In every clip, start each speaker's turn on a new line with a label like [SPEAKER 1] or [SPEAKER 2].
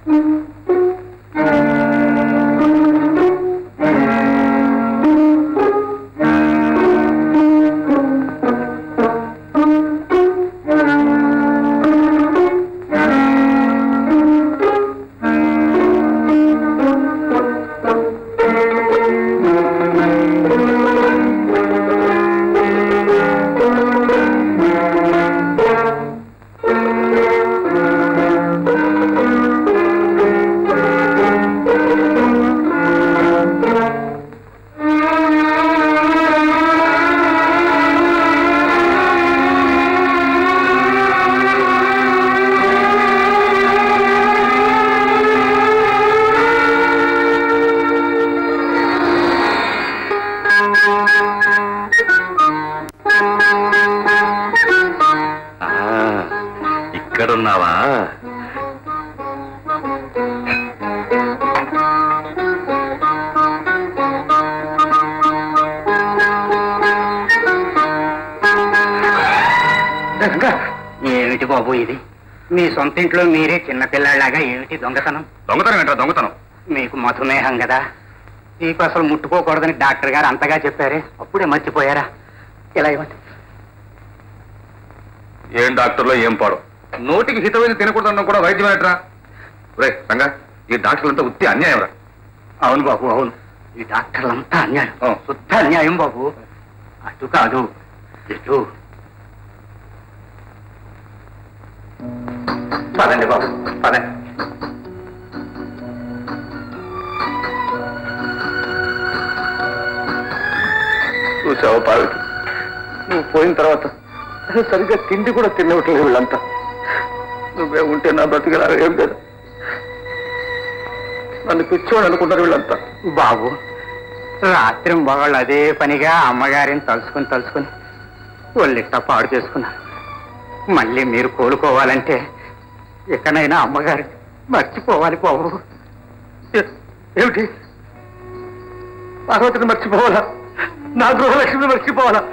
[SPEAKER 1] ఇక్కడున్నావా
[SPEAKER 2] ఏమిటి బాబు ఇది మీ సొంత ఇంట్లో మీరే చిన్నపిల్లాడిలాగా ఏమిటి దొంగతనం
[SPEAKER 1] దొంగతనం ఏంట్రా దొంగతనం
[SPEAKER 2] మీకు మధుమేహం కదా మీకు అసలు ముట్టుకోకూడదని డాక్టర్ గారు అంతగా చెప్పారే అప్పుడే మర్చిపోయారా ఇలా ఇవ్వండి
[SPEAKER 1] ఏం డాక్టర్లో ఏం పాడు నోటికి హితమైన తినకూడదన్న కూడా వైద్యం ఏంట్రా రే రంగా ఈ డాక్టర్లంతా ఉత్తి అన్యాయం రా
[SPEAKER 2] అవును బాబు అవును ఈ డాక్టర్లంతా అన్యాయం
[SPEAKER 1] ఆ.
[SPEAKER 2] శుద్ధ అన్యాయం బాబు అటు కాదు ఇటు పదండి బాబు పదండి
[SPEAKER 1] చూసావు పార్వతి నువ్వు పోయిన తర్వాత సరిగ్గా తిండి కూడా తినవట్లేదు వీళ్ళంతా నువ్వే ఉంటే నా బ్రతికలాగా ఏం లేదు నన్ను పిచ్చోడు అనుకుంటారు వీళ్ళంతా
[SPEAKER 2] బాబు రాత్రి మగవాళ్ళు అదే పనిగా అమ్మగారిని తలుచుకుని తలుచుకుని ఒళ్ళిట్ట పాడు చేసుకున్నారు మళ్ళీ మీరు కోలుకోవాలంటే ఎక్కడైనా అమ్మగారిని మర్చిపోవాలి బాబు
[SPEAKER 1] ఏ- ఏమిటి పార్వతిని మర్చిపోవాలా నా గృహలక్ష్మిని మర్చిపోవాలా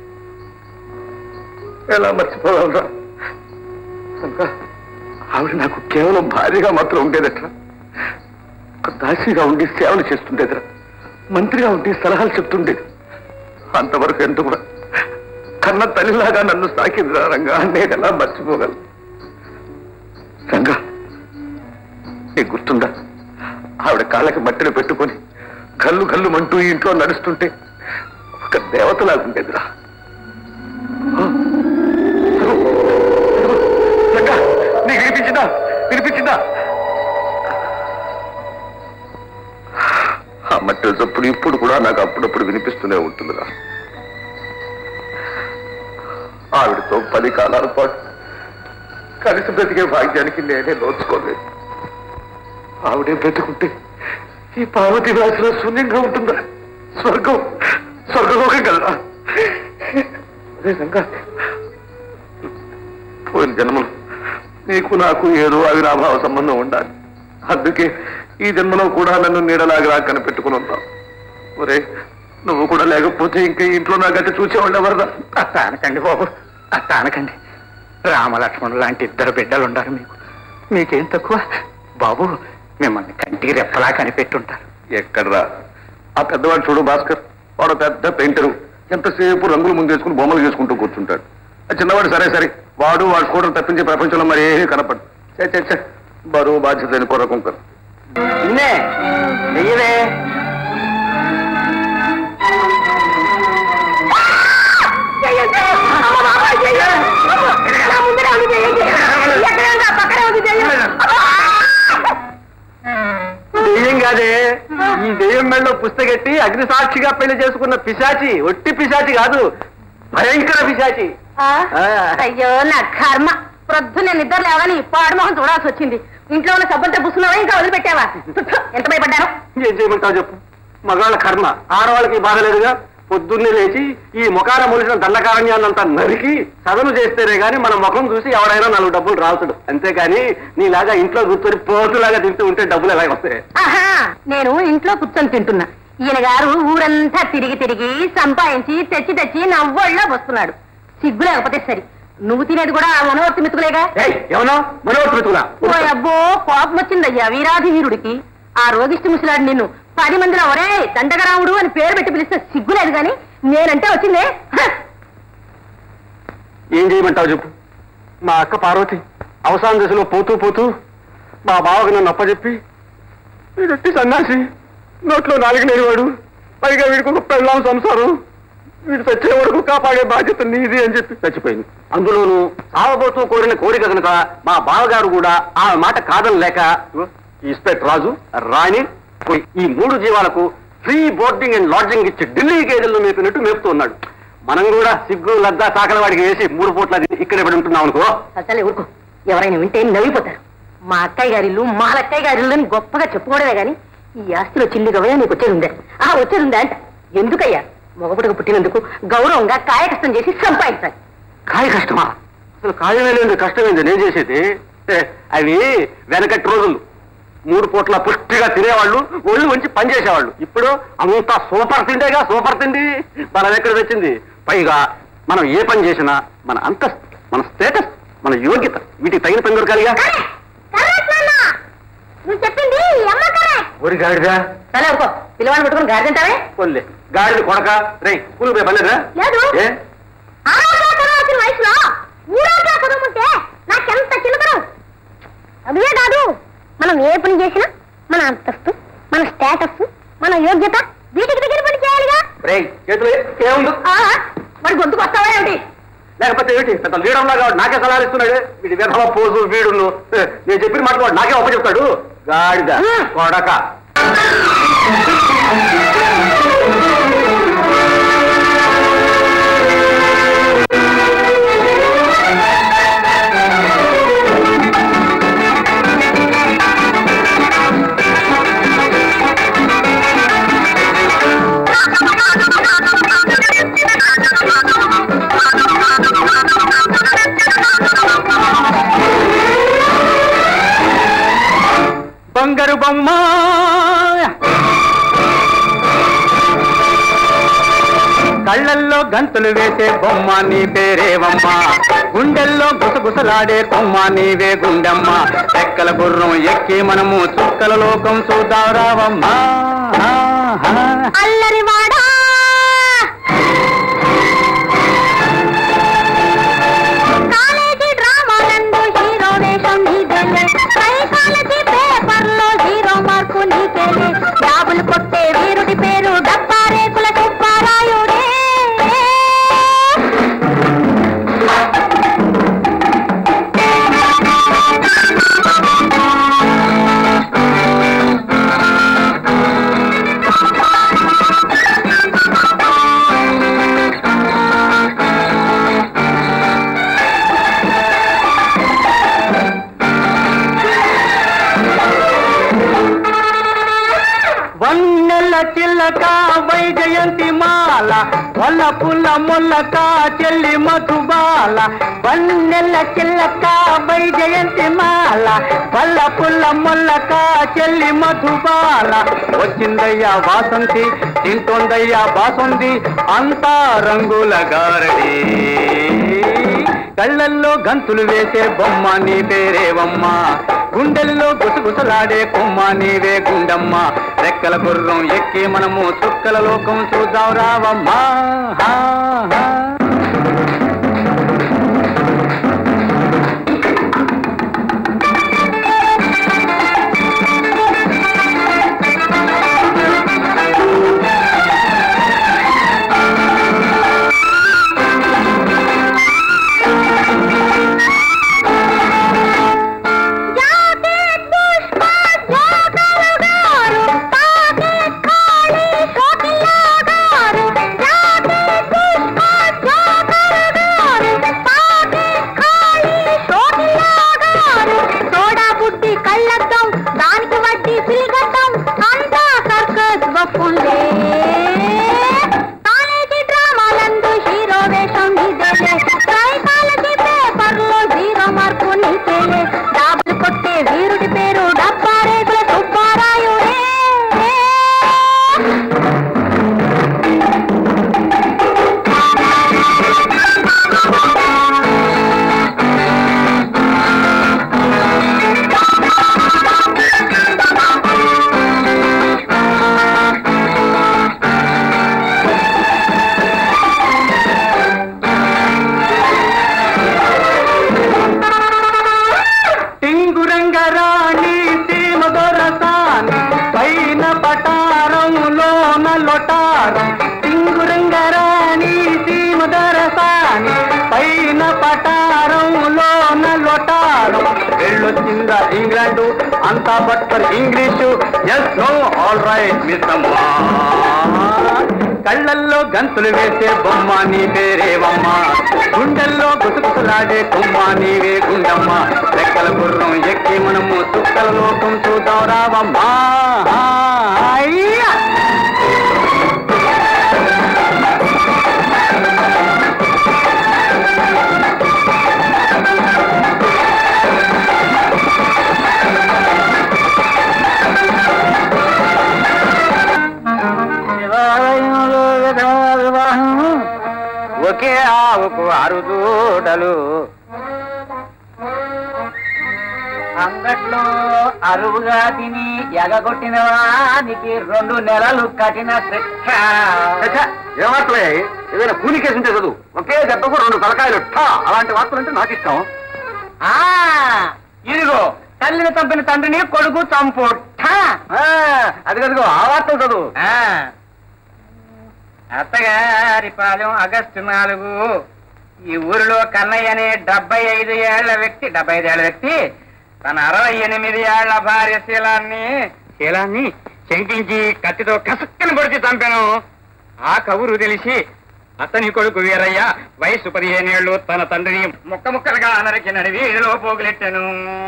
[SPEAKER 1] ఎలా మర్చిపోవాలరా ఇంకా ఆవిడ నాకు కేవలం భార్యగా మాత్రం ఉండేదట్రా ఒక దాసిగా ఉండి సేవలు చేస్తుండేదిరా మంత్రిగా ఉండి సలహాలు చెప్తుండేది అంతవరకు ఎందుకు కన్న తల్లిలాగా నన్ను సాకిందిరా రంగా నేను ఎలా మర్చిపోగలను రంగా నీకు గుర్తుందా ఆవిడ కాళ్ళకి మట్టిని పెట్టుకొని కళ్ళు కళ్ళు మంటూ ఈ ఇంట్లో నడుస్తుంటే ఒక దేవతలాగుండేదిరా రంగా, నీకు వినిపించిందా వినిపించిందా ఆ మట్టి చప్పుడు ఇప్పుడు కూడా నాకు అప్పుడప్పుడు వినిపిస్తూనే ఉంటుందిరా ఆవిడతో పది కాలాల పాటు కలిసి బ్రతికే భాగ్యానికి నేనే నోచుకోలేదు ఆవిడే బ్రతుకుంటే ఈ పార్వతి రాశిలో శూన్యంగా ఉంటుందా స్వర్గం స్వర్గలోకం కదా అదే రంగా పోయిన జన్మలో నీకు నాకు ఏదో అవినాభావ సంబంధం ఉండాలి అందుకే ఈ జన్మలో కూడా నన్ను నీడలాగా కనిపెట్టుకుని ఉంటావు ఒరే నువ్వు కూడా లేకపోతే ఇంకా ఈ ఇంట్లో నా గట్టి చూసేవాళ్ళు ఎవరదా
[SPEAKER 2] అట్ట అనకండి బాబు అట్ట అనకండి రామలక్ష్మణులు లాంటి ఇద్దరు బిడ్డలు ఉన్నారు మీకు మీకేం తక్కువ బాబు మిమ్మల్ని కంటికి రెప్పలా కనిపెట్టుంటారు
[SPEAKER 1] ఎక్కడ్రా ఆ పెద్దవాడు చూడు భాస్కర్ వాడు పెద్ద పెయింటరు ఎంతసేపు రంగులు ముందేసుకుని బొమ్మలు చేసుకుంటూ కూర్చుంటాడు ఆ చిన్నవాడు సరే సరే వాడు వాడు కూడా తప్పించే ప్రపంచంలో మరి ఏమీ కనపడు చే చే, చే బరువు బాధ్యత అని కొరకుంకరు
[SPEAKER 2] నిన్నే వెయ్యవే
[SPEAKER 3] దెయ్యం కాదే ఈ దెయ్యం మెళ్ళలో పుస్తకెట్టి అగ్ని సాక్షిగా పెళ్లి చేసుకున్న పిశాచి ఒట్టి పిశాచి కాదు భయంకర పిశాచి
[SPEAKER 4] ఆ?
[SPEAKER 3] ఆ.
[SPEAKER 4] అయ్యో నా కర్మ ప్రొద్దున నిద్ర లేవని పాడుమోహం చూడాల్సి వచ్చింది ఇంట్లో ఉన్న సబ్బులతో పుస్తున్నావా ఇంకా వదిలిపెట్టావా తుత్తు, ఎంత భయపడ్డాను
[SPEAKER 3] ఏం చేయమంటావు చెప్పు మగాళ్ళ కర్మ ఆడవాళ్ళకి బాధ లేదుగా పొద్దున్నే లేచి ఈ ముఖాన మొలిసిన దండకారణ్యాన్నంతా నరికి సదను చేస్తేనే గాని మన ముఖం చూసి ఎవడైనా నాలుగు డబ్బులు రావుతాడు అంతేగాని నీలాగా ఇంట్లో కూర్చొని పోతులాగా తింటూ ఉంటే డబ్బులు ఎలా వస్తాయి
[SPEAKER 4] ఆహా నేను ఇంట్లో కూర్చొని తింటున్నా ఈయన గారు ఊరంతా తిరిగి తిరిగి సంపాదించి తెచ్చి తెచ్చి నా ఒళ్ళో వస్తున్నాడు సిగ్గు లేకపోతే సరి నువ్వు తినేది కూడా ఆ వనవర్తి మితుకులేగా
[SPEAKER 3] ఏమన్నా మనోహర్ మెతుకులా
[SPEAKER 4] ఓ అబ్బో కోపం వచ్చిందయ్యా వీరాధి వీరుడికి ఆ రోగిష్టి ముసలాడు నిన్ను పది మందిలో ఒరే దండగరాముడు అని పేరు పెట్టి పిలిస్తే సిగ్గులేదు గాని నేనంటే వచ్చిందే హ!
[SPEAKER 3] ఏం చేయమంటావు చెప్పు మా అక్క పార్వతి అవసాన దశలో పోతూ పోతూ మా బావకు నన్ను అప్పచెప్పి వీడొట్టి సన్నాసి నోట్లో నాలుగు లేనివాడు పైగా వీడికి ఒక పెళ్ళాం సంసారం వీడు చచ్చే వరకు కాపాడే బాధ్యత నీది అని చెప్పి చచ్చిపోయింది అందులోనూ సావబోతూ కోరిన కోరిక కనుక మా బావగారు కూడా ఆ మాట కాదని లేక ఇన్స్పెక్టర్ రాజు రాణి ఈ మూడు జీవాలకు ఫ్రీ బోర్డింగ్ అండ్ లాడ్జింగ్ ఇచ్చి ఢిల్లీ గేదెల్లో మేపినట్టు మేపుతూ ఉన్నాడు మనం కూడా సిగ్గు లద్దా సాకల వాడికి వేసి మూడు పూట్ల ఇక్కడ పడి ఉంటున్నాం అనుకో
[SPEAKER 4] అసలే ఊరుకో ఎవరైనా వింటే నవ్విపోతారు మా అక్కయ్య గారి ఇల్లు మా అక్కయ్య గారి ఇల్లు అని గొప్పగా చెప్పుకోవడమే గాని ఈ ఆస్తిలో చిల్లి గవయ నీకు వచ్చేది ఉందే ఆ వచ్చేది ఉందా అంట ఎందుకయ్యా మగపుటకు పుట్టినందుకు గౌరవంగా కాయ కష్టం చేసి సంపాదించాలి
[SPEAKER 3] కాయ కష్టమా అసలు కాయమే లేదు కష్టమైంది నేను చేసేది ఏ, అవి వెనకటి రోజులు మూడు పూట్ల పుష్టిగా తినేవాళ్ళు ఒళ్ళు వంచి పనిచేసేవాళ్ళు ఇప్పుడు అంతా సూపర్ తిండేగా సూపర్ తిండి బలం ఎక్కడ తెచ్చింది పైగా మనం ఏ పని చేసినా మన అంతస్తు మన స్టేటస్ మన యోగ్యత వీటికి తగిన పని దొరకాలిగా
[SPEAKER 4] నువ్వు చెప్పింది
[SPEAKER 3] ఒరి గాడిదా
[SPEAKER 4] సరే ఊరుకో పిల్లవాడిని పట్టుకుని గాడి తింటావే
[SPEAKER 3] కొల్లే గాడిద కొడక రే స్కూల్ పోయి పనిలేదా
[SPEAKER 4] లేదు.
[SPEAKER 3] ఏ
[SPEAKER 4] ఆరోగ్య చదవాల్సిన వయసులో ఊరోగ్య చదవమంటే నాకెంత చిలుకరం అదే కాదు మనం ఏ పని చేసినా మన అంతస్తు మన స్టేటస్ మన యోగ్యత వీటికి దగ్గర పని చేయాలిగా
[SPEAKER 3] రే చేతులు ఏముంది
[SPEAKER 4] ఆ, మరి గొంతుకు వస్తావా ఏమిటి
[SPEAKER 3] లేకపోతే ఏంటి పెద్ద లీడర్ లాగా వాడు నాకే సలహాలు ఇస్తున్నాడు వీడి విధవ పోజు వీడును ఏ, నేను చెప్పిన మాట వాడు నాకే ఒప్ప చెప్తాడు గాడిద కొడక
[SPEAKER 2] బంగారు బొమ్మ కళ్ళల్లో గంతులు వేసే బొమ్మ నీ పేరేవమ్మ గుండెల్లో గుసగుసలాడే కొమ్మ నీవే గుండమ్మ రెక్కల గుర్రం ఎక్కి మనము చుక్కల లోకం చూద్దాం రావమ్మా
[SPEAKER 4] అల్లరి వాడా కాలేజీ డ్రామాలందు హీరో వేషం నీదేలే సైకాలజీ పేపర్లో హీరో మార్కు నీకేలే జాబులు కొట్టే వీరుడి పేరు డబ్బా రేకుల సుబ్బారాయుడే
[SPEAKER 2] వన్నెల చిల్లక వైజయంతి మాల వల్ల పుల్ల ముల్లక చెల్లి మధుబాల వన్నెల చిల్లక వైజయంతి మాల వల్ల పుల్ల ముల్లక చెల్లి మధుబాల వచ్చిందయ్యా వాసంతి తింటోందయ్యా బాసుంది అంతా రంగుల గారడి కళ్ళల్లో గంతులు వేసే బొమ్మ నీ పేరేవమ్మ గుండెల్లో గుసగుసలాడే కొమ్మ నీవే గుండమ్మ రెక్కల గుర్రం ఎక్కి మనము చుక్కల లోకం చూద్దాం రావమ్మా హా, హా.
[SPEAKER 4] జాకెట్ పుష్ప జోకలు గారు పాకెట్ ఖాళీ షోకిల్లా గారు జాకెట్ పుష్ప
[SPEAKER 2] వచ్చిందా ఇంగ్లాండు అంతా butter English yes no all right మిస్సమ్మా కళ్ళల్లో గంతులు వేసే బొమ్మ నీ పేరేవమ్మ గుండెల్లో గుసగుసలాడే కొమ్మ నీవే గుండమ్మ రెక్కల గుర్రం ఎక్కి మనము సుక్కల లోకం చూద్దాం రావమ్మా అయ్యా! శివాలయంలో విధవా వివాహం ఒకే ఆవుకు ఆరు దూడలు అంగట్లో అరువుగా తిని ఎగగొట్టిన వానికి రెండు నెలలు కఠిన శిక్ష
[SPEAKER 3] ఏ వార్తలే ఏదైనా కూలి కేసు ఉంటే చదువు ఒకే దెబ్బకు రెండు తలకాయలు ఠా అలాంటి వార్తలు అంటే నాకు ఇష్టం
[SPEAKER 2] ఆ, ఇదిగో తల్లిని చంపిన తండ్రిని కొడుకు చంపు ఠా.
[SPEAKER 3] ఆ, అది కదుగో ఆ వార్తలు చదువు
[SPEAKER 2] ఆ. అత్తగారి పాలెం ఆగస్టు నాలుగు ఈ ఊరిలో కన్నయ్య అనే డెబ్బై ఐదు ఏళ్ల వ్యక్తి డెబ్బై ఐదు ఏళ్ల వ్యక్తి తన అరవై ఎనిమిది ఏళ్ల భార్య శీలాన్ని శీలాన్ని శంకించి కత్తితో కసక్కని పొడిచి చంపాను ఆ కబురు తెలిసి అతని కొడుకు వీరయ్య వయసు పదిహేనేళ్లు తన తండ్రిని ముక్క ముక్కలుగా నరికి వీధిలో పోగులెట్టాను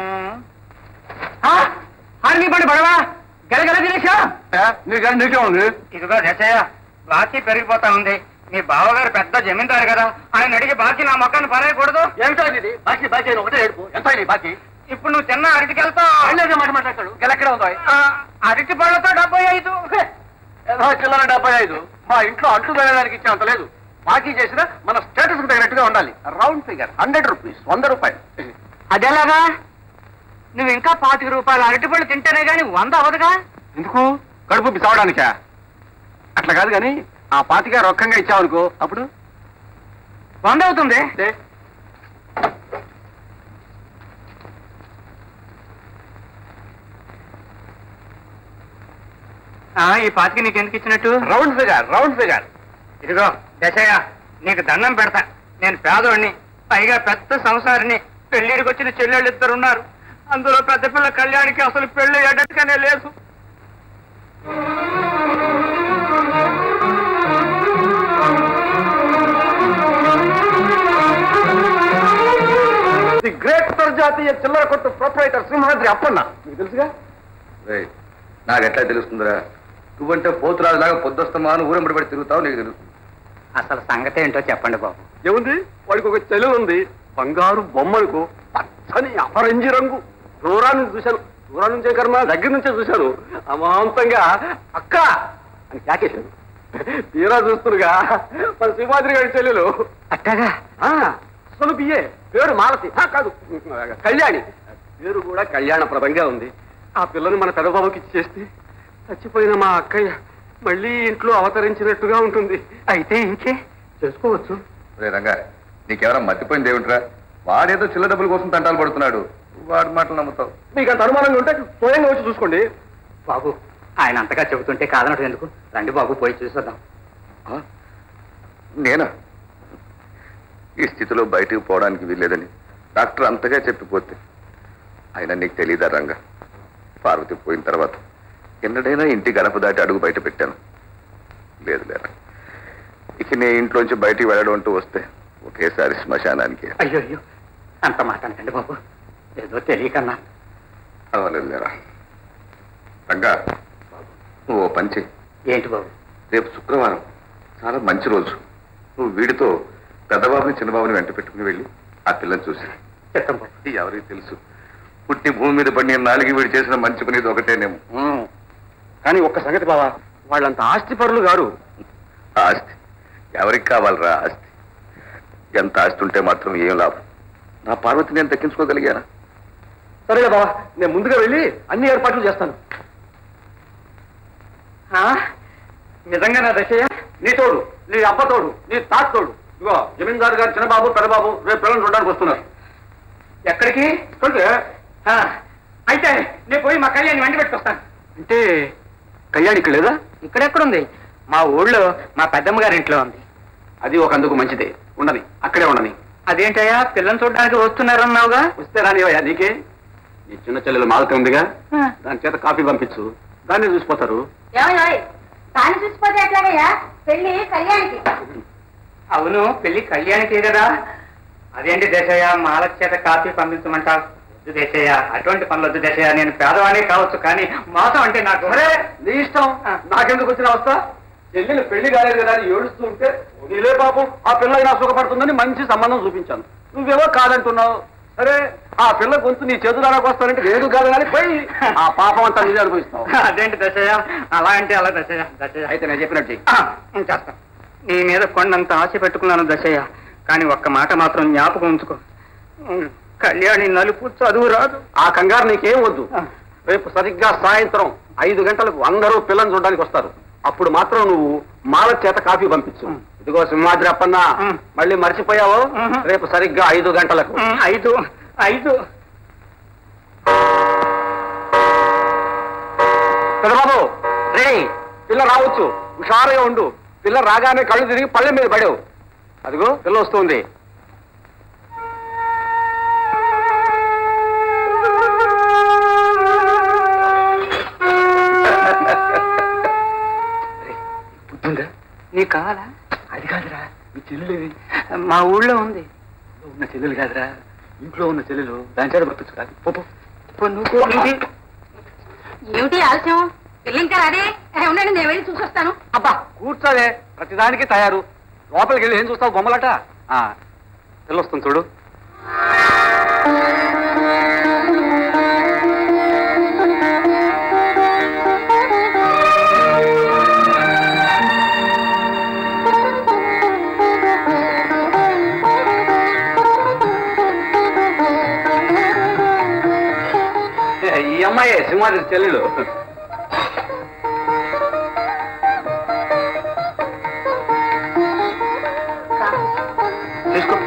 [SPEAKER 2] ఆర్మీ పడి పడవా గలగల దినేశా
[SPEAKER 3] నీకు నీకే ఉంది
[SPEAKER 2] ఇదిగో దశయ్య బాకీ పెరిగిపోతా ఉంది మీ బావగారు పెద్ద జమీందారు కదా ఆయన అడిగి బాకీ నా మొక్కను పరేయకూడదు
[SPEAKER 3] ఏమిటో ఇది బాకీ బాకీ అని ఒకటే ఏడుపు ఎంత ఇది బాకీ
[SPEAKER 2] ఇప్పుడు నువ్వు తిన్న అరటికెళ్తావు
[SPEAKER 3] అన్నదే మాట మాట్లాడతాడు గెలెక్కడ ఉందో
[SPEAKER 2] అరటి పళ్ళతో డెబ్బై ఐదు
[SPEAKER 3] ఏదో చిల్లర డెబ్బై ఐదు మా ఇంట్లో అంట్లు తగ్గడానికి ఇచ్చేంత లేదు బాకీ చేసినా మన స్టేటస్ తగినట్టుగా ఉండాలి రౌండ్ ఫిగర్ హండ్రెడ్ రూపీస్ వంద రూపాయలు
[SPEAKER 2] అదెలాగా నువ్వు ఇంకా పాతిక రూపాయలు అరటి పళ్ళు తింటేనే గాని వంద అవదుగా
[SPEAKER 3] ఎందుకు కడుపు పిసవడానికా అట్లా కాదు కానీ ఆ పాతిక రొక్కంగా ఇచ్చావనుకో అప్పుడు
[SPEAKER 2] వంద అవుతుంది
[SPEAKER 3] ఏ?
[SPEAKER 2] ఆ, ఈ పాతికి నీకు ఎందుకు ఇచ్చినట్టు
[SPEAKER 3] రౌండ్ ఫిగర్ రౌండ్ ఫిగర్
[SPEAKER 2] ఇదిగో దశయ్య నీకు దండం పెడతా నేను పేదోడిని పైగా పెద్ద సంసారిని పెళ్లిడికి వచ్చిన చెల్లెళ్ళు ఇద్దరు ఉన్నారు అందులో పెద్ద పిల్ల కళ్యాణికి అసలు పెళ్లి ఎడట్టుగానే లేదు
[SPEAKER 3] ది గ్రేట్ అంతర్జాతీయ చిల్లర కొట్టు ప్రొపరేటర్ సింహాద్రి అప్పన్న మీకు తెలుసుగా
[SPEAKER 1] నాకు ఎట్లా తెలుస్తుందిరా నువ్వంటే పోతురాజులాగా పొద్దుస్తమాను ఊరంబడి పడి తిరుగుతావు నీకు తెలుస్తుంది
[SPEAKER 2] అసలు సంగతి ఏంటో చెప్పండి బాబు
[SPEAKER 3] ఏముంది వాడికి ఒక చెల్లెలు ఉంది బంగారు బొమ్మలకు పచ్చని అపరంజి రంగు దూరాన్ని చూశాను దూరం నుంచే కర్మ దగ్గర నుంచే చూశాను అమాంతంగా అక్క అని కాకేశాను తీరా చూస్తురుగా మన సింహాద్రి గారి చెల్లెలు
[SPEAKER 2] అట్టగా
[SPEAKER 3] ఆ, అసలు బియ్యే పేరు మాలతి ఆ, కాదు కళ్యాణి పేరు కూడా కళ్యాణప్రదంగా ఉంది ఆ పిల్లని మన పెదబాబుకి ఇచ్చేస్తే చచ్చిపోయిన మా అక్కయ్య మళ్ళీ ఇంట్లో అవతరించినట్టుగా ఉంటుంది
[SPEAKER 2] అయితే ఇంకే
[SPEAKER 3] చేసుకోవచ్చు
[SPEAKER 1] రే రంగా నీకెవరా మర్చిపోయింది ఏమిట్రా వాడేదో చిల్లర డబ్బుల కోసం తంటాలు పడుతున్నాడు వాడి మాటలు నమ్ముతావు
[SPEAKER 3] మీకు అంత అనుమానంగా ఉంటే స్వయంగా వచ్చి చూసుకోండి
[SPEAKER 2] బాబు ఆయన అంతగా చెబుతుంటే కాదనటం ఎందుకు రండి బాబు పోయి చూసొద్దాం
[SPEAKER 1] ఆ? నేనా ఈ స్థితిలో బయటికి పోవడానికి వీల్లేదని డాక్టర్ అంతగా చెప్పిపోతే అయినా నీకు తెలియదా రంగా పార్వతి పోయిన తర్వాత ఎన్నడైనా ఇంటి గడప దాటి అడుగు బయట పెట్టాను లేదు లేరా ఇక నే ఇంట్లోంచి బయటికి వెళ్ళడం అంటూ వస్తే ఒకేసారి శ్మశానానికి
[SPEAKER 2] అయ్యో అయ్యో అంత మాట అనకండి బాబు ఏదో తెలియకన్నా
[SPEAKER 1] అవ్వలేదు లేరా రంగా నువ్వు ఓ పని చెయ్యి
[SPEAKER 2] ఏంటి బాబు
[SPEAKER 1] రేపు శుక్రవారం చాలా మంచి రోజు నువ్వు వీడితో పెద్దబాబుని చిన్నబాబుని వెంట పెట్టుకుని వెళ్ళి ఆ పిల్లని చూసి
[SPEAKER 2] చెప్తాం బాబు
[SPEAKER 1] ఇది ఎవరికి తెలుసు పుట్టి భూమి మీద పడిన నాలుగు వీడు చేసిన మంచి పని ఇది ఒకటేనేమో
[SPEAKER 3] కానీ ఒక్క సంగతి బావా వాళ్ళంత ఆస్తి పరులు గారు
[SPEAKER 1] ఆస్తి ఎవరికి కావాలరా ఆస్తి ఎంత ఆస్తి ఉంటే మాత్రం ఏం లాభం నా పార్వతి నేను దక్కించుకోగలిగానా
[SPEAKER 3] సరేలే బావా నేను ముందుగా వెళ్ళి అన్ని ఏర్పాట్లు చేస్తాను
[SPEAKER 2] నిజంగా నా దశయ్య
[SPEAKER 3] నీ తోడు నీ అబ్బ తోడు నీ తాత తోడు ఇగో జమీందారు గారు చిన్నబాబు పెద్దబాబు రేపు పిల్లలు చూడడానికి వస్తున్నారు
[SPEAKER 2] ఎక్కడికి
[SPEAKER 3] చూడండి
[SPEAKER 2] ఆ, అయితే నేను పోయి మా కళ్యాణ్ వెంట పెట్టుకొస్తాను
[SPEAKER 3] అంటే కళ్యాణి ఇక్కడ లేదా
[SPEAKER 2] ఇక్కడెక్కడుంది మా ఊళ్ళో మా పెద్దమ్మ గారి ఇంట్లో ఉంది
[SPEAKER 3] అది ఒక అందుకు మంచిదే ఉండని అక్కడే ఉండని
[SPEAKER 2] అదేంటయ్యా పిల్లని చూడడానికి వస్తున్నారన్నావుగా
[SPEAKER 3] వస్తే రానివయ్యా నీకే నీ చిన్న చెల్లెలు మాలతి ఉందిగా దాని చేత కాఫీ పంపించు దాన్ని చూసిపోతారు
[SPEAKER 4] ఏమయ్య తాను చూసిపోతే ఎట్లాగయ్యా పెళ్లి కళ్యాణికి
[SPEAKER 2] అవును పెళ్లి కళ్యాణికి కదా అదేంటి దేశయ్య మాల చేత కాఫీ పంపించమంటావు వద్దు దేశయ్య అటువంటి పనులు వద్దు దేశయ్య నేను పేదవాణి కావచ్చు కానీ మోసం అంటే నాకు
[SPEAKER 3] ఒరే, నీ ఇష్టం నాకెందుకు వచ్చిన అవస్థ చెల్లెలు పెళ్లి కాలేదు కదా అని ఏడుస్తూ ఉంటే నీలే పాపం ఆ పిల్ల అయినా సుఖపడుతుందని మంచి సంబంధం చూపించాను నువ్వేమో కాదంటున్నావు సరే ఆ పిల్ల గొంతు నీ చేతులారాకు వస్తానంటే లేదు కాదు కానీ పోయి ఆ పాపం అంతా నీదే అనుభవిస్తావు
[SPEAKER 2] అదేంటి దశయ్య అలా అంటే అలా దశయ్య దశయ్య
[SPEAKER 3] అయితే నేను చెప్పినట్టు చెయ్యి.
[SPEAKER 2] చేస్తా నీ మీద కొండంత ఆశ పెట్టుకున్నాను దశయ్య కానీ ఒక్క మాట మాత్రం జ్ఞాపకం ఉంచుకో ఉమ్, కళ్యాణి నలుపు చదువు రాదు
[SPEAKER 3] ఆ కంగారు నీకేం వద్దు రేపు సరిగ్గా సాయంత్రం ఐదు గంటలకు అందరూ పిల్లని చూడడానికి వస్తారు అప్పుడు మాత్రం నువ్వు మాల చేత కాఫీ పంపించు ఇదిగో సింహాద్రి అప్పన్న
[SPEAKER 2] ఉమ్.
[SPEAKER 3] మళ్ళీ మర్చిపోయావు
[SPEAKER 2] ఉహు.
[SPEAKER 3] రేపు సరిగ్గా ఐదు గంటలకు
[SPEAKER 2] ఉమ్, ఐదు ఐదు
[SPEAKER 3] పెద్దబాబు రే పిల్ల రావచ్చు హుషారుగా ఉండు పిల్ల రాగానే కళ్ళు తిరిగి పళ్ళెం మీద పడావు అదిగో పిల్ల వస్తుంది
[SPEAKER 1] బుద్ధుందా
[SPEAKER 2] నీకు కావాలా
[SPEAKER 1] అది కాదురా మీ చెల్లెలు
[SPEAKER 2] మా ఊళ్ళో ఉంది
[SPEAKER 1] ఉన్న చెల్లెలు కాదురా ఇంట్లో ఉన్న చెల్లెలు దాని చేత పంపించు కాదు పో, పో.
[SPEAKER 2] పో, నువ్వు పో, ఇది.
[SPEAKER 4] ఏమిటి ఆలస్యం పెళ్లి ఇంకా అదే ఉండండి నేను వెళ్ళి చూసొస్తాను
[SPEAKER 3] అబ్బా కూర్చోవే ప్రతిదానికి తయారు లోపలికి వెళ్ళి ఏం చూస్తావు బొమ్మలట ఆ, పిల్ల వస్తుంది చూడు ఈ అమ్మాయి సింహాద్రి చెల్లెలు తీసుకో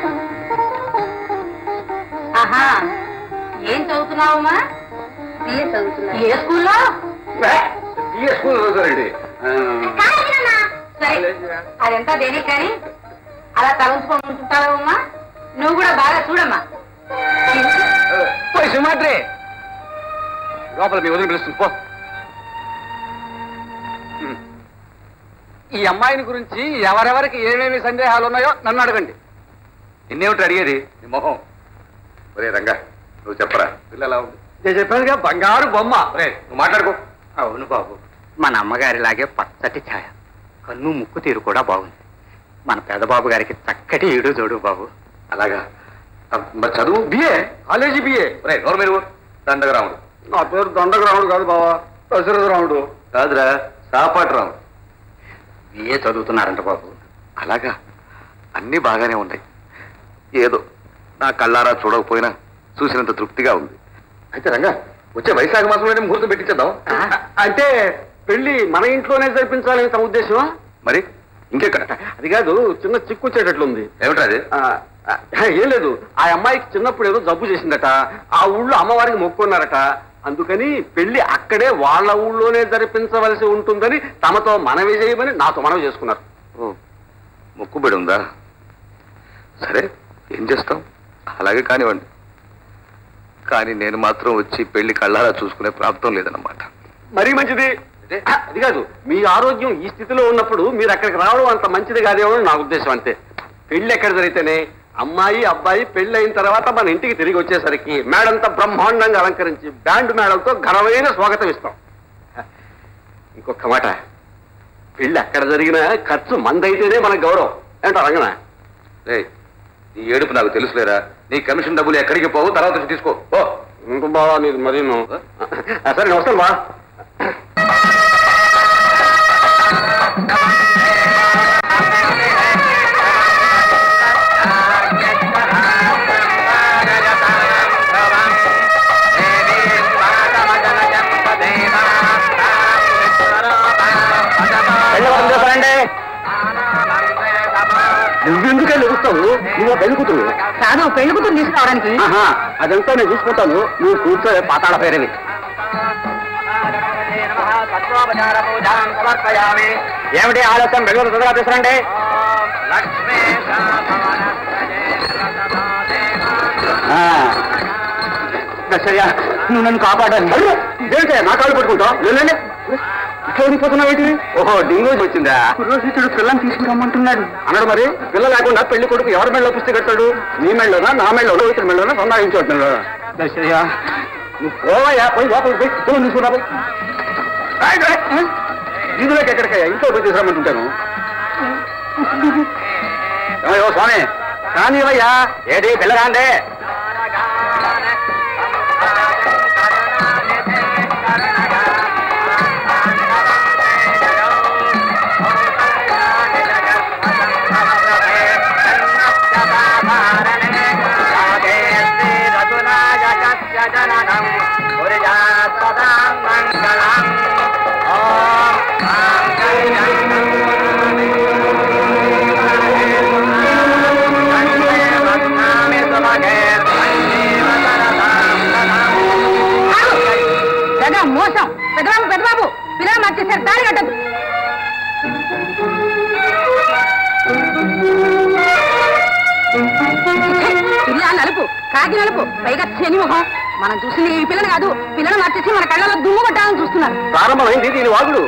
[SPEAKER 4] ఆహా ఏం చదువుతున్నావమ్మా బిఏ చదువుతున్నా ఏ స్కూల్లో
[SPEAKER 3] బిఏ స్కూల్ చదువుతారండి
[SPEAKER 4] సరే అదంతా దేనికి కానీ అలా తలంచుకొని ఉంటుంటావమ్మా నువ్వు కూడా బాగా చూడమ్మా
[SPEAKER 3] పోయి సింహాద్రి లోపల మీ వదిలి పిలుస్తుంది పో ఉమ్. ఈ అమ్మాయిని గురించి ఎవరెవరికి ఏమేమి సందేహాలు ఉన్నాయో నన్ను అడగండి
[SPEAKER 1] నిన్నేమిటి అడిగేది నీ మొహం ఒరే రంగా నువ్వు చెప్పరా పిల్ల ఎలా ఉంది
[SPEAKER 3] నేను చెప్పానుగా బంగారు బొమ్మ
[SPEAKER 1] ఒరే నువ్వు మాట్లాడుకో
[SPEAKER 2] అవును బాబు మన అమ్మగారిలాగే పచ్చటి ఛాయ కన్ను ముక్కు తీరు కూడా బాగుంది మన పెదబాబు గారికి చక్కటి ఈడు జోడు బాబు
[SPEAKER 1] అలాగా ఆ, మరి చదువు
[SPEAKER 3] బిఏ కాలేజీ బిఏ
[SPEAKER 1] ఒరే నోరు మీరు దండగరాముడు
[SPEAKER 3] నా పేరు దండగ్రాముడు కాదు బావా దశరథ రాముడు
[SPEAKER 1] కాదురా సాపాటు రాముడు
[SPEAKER 2] ఏ చదువుతున్నారంట బాబు
[SPEAKER 1] అలాగా అన్నీ బాగానే ఉన్నాయి ఏదో నా కళ్ళారా చూడకపోయినా చూసినంత తృప్తిగా ఉంది అయితే రంగా వచ్చే వైశాఖ మాసంలోనే ముహూర్తం పెట్టించేద్దాం
[SPEAKER 3] అంటే పెళ్లి మన ఇంట్లోనే జరిపించాలని తమ ఉద్దేశం
[SPEAKER 1] మరి ఇంకెక్కడ
[SPEAKER 3] అది కాదు చిన్న చిక్కు వచ్చేటట్లుంది
[SPEAKER 1] ఏమిటా అది
[SPEAKER 3] ఆ, ఆ, ఏం లేదు ఆ అమ్మాయికి చిన్నప్పుడు ఏదో జబ్బు చేసిందట ఆ ఊళ్ళో అమ్మవారికి మొక్కున్నారట అందుకని పెళ్లి అక్కడే వాళ్ళ ఊళ్ళోనే జరిపించవలసి ఉంటుందని తమతో మనవి చేయమని నాతో మనవి చేసుకున్నారు
[SPEAKER 1] ఓ మొక్కుబడి ఉందా సరే ఏం చేస్తాం అలాగే కానివ్వండి కానీ నేను మాత్రం వచ్చి పెళ్లి కళ్ళారా చూసుకునే ప్రాప్తం లేదన్నమాట
[SPEAKER 3] మరీ మంచిది ఆ, అది కాదు మీ ఆరోగ్యం ఈ స్థితిలో ఉన్నప్పుడు మీరు అక్కడికి రావడం అంత మంచిది కాదేమో అని నా ఉద్దేశం అంతే పెళ్లి ఎక్కడ జరిగితేనే అమ్మాయి అబ్బాయి పెళ్లి అయిన తర్వాత మన ఇంటికి తిరిగి వచ్చేసరికి మేడంతా బ్రహ్మాండంగా అలంకరించి బ్యాండ్ మేడంతో ఘనమైన స్వాగతం ఇస్తాం ఇంకొక మాట పెళ్లి అక్కడ జరిగిన ఖర్చు మందైతేనే మనకు గౌరవం ఏంటో రంగన
[SPEAKER 1] రే నీ ఏడుపు నాకు తెలుసులేరా నీ కమిషన్ డబ్బులు ఎక్కడికి పోవు తర్వాత వచ్చి తీసుకో ఓ
[SPEAKER 3] ఇంకో బావా నీకు మరి సరే నేను వస్తాను బా నువ్వెందుకే లెగుస్తావు నువ్వు పెళ్లి కూతురు
[SPEAKER 4] కాదు పెళ్లి కూతురు తీసుకురావడానికి
[SPEAKER 3] ఆహా, అదంతా నేను చూసుకుంటాను నువ్వు కూర్చోవే పాతాళ పేరవి ఏమిటి ఆలస్యం బెంగళూరు తొందరగా తీసుకురండి ఆ.
[SPEAKER 2] దశయ్య నువ్వు నన్ను కాపాడాలి
[SPEAKER 3] ఏంటయ్యా నా కాళ్ళు పట్టుకుంటావు వెళ్ళండి ఇట్లా ఉండిపోతున్నావు ఏంటి ఓహో డింగో వచ్చిందా
[SPEAKER 2] పురోహితుడు పిల్లని తీసుకురమ్మంటున్నాడు
[SPEAKER 3] అన్నాడు మరి పిల్ల లేకుండా పెళ్లి కొడుకు ఎవరి మెళ్ళలో పుస్తకం కట్టాడు నీ మెళ్ళలోనా నా మెళ్ళలో ఇతని మెళ్ళలోనా సొందాయించుకుంటున్నాడు
[SPEAKER 2] దశయ్య
[SPEAKER 3] నువ్వు పోవయ్యా పోయి లోపలికి పోయి పిల్లలు తీసుకురా పోయి రాయ్, రాయ్. వీధిలోకి ఎక్కడికయ్యా ఇంట్లో పోయి తీసుకురామంటుంటాను ఏమయ్యో స్వామి కానివయ్యా ఏది పిల్లగాండే
[SPEAKER 4] పెద్ద మోసం పెద్దబాబు పెద్దబాబు పిల్లలు మార్చేసారు తాళి కట్టదు పిల్ల నలుపు కాకి నలుపు పైగా శని మొహం మనం చూసింది ఈ పిల్లని కాదు పిల్లని మార్చేసి మన కళ్ళలో దుమ్ము కొట్టాలని చూస్తున్నారు
[SPEAKER 3] ప్రారంభమైంది దీని వాగుడు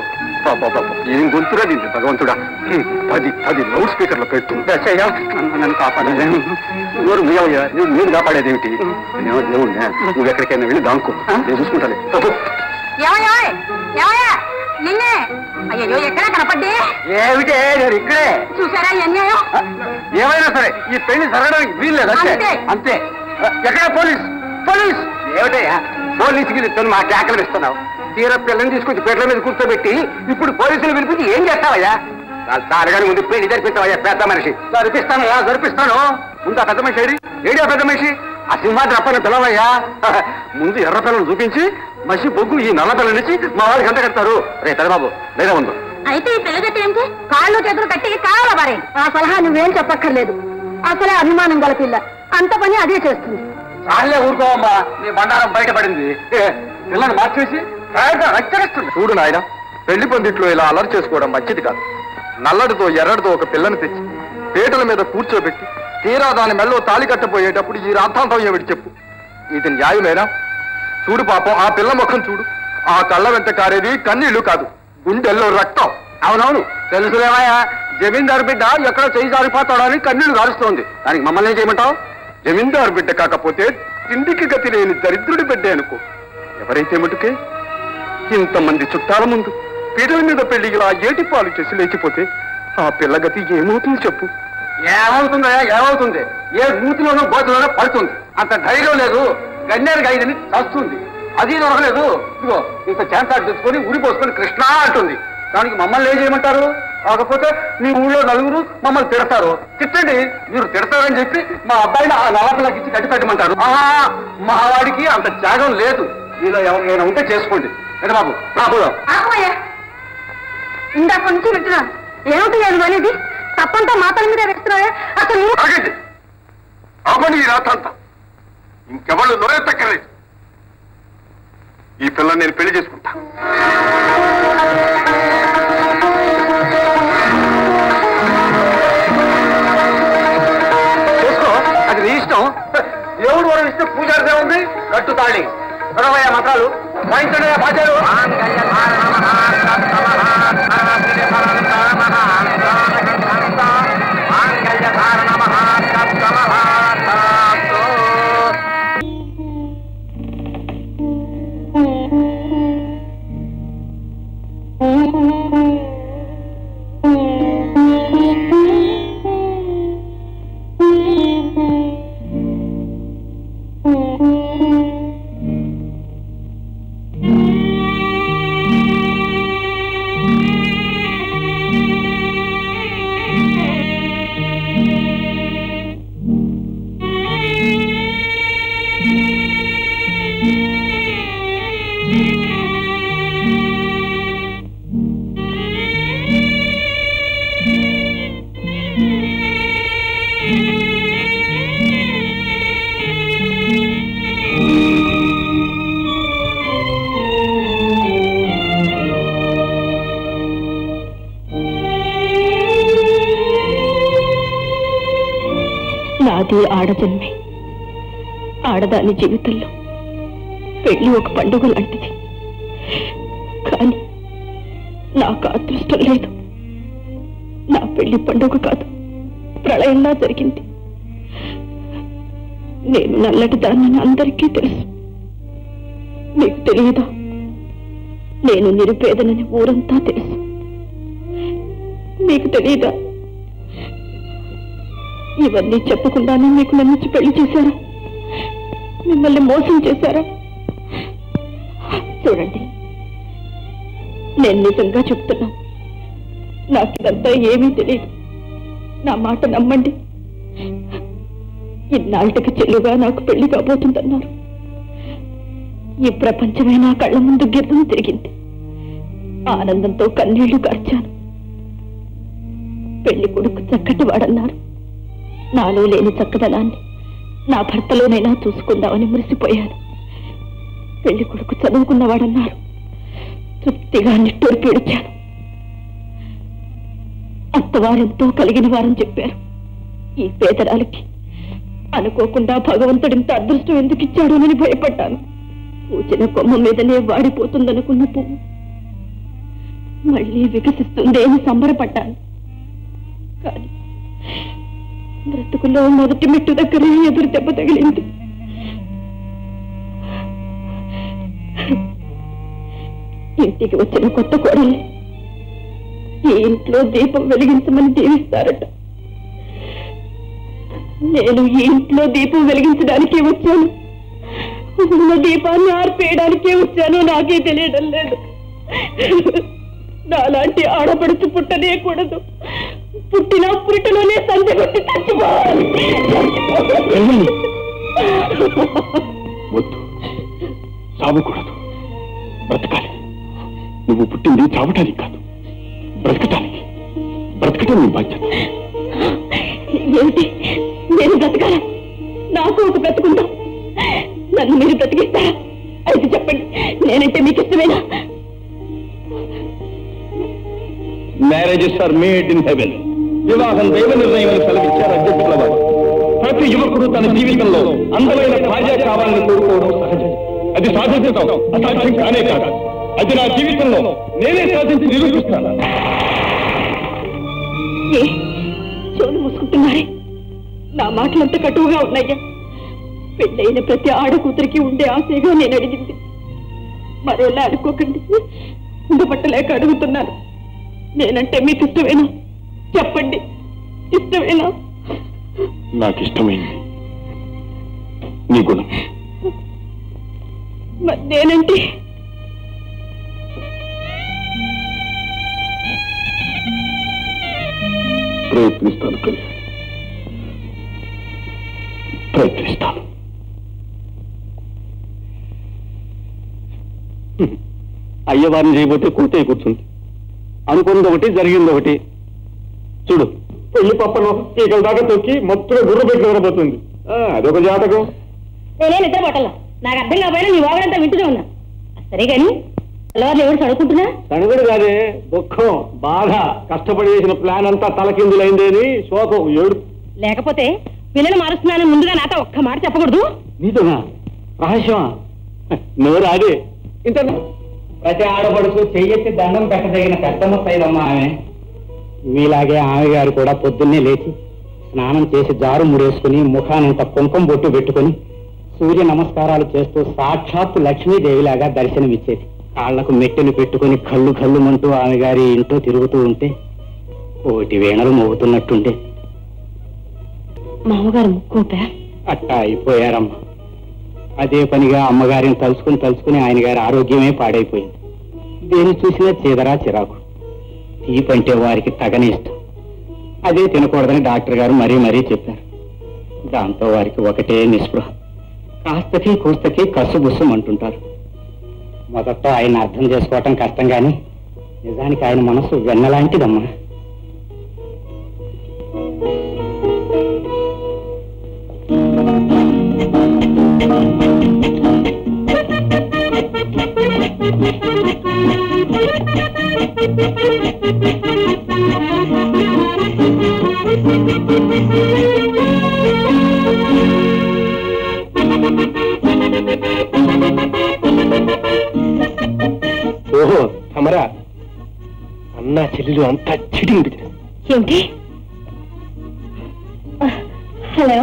[SPEAKER 3] ఏం గొంతురా దీన్ని భగవంతుడా హ్మ్, పది పది లౌడ్ స్పీకర్లో పెట్టు దశయ్యా నన్ను నన్ను కాపాడలే ఎవరు మీవయ్యా నువ్వు నేను కాపాడేదేమిటి నేను దేవుణ్ణా నువ్వు ఎక్కడికైనా వెళ్ళి దాంకు నేను చూసుకుంటాను
[SPEAKER 4] ఏమయ్యా ఏమయ్యా నిన్నే అయ్యో ఎక్కడా కనపడ్డే
[SPEAKER 3] ఏమిటే నేను ఇక్కడే
[SPEAKER 4] చూసారా ఈ అన్యాయం
[SPEAKER 3] ఏమైనా సరే ఈ పెళ్లి జరగడానికి వీల్లేదు అంతే
[SPEAKER 4] అంతే.
[SPEAKER 3] అంతే ఎక్కడ పోలీస్ పోలీస్ ఏమిటయ్యా పోలీసుకి ఇస్తాను మా కేకలు ఇస్తున్నావు తీర పిల్లని తీసుకొచ్చి పెట్టల మీద కూర్చోబెట్టి ఇప్పుడు పోలీసులు పిలిపించి ఏం చేస్తావయ్యా తారగాని ముందు పెళ్లి జరిపిస్తావయ్యా పెద్ద మనిషి జరిపిస్తాను జరిపిస్తాను ముందు ఆ పెద్ద మనిషి ఏడి ఏడి ఆ పెద్ద మనిషి ఆ సింహాద్రి అప్పని పిలవయ్యా ముందు ఎర్ర పిల్లలు చూపించి మసి బొగ్గు ఈ నల్ల పిల్లల నుంచి మా వారికి గంట కడతారు రే పెద్దబాబు లేదా ఉందో
[SPEAKER 4] అయితే ఈ పిల్లగట్టి ఏంటి కాళ్ళు చేతులు కట్టి కావాలా బారే ఆ సలహా నువ్వేం చెప్పక్కర్లేదు అసలే అభిమానం గల పిల్ల అంత పని అదే చేస్తుంది
[SPEAKER 3] చాలే ఊరుకోవమ్మా నీ బండారం బయటపడింది ఏ, పిల్లని మార్చేసి రచ్చరిస్తుంది చూడు నాయన పెళ్లి పందిట్లో ఇలా అలర్ చేసుకోవడం మంచిది కాదు నల్లడితో ఎర్రడితో ఒక పిల్లని తెచ్చి పీటల మీద కూర్చోబెట్టి తీరా దాని మెల్లో తాళి కట్టపోయేటప్పుడు ఈ రాద్ధాంతం ఏమిటి చెప్పు ఇది న్యాయమేనా చూడు పాపం ఆ పిల్ల ముఖం చూడు ఆ కళ్ళ వెంట కారేది కన్నీళ్లు కాదు గుండెల్లో రక్తం అవునవును తెలుసులేమయ్యా జమీందారు బిడ్డ ఎక్కడ చేయి జారిపోతాడో అని కన్నీళ్లు కారుస్తోంది దానికి మమ్మల్ని ఏం చేయమంటావు జమీందారు బిడ్డ కాకపోతే తిండికి గతి లేని దరిద్రుడి బిడ్డే అనుకో ఎవరైతే మటుకే ఇంతమంది చుట్టాల ముందు పీటల మీద పెళ్లి ఇలా ఏటి పాలు చేసి లేచిపోతే ఆ పిల్ల గతి ఏమవుతుంది చెప్పు ఏమవుతుందా ఏమవుతుంది ఏ మూతిలోనో గోతులోనో పడుతుంది అంత ధైర్యం లేదు గన్నేరు గైదని చస్తుంది అది దొరకలేదు ఇదిగో ఇంత చాన్సాట్ తెచ్చుకొని ఉరి పోసుకొని కృష్ణ అంటుంది దానికి మమ్మల్ని ఏం చేయమంటారు కాకపోతే మీ ఊళ్ళో నలుగురు మమ్మల్ని తిడతారు తిట్టండి మీరు తిడతారని చెప్పి మా అబ్బాయిని ఆ నల్లపిల్లకి ఇచ్చి కట్టి పెట్టమంటారు ఆహా, మా వాడికి అంత త్యాగం లేదు మీలో ఎవరికైనా ఉంటే చేసుకోండి ఎడ బాబు రాబోదాం
[SPEAKER 4] ఆగమయ్యా ఇందాక నుంచి వింటున్నా ఏమిటి నేను అనేది తప్పంతా మాటల మీద వేస్తున్నావే అసలు నువ్వు
[SPEAKER 1] ఆగండి ఆపండి ఈ రాతంతా ఇంకెవళ్ళు నోరెత్తక్కర్లేదు ఈ పిల్లని నేను పెళ్లి చేసుకుంటా
[SPEAKER 3] చేసుకో అది నీ ఇష్టం దేవుడు వరం ఇస్తే పూజారిదే ఉంది కట్టు తాళి చదవయ్యా మంత్రాలు వాయించండి పాచారు
[SPEAKER 5] నాది ఆడజన్మే ఆడదాని జీవితంలో పెళ్లి ఒక పండుగ లాంటిది కానీ నాకు అదృష్టం లేదు నా పెళ్లి పండుగ కాదు ప్రళయంలా జరిగింది నేను నల్లటి దాన్ని అందరికీ తెలుసు మీకు తెలియదా నేను నిరుపేదనని ఊరంతా తెలుసు మీకు తెలియదా ఇవన్నీ చెప్పకుండానే మీకు నమ్మించి పెళ్లి చేశారా మిమ్మల్ని మోసం చేశారా చూడండి నేను నిజంగా చెప్తున్నాను నాకు ఇదంతా ఏమీ తెలియదు నా మాట నమ్మండి ఇన్నాళ్ళకి చెల్లుగా నాకు పెళ్లి కాబోతుందన్నారు ఈ ప్రపంచమే నా కళ్ళ ముందు గిర్రం తిరిగింది ఆనందంతో కన్నీళ్లు కార్చాను పెళ్లి కొడుకు చక్కటి వాడన్నారు నాలో లేని చక్కదనాన్ని నా భర్తలోనైనా చూసుకుందామని మురిసిపోయాను పెళ్లి కొడుకు చదువుకున్నవాడన్నారు తృప్తిగా నిట్టూరు పీడిచాను అత్తవారెంతో కలిగిన వారని చెప్పారు ఈ పేదరాలకి అనుకోకుండా భగవంతుడింత అదృష్టం ఎందుకు ఇచ్చాడోనని భయపడ్డాను పూచిన కొమ్మ మీదనే వాడిపోతుందనుకున్న పువ్వు మళ్ళీ వికసిస్తుంది అని సంబరపడ్డాను కానీ బ్రతుకులో మొదటి మెట్టు దగ్గరే ఎదురు దెబ్బ తగిలింది ఇంటికి వచ్చిన కొత్త కోడల్ని ఈ ఇంట్లో దీపం వెలిగించమని దీవిస్తారట నేను ఈ ఇంట్లో దీపం వెలిగించడానికే వచ్చాను ఉన్న దీపాన్ని ఆర్పేయడానికే వచ్చాను నాకే తెలియడం లేదు నాలాంటి ఆడపడుచు పుట్టనే కూడదు పుట్టిన పురిటలోనే సంధి కొట్టి చచ్చిపోవాలి
[SPEAKER 1] వద్దు చావకూడదు బ్రతకాలి నువ్వు పుట్టింది చావటానికి కాదు బ్రతకటానికి బ్రతకటం నీ బాధ్యత
[SPEAKER 5] ఏమిటి నేను బ్రతకాల నాకు ఒక బ్రతుకుందా నన్ను మీరు బ్రతికిస్తారా అయితే చెప్పండి నేనంటే మీకు ఇష్టమేనా
[SPEAKER 1] marriages are made in heaven వివాహం దైవ నిర్ణయం అని సెలవిచ్చారు అధ్యక్షుల వారు ప్రతి యువకుడు తన జీవితంలో అందమైన భార్య కావాలని కోరుకోవడం సహజం అది సాధించడం అసాధ్యం కానే కాదు అది నా జీవితంలో నేనే సాధించి నిరూపిస్తాను
[SPEAKER 5] ఏ చెవులు మూసుకుంటున్నారే నా మాటలంత కటువుగా ఉన్నాయ్యా పెళ్ళైన ప్రతి ఆడ కూతురికి ఉండే ఆశగా నేను అడిగింది మరోలా అనుకోకండి ఉండబట్టలేక అడుగుతున్నాను నేనంటే మీకు ఇష్టమేనా చెప్పండి ఇష్టమేనా
[SPEAKER 1] నాకు ఇష్టమైంది నీ గుణం
[SPEAKER 5] మరి నేనంటే
[SPEAKER 1] ప్రయత్నిస్తాను కళ్యాణ్ ప్రయత్నిస్తాను
[SPEAKER 3] అయ్యవారిని చేయబోతే కూతే కూర్చుంది అనుకున్నది ఒకటి జరిగింది ఒకటి చూడు పెళ్లి పప్పను ఈకల దాకా తొక్కి మొత్తం గుర్ర పెట్టి నిద్రపోతుంది ఆ, అదొక జాతకం
[SPEAKER 4] నేనే నిద్రపోటల్లా నాకు అర్థం కాకపోయినా నీ వాగడంతా వింటూనే ఉన్నా సరే గాని తెల్లవారులు ఎవరు చదువుకుంటున్నా
[SPEAKER 3] తనుగుడు కాదే దుఃఖం బాధ కష్టపడి చేసిన ప్లాన్ అంతా తలకిందులైంది అని శోకం ఏడు
[SPEAKER 4] లేకపోతే పిల్లలు మారుస్తున్నానని ముందుగా నాతో ఒక్క మాట చెప్పకూడదు
[SPEAKER 3] నీతోనా రహస్యమా నోరు అదే ఇంత
[SPEAKER 2] ప్రతి ఆడపడుచు చెయ్యెత్తి దండం పెట్టదగిన పెద్ద ముత్తైదమ్మా ఆమె మీలాగే ఆమె గారు కూడా పొద్దున్నే లేచి స్నానం చేసి జారు ముడేసుకుని ముఖానంత కుంకుమ బొట్టు పెట్టుకుని సూర్య నమస్కారాలు చేస్తూ సాక్షాత్తు లక్ష్మీదేవిలాగా దర్శనమిచ్చేది కాళ్లకు మెట్టెలు పెట్టుకుని కళ్ళు కళ్ళుమంటూ ఆమె గారి ఇంట్లో తిరుగుతూ ఉంటే కోటి వీణలు మోగుతున్నట్టుండే
[SPEAKER 5] మామగారు ముక్కోపా
[SPEAKER 2] అట్టా అయిపోయారమ్మా అదే పనిగా అమ్మగారిని తలుచుకుని తలుచుకుని ఆయన గారి ఆరోగ్యమే పాడైపోయింది దేని చూసినా చీదరా చిరాకు తీపంటే వారికి తగని ఇష్టం అదే తినకూడదని డాక్టర్ గారు మరీ మరీ చెప్పారు దాంతో వారికి ఒకటే నిస్పృహ కాస్తకి కూస్తకి కసుబుస్సు అంటుంటారు మొదట ఆయన అర్థం చేసుకోవటం కష్టం కానీ నిజానికి ఆయన మనసు వెన్నలాంటిదమ్మా
[SPEAKER 5] Thank you.
[SPEAKER 3] ఓహో తమరా అన్న చెల్లెలు అంతా చిటింగ్ బిజినెస్
[SPEAKER 5] ఏమిటి హలో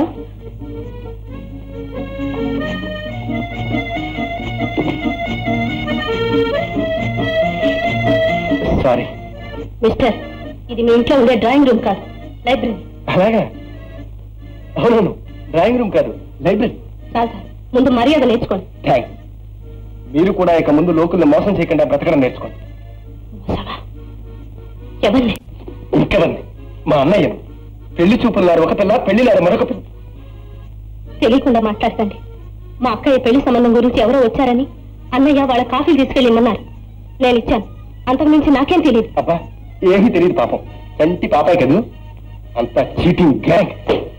[SPEAKER 3] సారీ
[SPEAKER 5] మిస్టర్ ఇది మీ ఇంట్లో ఉండే డ్రాయింగ్ రూమ్ కాదు లైబ్రరీ
[SPEAKER 3] అలాగా అవునవును డ్రాయింగ్ రూమ్ కాదు లైబ్రరీ
[SPEAKER 5] చాలు సార్ ముందు మర్యాద నేర్చుకోండి
[SPEAKER 3] థ్యాంక్స్ మీరు కూడా ఇక ముందు లోకుల్ని మోసం చేయకుండా బ్రతకడం నేర్చుకోండి
[SPEAKER 5] మోసమా? ఎవరిని
[SPEAKER 3] ఇంకెవరిని మా అన్నయ్య పెళ్లి చూపులారు ఒక పిల్ల పెళ్లిలారు మరొక పిల్ల
[SPEAKER 5] తెలియకుండా మాట్లాడకండి మా అక్కయ్య పెళ్లి సంబంధం గురించి ఎవరో వచ్చారని అన్నయ్య వాళ్ళ కాఫీలు తీసుకెళ్ళిమన్నారు నేను ఇచ్చాను అంతకుమించి నాకేం తెలియదు
[SPEAKER 3] అబ్బా ఏమీ తెలియదు పాపం కంటి పాపాయి కదూ అంత చీటింగ్ గ్యాంగ్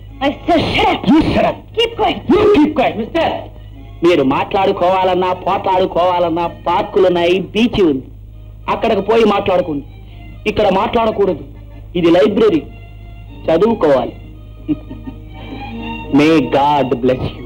[SPEAKER 2] మిస్టర్ మీరు మాట్లాడుకోవాలన్నా పోట్లాడుకోవాలన్నా పార్కులున్నాయి బీచ్ ఉంది అక్కడికి పోయి మాట్లాడుకోండి ఇక్కడ మాట్లాడకూడదు ఇది లైబ్రరీ చదువుకోవాలి మే గాడ్ బ్లెస్ యూ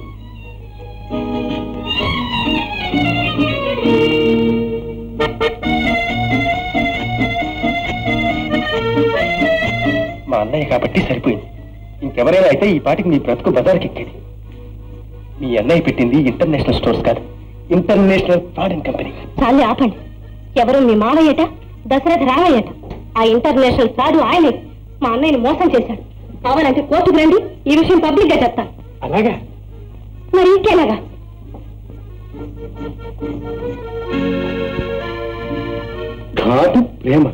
[SPEAKER 3] మా అన్నయ్య కాబట్టి సరిపోయింది ఇంకెవరైనా అయితే ఈ పాటికి మీ బ్రతుకు బజార్కి ఎక్కేది మీ అన్నయ్య పెట్టింది ఇంటర్నేషనల్ స్టోర్స్ కాదు ఇంటర్నేషనల్ ఫారిన్ కంపెనీ
[SPEAKER 5] చాలే ఆపండి ఎవరు మీ మావయ్యట దశరథ రామయ్యట ఆ ఇంటర్నేషనల్ ఫ్రాడ్ ఆయనే మా అన్నయ్యని మోసం చేశాడు కావాలంటే కోర్టుకు రండి ఈ విషయం పబ్లిక్ గా చెప్తాను
[SPEAKER 3] అలాగా
[SPEAKER 5] మరి ఇంకేలాగా
[SPEAKER 3] ఘాటు ప్రేమ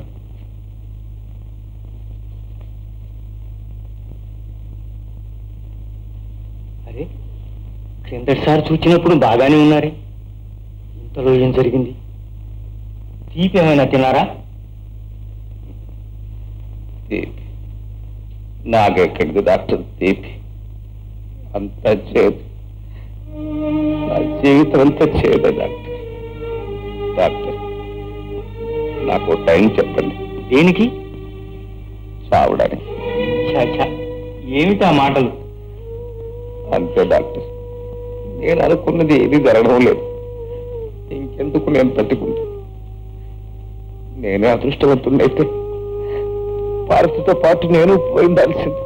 [SPEAKER 3] అరే క్రిందటిసారి చూచినప్పుడు బాగానే ఉన్నారే ఇంతలో ఏం జరిగింది తీపి ఏమైనా తిన్నారా
[SPEAKER 1] తీపి నాకెక్కడికి డాక్టర్ తీపి అంత చేదు నా జీవితం అంతా చేదే డాక్టర్ డాక్టర్ నాకు టైం చెప్పండి
[SPEAKER 3] దేనికి
[SPEAKER 1] చావడానికి
[SPEAKER 3] ఛా, ఛా. ఏమిటా మాటలు
[SPEAKER 1] అంతే డాక్టర్ నేను అనుకున్నది ఏది జరగడం లేదు ఇంకెందుకు నేను తట్టుకుంటా నేనే అదృష్టవంతున్నైతే పార్టీతో పాటు నేను పోయిందాల్సింది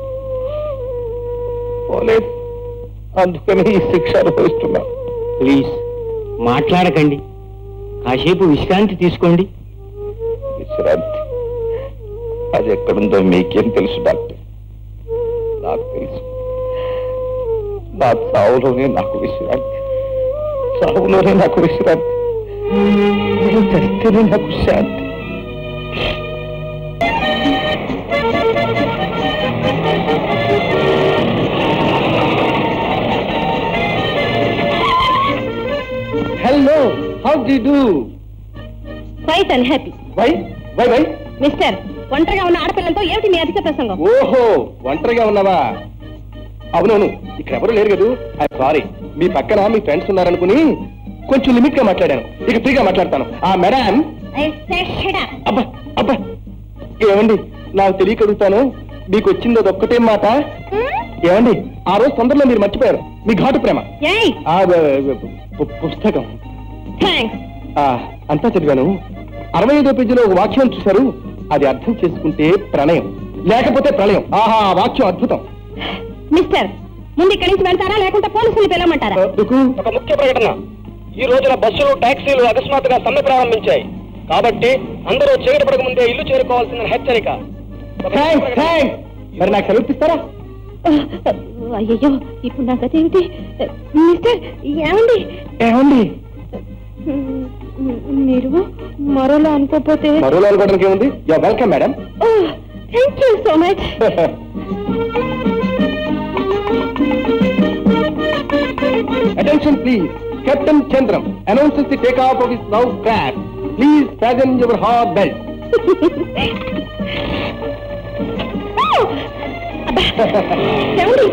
[SPEAKER 1] పోలేదు అందుకని ఈ శిక్ష అనుభవిస్తున్నా
[SPEAKER 3] ప్లీజ్ మాట్లాడకండి కాసేపు విశ్రాంతి తీసుకోండి
[SPEAKER 1] విశ్రాంతి అది ఎక్కడుందో మీకేం తెలుసు డాక్టర్ నాకు తెలుసు నా చావులోనే నాకు విశ్రాంతి చావులోనే నాకు విశ్రాంతి నేను చస్తేనే నాకు శాంతి
[SPEAKER 3] hello how d' do
[SPEAKER 5] quite and happy
[SPEAKER 3] why why why
[SPEAKER 5] mister ఒంటరిగా ఉన్న ఆడపిల్లలతో ఏమిటి మీ అధిక ప్రసంగం
[SPEAKER 3] ఓహో ఒంటరిగా ఉన్నావా అవునవును ఇక్కడ ఎవరు లేరు కదూ ఐ సారీ మీ పక్కన మీ ఫ్రెండ్స్ ఉన్నారనుకుని కొంచెం లిమిట్ గా మాట్లాడాను ఇక ఫ్రీగా మాట్లాడతాను ఆ మేడం అబ్బా అబ్బా ఏమండి నాకు తెలియక అడుగుతాను మీకు వచ్చింది అది ఒక్కటే మాట ఏమండి ఆ రోజు తొందరలో మీరు మర్చిపోయారు మీ ఘాటు ప్రేమ
[SPEAKER 5] ఏయ్
[SPEAKER 3] ఆ బ- బ- పు- పుస్తకం
[SPEAKER 5] థ్యాంక్స్
[SPEAKER 3] ఆ, అంతా చదివాను అరవై ఐదో పేజీలో ఒక వాక్యం చూశారు అది అర్థం చేసుకుంటే ప్రణయం లేకపోతే ప్రళయం ఆహా ఆ వాక్యం అద్భుతం
[SPEAKER 5] మిస్టర్ ముందు ఇక్కడి నుంచి వెళ్తారా లేకుంటే పోలీసులు పిలవమంటారా
[SPEAKER 3] ఎందుకు
[SPEAKER 6] ఒక ముఖ్య ప్రకటన ఈ రోజున బస్సులు టాక్సీలు అకస్మాత్తుగా సమ్మె ప్రారంభించాయి కాబట్టి అందరూ చీకటి పడక ముందే ఇల్లు చేరుకోవాల్సిన హెచ్చరిక ఒక ముఖ్య
[SPEAKER 3] థ్యాంక్స్
[SPEAKER 6] ప్రకటన.
[SPEAKER 3] థ్యాంక్స్ మరి నాకు సెలవు ఇస్తారా
[SPEAKER 5] అయ్యయ్యో ఇప్పుడు నా గతి ఏమిటి మిస్టర్ ఏమండి
[SPEAKER 3] ఏమండి
[SPEAKER 5] మీరు మరోలా అనుకోపోతే
[SPEAKER 3] మరోలో అనుకోవడానికి ఏముంది yeah welcome madam
[SPEAKER 5] thank you so much
[SPEAKER 3] attention please captain Chandram announces the take off of his now craft please fasten your heart belt
[SPEAKER 5] ఏమండి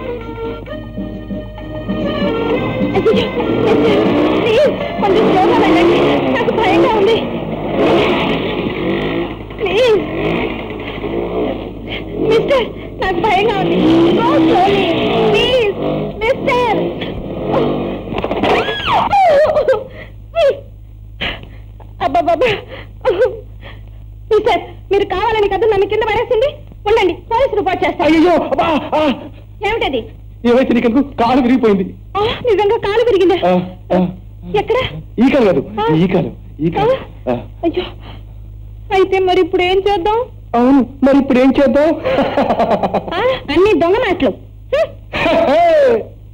[SPEAKER 5] అయ్యయ్యో, మిస్టర్, ప్లీజ్ కొంచెం స్లోగా వెళ్ళండి నాకు భయంగా ఉంది ప్లీజ్ మిస్టర్ నాకు భయంగా ఉంది గో స్లోలీ ప్లీజ్ మిస్టర్ అబ్బాబాబా సార్ మీరు కావాలని కదా నన్ను కింద పడేసింది ఉండండి పోలీసు రిపోర్ట్ చేస్తాను
[SPEAKER 6] అయ్యో అబ్బా, ఆ,
[SPEAKER 5] ఏమిటది
[SPEAKER 6] ఏమైతే నీకు కాలు విరిగిపోయింది
[SPEAKER 5] ఆ, నిజంగా కాలు విరిగిందా
[SPEAKER 6] ఆ, ఆ.
[SPEAKER 5] ఎక్కడ
[SPEAKER 6] ఈ కాలు కాదు ఈ కాలు ఈ కాలు ఆ.
[SPEAKER 5] అయ్యో అయితే మరి ఇప్పుడు ఏం చేద్దాం
[SPEAKER 6] అవును మరి ఇప్పుడు ఏం చేద్దాం
[SPEAKER 5] ఆ, అన్ని దొంగ మాటలు hmm.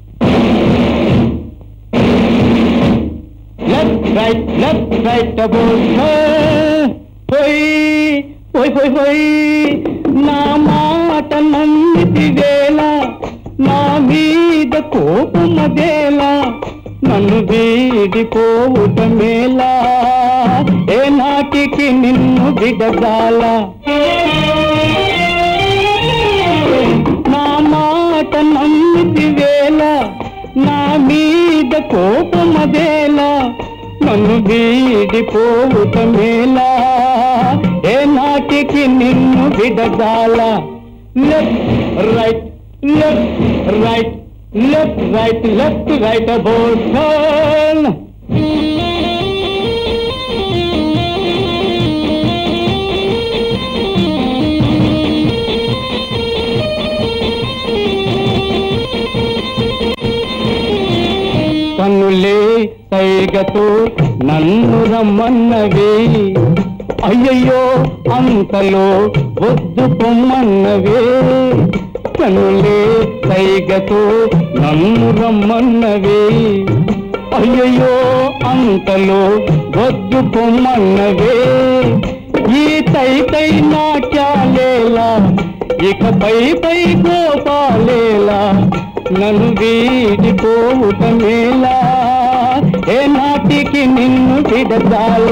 [SPEAKER 6] Left right left right double పోయి పోయి పోయి పోయి నా మాట నమ్మితి వేళ నా మీద కోపమదేలా నన్ను వీడిపోవుట మేలా ఏ నాటికి నిన్ను విడదాల నా మాట నమ్మితి వేళ నా మీద కోపమదేలా నన్ను వీడిపోవుట మేలా ఏ నాటికి నిన్ను విడదాల left right left right left right left right about turn కన్నులే సైగతో నన్ను రమ్మన్నవి అయ్యయ్యో అంతలో వద్దు పొమ్మన్నవే కన్నులే సైగతో నన్ను రమ్మన్నవి అయ్యయ్యో అంతలో వద్దు పొమ్మన్నవే ఈ తై తై నాట్యాలేలా ఇక పై పై గోపాలేలా నన్ను వీడిపోవుట మేలా ఏ నాటికి నిన్ను విడదాల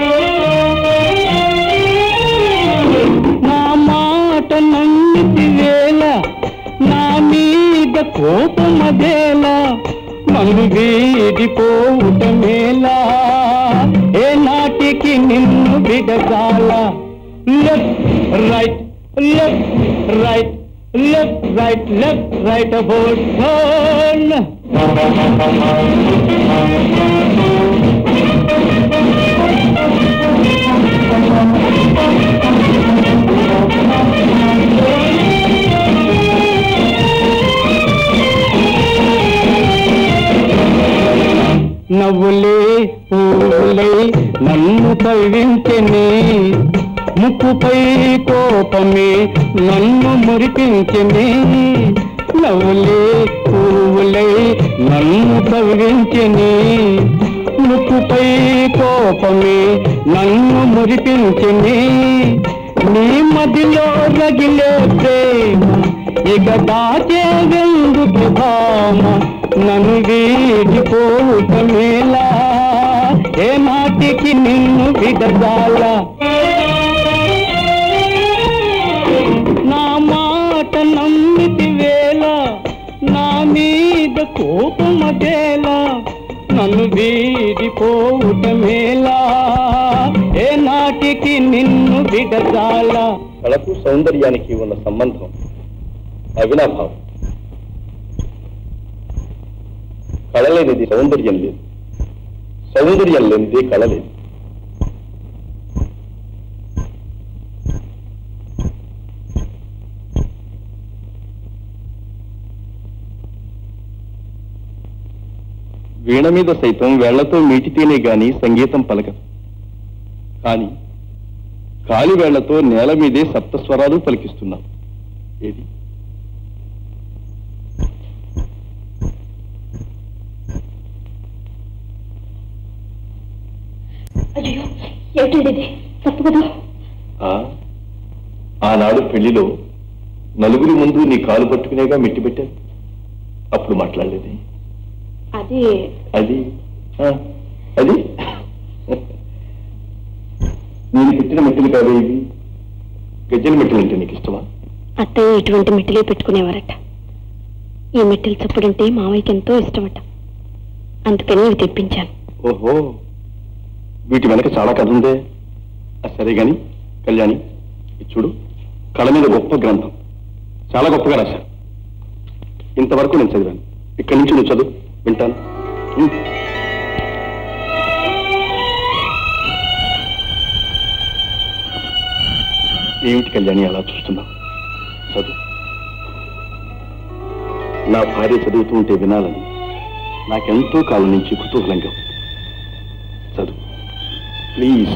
[SPEAKER 6] నా మాట నమ్మితి వేళ నా మీద కోపమదేలా నన్ను వీడిపోవుట మేలా ఏ నాటికి నిన్ను విడదాల left right left right left right left right about turn నవ్వులే పువ్వులై నన్ను కవ్వించని ముక్కుపై కోపమే నన్ను మురిపించని నవ్వులే పువ్వులై నన్ను కవ్వించని ముక్కుపై కోపమే నన్ను మురిపించని నీ మదిలో రగిలే ప్రేమ ఇక దాచే వెందుకు భామ నన్ను వీడిపోవుట మేలా ఏ నాటికి నిన్ను విడదాల నా మాట నమ్మితి వేళ నా మీద కోపమదేలా నన్ను వీడిపోవుట మేలా ఏ నాటికి నిన్ను విడదాల
[SPEAKER 1] కళకు సౌందర్యానికి ఉన్న సంబంధం అవినాభావం కళ లేనిది సౌందర్యం లేదు సౌందర్యం లేనిది కళ లేదు వీణ మీద సైతం వేళ్లతో మీటితేనే గాని సంగీతం పలకదు కానీ కాలి వేళ్లతో నేల మీదే సప్తస్వరాలు పలికిస్తున్నాం ఏది
[SPEAKER 5] అయ్యో ఏమిటండి ఇది తప్పు కదా
[SPEAKER 1] ఆ, ఆనాడు పెళ్లిలో నలుగురి ముందు నీ కాలు పట్టుకునేగా మెట్టి పెట్టాను అప్పుడు మాట్లాడలేదు
[SPEAKER 5] అది
[SPEAKER 1] అది ఆ, అది నేను పెట్టిన మెట్టులు కాదు ఇవి గజ్జల మెట్టులు అంటే నీకు ఇష్టమా
[SPEAKER 5] అత్తయ్య ఇటువంటి మెట్టిలే పెట్టుకునేవారట ఈ మెట్టిల చప్పుడంటే మావయ్యకి ఎంతో ఇష్టమట అందుకని ఇవి తెప్పించాను
[SPEAKER 1] ఓహో వీటి వెనక చాలా కథ ఉందే ఆ, సరే గాని కళ్యాణి ఇది చూడు కళ మీద గొప్ప గ్రంథం చాలా గొప్పగా రాశారు ఇంతవరకు నేను చదివాను ఇక్కడి నుంచి నువ్వు చదువు వింటాను ఉం. ఏమిటి కళ్యాణి అలా చూస్తున్నావు చదువు నా భార్య చదువుతూ ఉంటే వినాలని నాకెంతో కాలం నుంచి కుతూహలంగా ఉంది. చదువు ప్లీజ్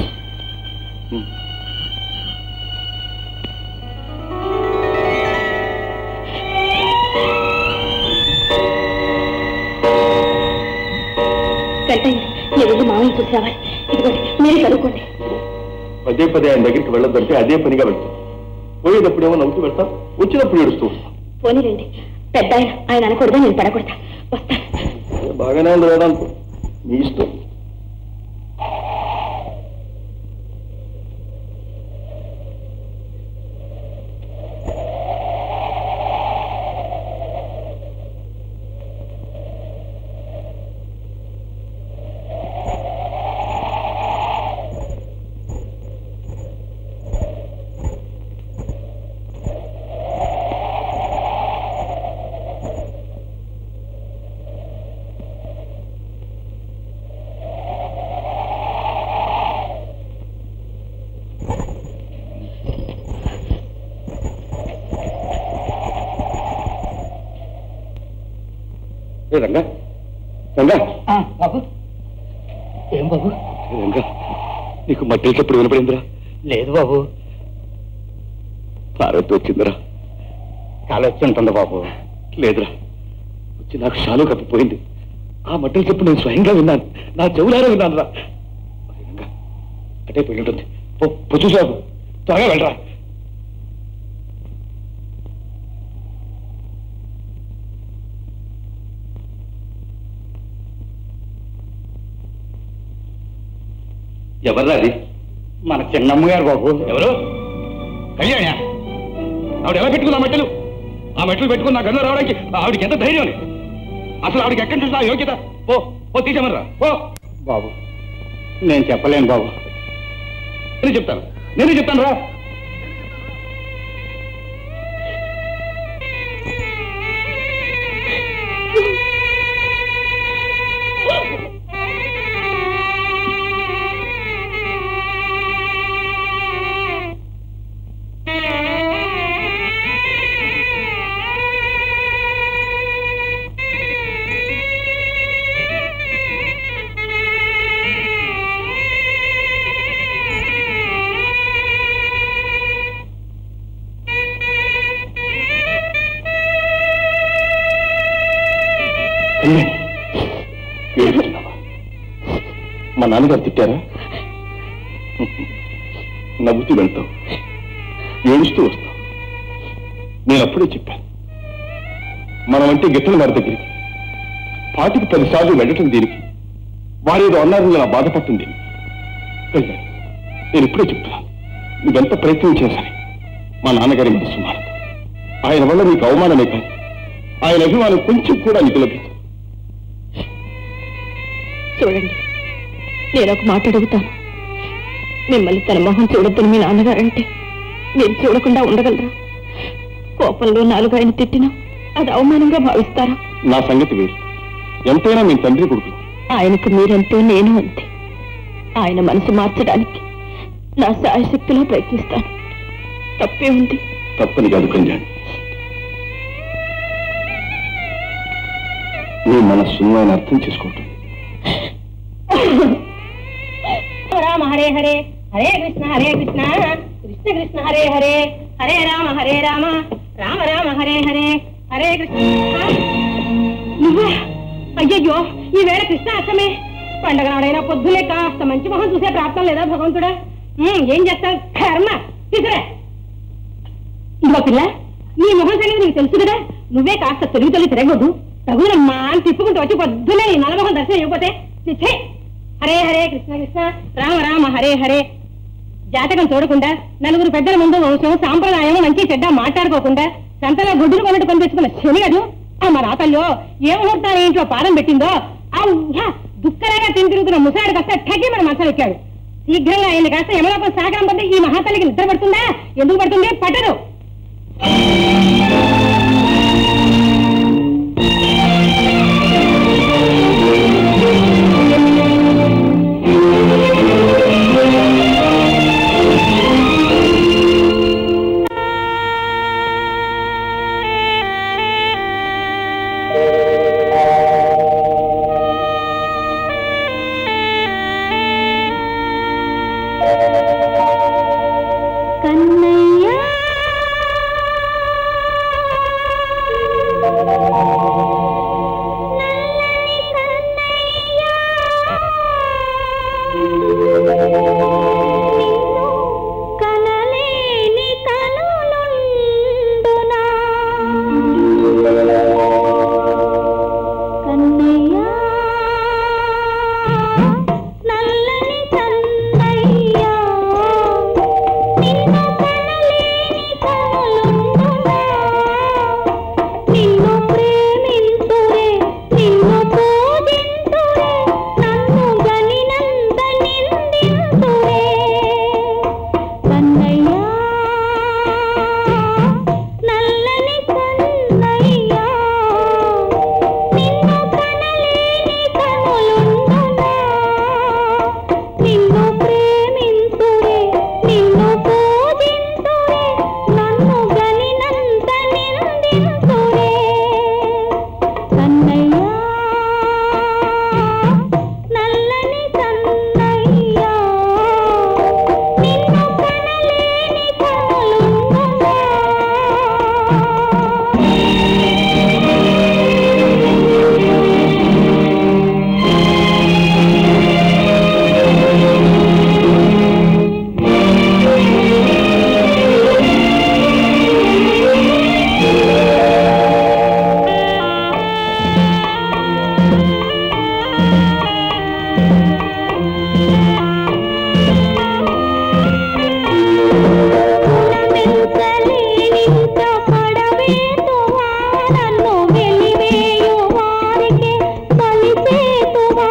[SPEAKER 5] వెంటనే నేను వెళ్ళి మామయ్య చూసి రావాలి ఇదిగోండి మీరే చదువుకోండి
[SPEAKER 1] పదే పదే ఆయన దగ్గరికి వెళ్ళొద్దంటే అదే పనిగా వెళ్తాం పోయేటప్పుడు ఏమో నవ్వుతూ వెళ్తాం వచ్చినప్పుడు ఏడుస్తూ వస్తాం
[SPEAKER 5] పోనీరండి పెద్ద ఆయన ఆయన అనకూడదా నేను పడకూడదా వస్తాను
[SPEAKER 1] బాగానే ఉంది వేదాంతం మీ ఇష్టం ఏ రంగా రంగా
[SPEAKER 2] బాబు ఏం బాబు
[SPEAKER 1] ఏ రంగా నీకు మట్టి ఎప్పుడు వినపడిందిరా
[SPEAKER 2] లేదు బాబు
[SPEAKER 1] పార్వతి వచ్చిందిరా
[SPEAKER 2] కాలు వచ్చి ఉంటుంది బాబు
[SPEAKER 1] లేదురా వచ్చి నాకు షాలు కప్పిపోయింది ఆ మట్టలు చెప్పు నేను స్వయంగా విన్నాను నా చెవులారా విన్నాను రా రంగా అటే పోయి ఉంటుంది పో పో చూసావు త్వరగా వెళ్ళరా ఎవర్రా అది
[SPEAKER 2] మన చిన్నమ్మ గారు బాబు
[SPEAKER 1] ఎవరు కళ్యాణ ఆవిడ ఎలా పెట్టుకుంది ఆ మెట్టలు ఆ మెట్టలు పెట్టుకుని నా గదిలో రావడానికి ఆవిడకి ఎంత ధైర్యం అని అసలు ఆవిడకి ఎక్కడి నుంచి ఆ యోగ్యత ఓ ఓ తీసేమనరా ఓ
[SPEAKER 2] బాబు నేను చెప్పలేను బాబు
[SPEAKER 1] నేను చెప్తాను నేను చెప్తాను రా ఏడుస్తున్నావా మా నాన్నగారు తిట్టారా నవ్వుతూ వెళ్తావు ఏడుస్తూ వస్తావు నేను అప్పుడే చెప్పాను మనం అంటే గిట్టల వారి దగ్గరికి పాటికి పదిసార్లు వెళ్ళటం దీనికి వారేదో అన్నారని నా బాధపడుతుంది దీనికి కళ్యాణ్, నేను ఇప్పుడే చెప్తున్నాను నువ్వెంత ప్రయత్నం చేశాను మా నాన్నగారి మనసు మారదు ఆయన వల్ల నీకు అవమానమే కానీ ఆయన అభిమానం కొంచెం కూడా నీకు లభించదు
[SPEAKER 5] చూడండి నేను ఒక మాట అడుగుతాను మిమ్మల్ని తన మొహం చూడొద్దని మీ నాన్నగారంటే మీరు చూడకుండా ఉండగలరా కోపంలో నాలుగు ఆయన తిట్టినా అది అవమానంగా భావిస్తారా
[SPEAKER 1] నా సంగతి వేరు ఎంతైనా మీ తండ్రి కొడుకు
[SPEAKER 5] ఆయనకు మీరెంతో నేను అంతే ఆయన మనసు మార్చడానికి నా శాయశక్తిలో ప్రయత్నిస్తాను తప్పే ఉంది
[SPEAKER 1] తప్పని కాదు కళ్యాణ్ నీ మనస్సును ఆయన అర్థం చేసుకోవటం
[SPEAKER 4] రామ హరే హరే హరే కృష్ణ హరే కృష్ణ కృష్ణ కృష్ణ హరే హరే హరే రామ హరే రామ రామ రామ హరే హరే హరే కృష్ణ నువ్వా అయ్యయ్యో ఈ వేళ కృష్ణ అష్టమే పండగ నాడైనా పొద్దులే కాస్త మంచి మొహం చూసే ప్రాప్తం లేదా భగవంతుడా ఉమ్, ఏం చేస్తావు కర్మ తీసురా ఇదిగో పిల్ల నీ మొహం సంగతి నీకు తెలుసు కదా నువ్వే కాస్త తొలిగి తొలి తిరగొద్దు తగునమ్మా అని తిప్పుకుంటూ వచ్చి పొద్దునే నీ నలమొహం దర్శనం ఇవ్వకపోతే ఛీ! హరే హరే కృష్ణ కృష్ణ రామ రామ హరే హరే జాతకం చూడకుండా నలుగురు పెద్దల ముందు వంశం సాంప్రదాయం మంచి చెడ్డ మాట్లాడుకోకుండా సంతలో గుడ్డులు కొన్నట్టు కనిపించుకున్న శని గదు ఆ మా రాతల్లో ఏ ముహూర్తాన్ని ఇంట్లో పాదం పెట్టిందో ఆ దుక్కలాగా తిని తిరుగుతున్న ముసాడు కాస్త ఠగ్గి మన మనసులో ఎక్కాడు శీఘ్రంగా ఆయన కాస్త యమలోకం సాగరం పొంది ఈ మహాతల్లికి నిద్ర పడుతుందా ఎందుకు పడుతుంది పట్టదు
[SPEAKER 5] కన్నయ్య నల్లని కన్నయ్య నిన్ను కనలేని కనులుండునా కన్నయ్య నల్లని కన్నయ్య నిన్ను కనలేని కనులుండునా నిన్ను ప్రేమింతురే నిన్ను పూజింతురే నన్ను గనినంత నిందింతురే కన్నయ్య నల్లని కన్నయ్య నిన్ను కనలేని కనులుండునా నిన్ను ప్రేమింతురే నిన్ను పూజింతురే నన్ను గనినంత నిందింతురే కన్నయ్య నల్లని కన్నయ్య నిన్ను కనలేని కనులుండునా గుణమెంతలేనింత పడవేతువా నన్ను వెలివేయు వారికి కలిసేతువా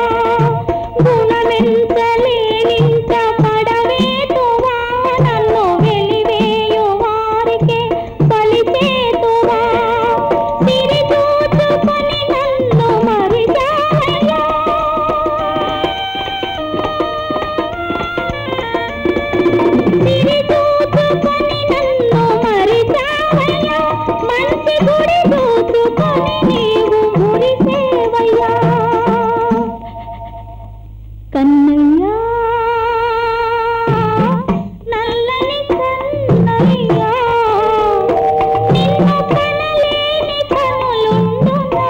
[SPEAKER 5] గుణమెంతలేనింత పడవేతువా నన్ను వెలివేయు వారికి కలిసేతువా సిరి చూచుకొని నన్ను మరిచావయ్యా సిరి చూచుకొని నన్ను మరిచావయ్యా మంచి గుడి చూచుకొని నీవు మురిసేవయ్యా కన్నయ్య నల్లని కన్నయ్య నిన్ను కనలేని కనులుండునా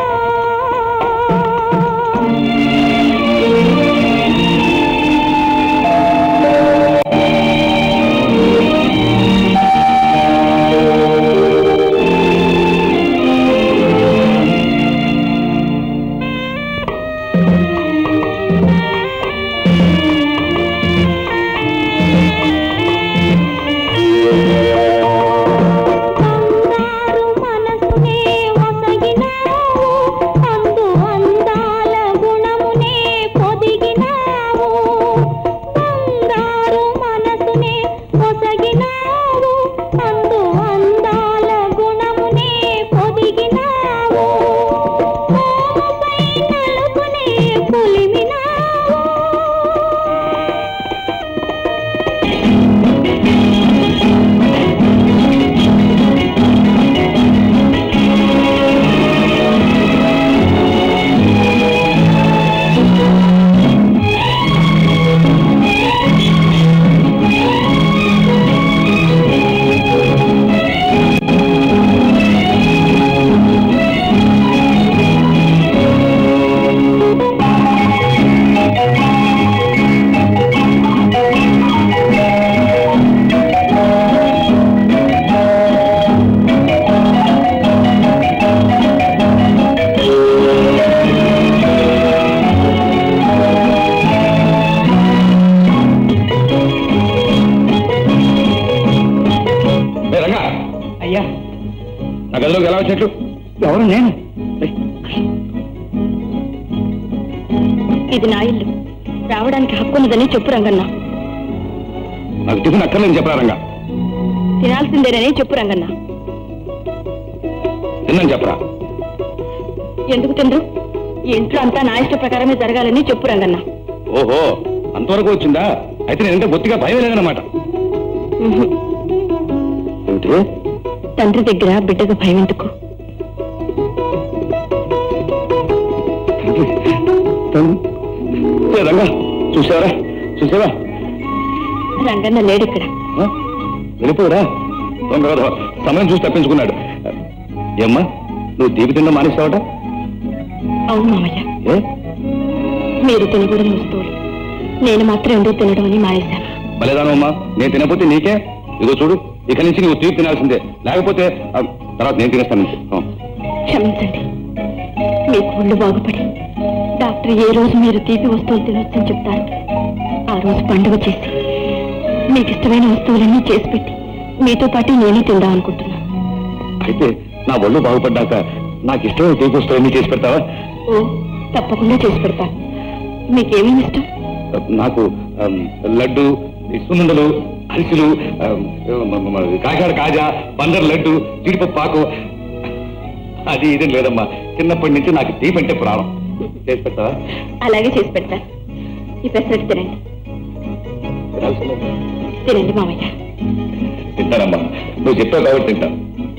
[SPEAKER 5] బంగారు మనసునే ఒసగినావు అందు అందాల గుణమునే పొదిగినావు బంగారు మనసునే ఒసగినావు అందు అందాల గుణమునే పొదిగినావు మోముపై నలుపునే పులిమినావు
[SPEAKER 1] ఏ రంగా
[SPEAKER 2] అయ్యా
[SPEAKER 1] నా గదిలోకి ఎలా వచ్చినట్లు
[SPEAKER 2] ఎవరు నేను
[SPEAKER 5] ఇది నా ఇల్లు రావడానికి హక్కున్నదని చెప్పు రంగన్న
[SPEAKER 1] నాకు టిఫిన్ అక్కర్లేని చెప్పరా రంగా
[SPEAKER 5] తినాల్సిందేనని చెప్పు రంగన్న
[SPEAKER 1] తిన్నాను చెప్పరా
[SPEAKER 5] ఎందుకు తిండ్రు ఈ ఇంట్లో అంతా నా ఇష్ట ప్రకారమే జరగాలని చెప్పు రంగన్న
[SPEAKER 1] ఓహో అంతవరకు వచ్చిందా అయితే నేనంటే బొత్తిగా భయం లేదన్నమాట
[SPEAKER 5] ఉహు.
[SPEAKER 1] ఏమిటి
[SPEAKER 5] తండ్రి దగ్గర బిడ్డకు భయం ఎందుకు
[SPEAKER 1] ఏ రంగా చూసావరా చూసావా
[SPEAKER 5] రంగన్న లేడిక్కడ
[SPEAKER 1] ఆ? వెళ్ళిపోరా తొందరగా సమయం చూసి తప్పించుకున్నాడు ఏమ్మా నువ్వు తీపి తిన్న మానేస్తావట
[SPEAKER 5] అవును మామయ్య
[SPEAKER 1] ఏ
[SPEAKER 5] మీరు తినకూడని వస్తువులు నేను మాత్రం ఎందుకు తినడం అని మానేశాను
[SPEAKER 1] బలేదానమ్మా నేను తినకపోతే నీకే ఇదో చూడు ఇక నుంచి నువ్వు తీపి తినాల్సిందే లేకపోతే ఆ, తర్వాత నేను తినేస్తాను నీకు. ఆ.
[SPEAKER 5] క్షమించండి మీకు ఒళ్ళు బాగుపడి డాక్టర్ ఏ రోజు మీరు తీపి వస్తువులు తినొచ్చని చెప్తారు ఆ రోజు పండుగ చేసి మీకు ఇష్టమైన వస్తువులన్నీ చేసి పెట్టి మీతో పాటు నేను తిందాం అనుకుంటున్నాను
[SPEAKER 1] అయితే నా ఒళ్ళు బాగుపడ్డాక నాకు ఇష్టమైన తీపి వస్తువులన్నీ చేసి పెడతావా
[SPEAKER 5] ఓ తప్పకుండా చేసి పెడతాను మీకేమేమి ఇష్టం
[SPEAKER 1] నాకు ఆమ్, లడ్డు ఈ సున్నుండలు అరిసెలు ఆమ్, మ- మ- కాకినాడ కాజా బందర్ లడ్డు జీడిపప్పు పాకు అది ఇదేం లేదమ్మా చిన్నప్పటి నుంచి నాకు తీపి అంటే ప్రాణం చేసి పెడతావా
[SPEAKER 5] అలాగే చేసి పెడతాను ఈ పెసరట్టు తినండి
[SPEAKER 1] తినాల్సిందే.
[SPEAKER 5] తినండి మామయ్య
[SPEAKER 1] తింటానమ్మా నువ్వు చెప్పావు కాబట్టి తింటాను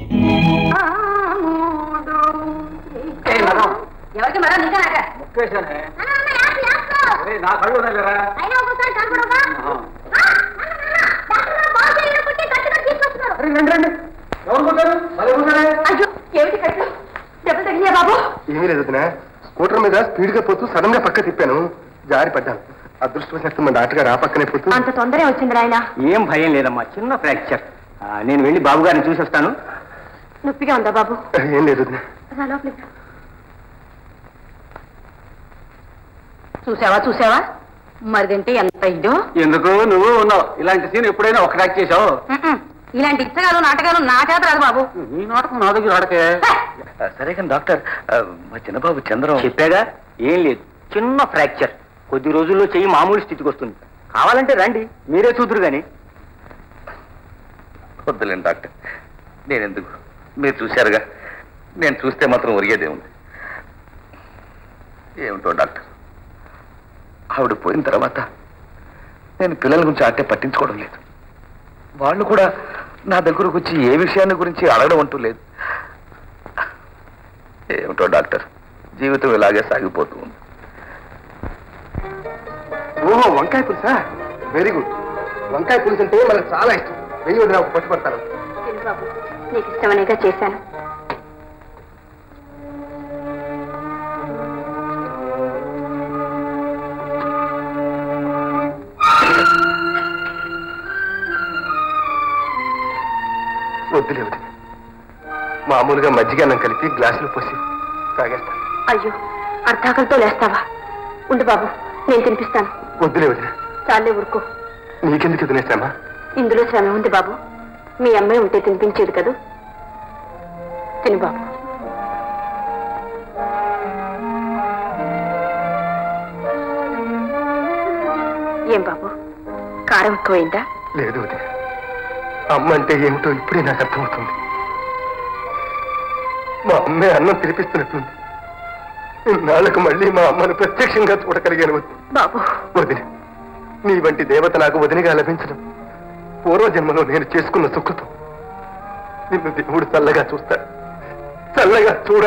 [SPEAKER 4] ఎవరికి మరా నీకా నాకా?
[SPEAKER 3] ముక్కేశానే
[SPEAKER 4] నాన్న, నాన్న, యాప్, యాప్.
[SPEAKER 3] అరే, నా కళ్ళు ఉన్నాయి లేరా
[SPEAKER 4] అయినా ఒకసారి కనపడవా? ఆ, నాన్న, నాన్న, డాక్టర్ గారు బాగు చేయని పుట్టి కట్టుగా తీసుకొస్తున్నారు.
[SPEAKER 3] అరే రండి రండి ఎవరు కూర్చారు అదే కూర్చారే
[SPEAKER 4] అయ్యో ఏమిటి కట్టు దెబ్బలు తగిలియా బాబు
[SPEAKER 7] ఏమీ లేదు వదినా స్కూటర్ మీద స్పీడ్ గా పోతూ సడన్ గా పక్క తిప్పాను జారి పడ్డాను అదృష్టవశాత్తు మన డాక్టర్ గారు ఆ పక్కనే పోతూ
[SPEAKER 4] అంత తొందర వచ్చింది నాయన
[SPEAKER 3] ఏం భయం లేదమ్మా చిన్న ఫ్రాక్చర్ నేను వెళ్ళి బాబు గారిని చూసి వస్తాను
[SPEAKER 4] నొప్పిగా ఉందా బాబు
[SPEAKER 7] ఏం లేదు వదినా
[SPEAKER 4] రా లోపలికి రా. చూసావా చూసావా మరిదంటే ఎంత ఇదో
[SPEAKER 3] ఎందుకు నువ్వు ఉన్నావు ఇలాంటి సీన్ ఎప్పుడైనా ఒక యాక్ట్ చేసావు
[SPEAKER 4] ఉమ్మ్. ఇలాంటి ఇచ్చగాలు నాటకాలు నా చేత రాదు బాబు
[SPEAKER 3] నీ నాటకం నా దగ్గర ఆడకే
[SPEAKER 1] సరే కానీ డాక్టర్ మా చిన్నబాబు చంద్రం
[SPEAKER 3] చెప్పాగా ఏం లేదు చిన్న ఫ్రాక్చర్ కొద్ది రోజుల్లో చెయ్యి మామూలు స్థితికి వస్తుంది కావాలంటే రండి మీరే చూదురు గాని
[SPEAKER 1] వద్దులేండి డాక్టర్ నేను ఎందుకు మీరు చూశారుగా నేను చూస్తే మాత్రం ఒరిగేదే ఉంది ఏమిటో డాక్టర్ ఆవిడ పోయిన తర్వాత నేను పిల్లల గురించి ఆటే పట్టించుకోవడం లేదు వాళ్ళు కూడా నా దగ్గరకు వచ్చి ఏ విషయాన్ని గురించి అడగడం అంటూ లేదు ఏమిటో డాక్టర్ జీవితం ఇలాగే సాగిపోతూ ఉంది
[SPEAKER 7] ఓహో వంకాయ పులుసా వెరీ గుడ్ వంకాయ పులుసు అంటే మనకు చాలా ఇష్టం వెయ్యి వదిన ఒక పట్టు పడతాను
[SPEAKER 4] తెలుసు బాబు నీకు ఇష్టమనేగా చేశాను
[SPEAKER 7] వద్దులే వదిన మామూలుగా మజ్జిగ అన్నం కలిపి గ్లాసులు పోసి తాగేస్తాను
[SPEAKER 4] అయ్యో అర్ధాకలతో లేస్తావా ఉండు బాబు నేను తినిపిస్తాను
[SPEAKER 7] వద్దులే వదిన
[SPEAKER 4] చాలే ఊరుకో
[SPEAKER 7] నీకెందుకు వదిలేస్తామా
[SPEAKER 4] ఇందులో శ్రమ ఉంది బాబు మీ అమ్మాయి ఉంటే తినిపించేది కదూ తిను బాబు ఏం బాబు కారం ఎక్కువైందా
[SPEAKER 7] లేదు వదిన అమ్మ అంటే ఏమిటో ఇప్పుడే నాకు అర్థమవుతుంది మా అమ్మే అన్నం తినిపిస్తున్నట్టుంది ఇన్నాళ్ళకు మళ్ళీ మా అమ్మను ప్రత్యక్షంగా చూడగలిగాను వదిన.
[SPEAKER 4] బాబు
[SPEAKER 7] వదిన నీ వంటి దేవత నాకు వదినగా లభించడం పూర్వజన్మలో నేను చేసుకున్న సుఖతం నిన్ను దేవుడు చల్లగా చూస్తాడు చల్లగా చూడ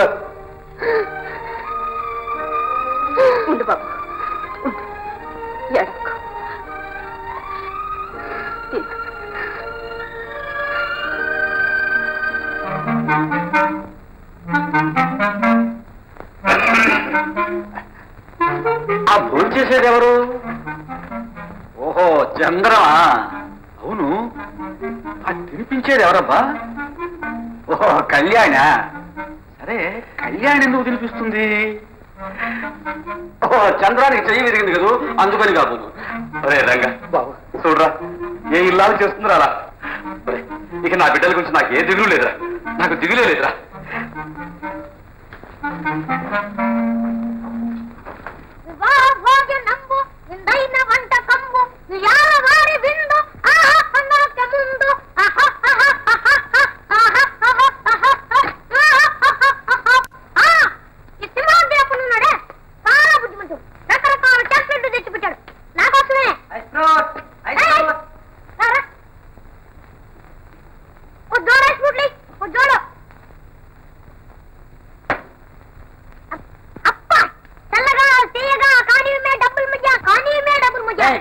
[SPEAKER 4] ఉండు బాబు ఉండు ఎడకు తిను.
[SPEAKER 3] ఆ భోజనం చేసేది ఎవరు ఓహో చంద్రమా అవును ఆ తినిపించేది ఎవరబ్బా ఓహో కళ్యాణ సరే కళ్యాణ్ ఎందుకు తినిపిస్తుంది ఓహో చంద్రానికి చెయ్యి విరిగింది కదూ అందుకని కాబోదు అరే రంగా బాబు చూడరా ఏ ఇల్లాలు చేస్తుందిరా అలా ఒరే, ఇక నా బిడ్డల గురించి నాకు ఏ దిగులు లేదురా నాకు దిగులే లేదురా
[SPEAKER 8] వివాహోజనంబు విందైన వంటకంబు వియాల వారి విందు ఆహా అన్నాక ముందు ఆహా ఆహా ఆహా ఆహా ఆహా ఆహా ఆహా ఈ సింహాన్ దేవుడున్నాడే చాలా బుద్ధిమంతుడు రకరకాల చాక్లెట్లు తెచ్చిపెట్టాడు నా కోసమే ఏయ్, రారా. ఓ జోడు ఐస్ ఫ్రూట్ ఓ జోడు అప్ప చల్లగా తీయగా కానీ మే డబ్బులు మధ్య కానీ మే డబ్బులు మధ్య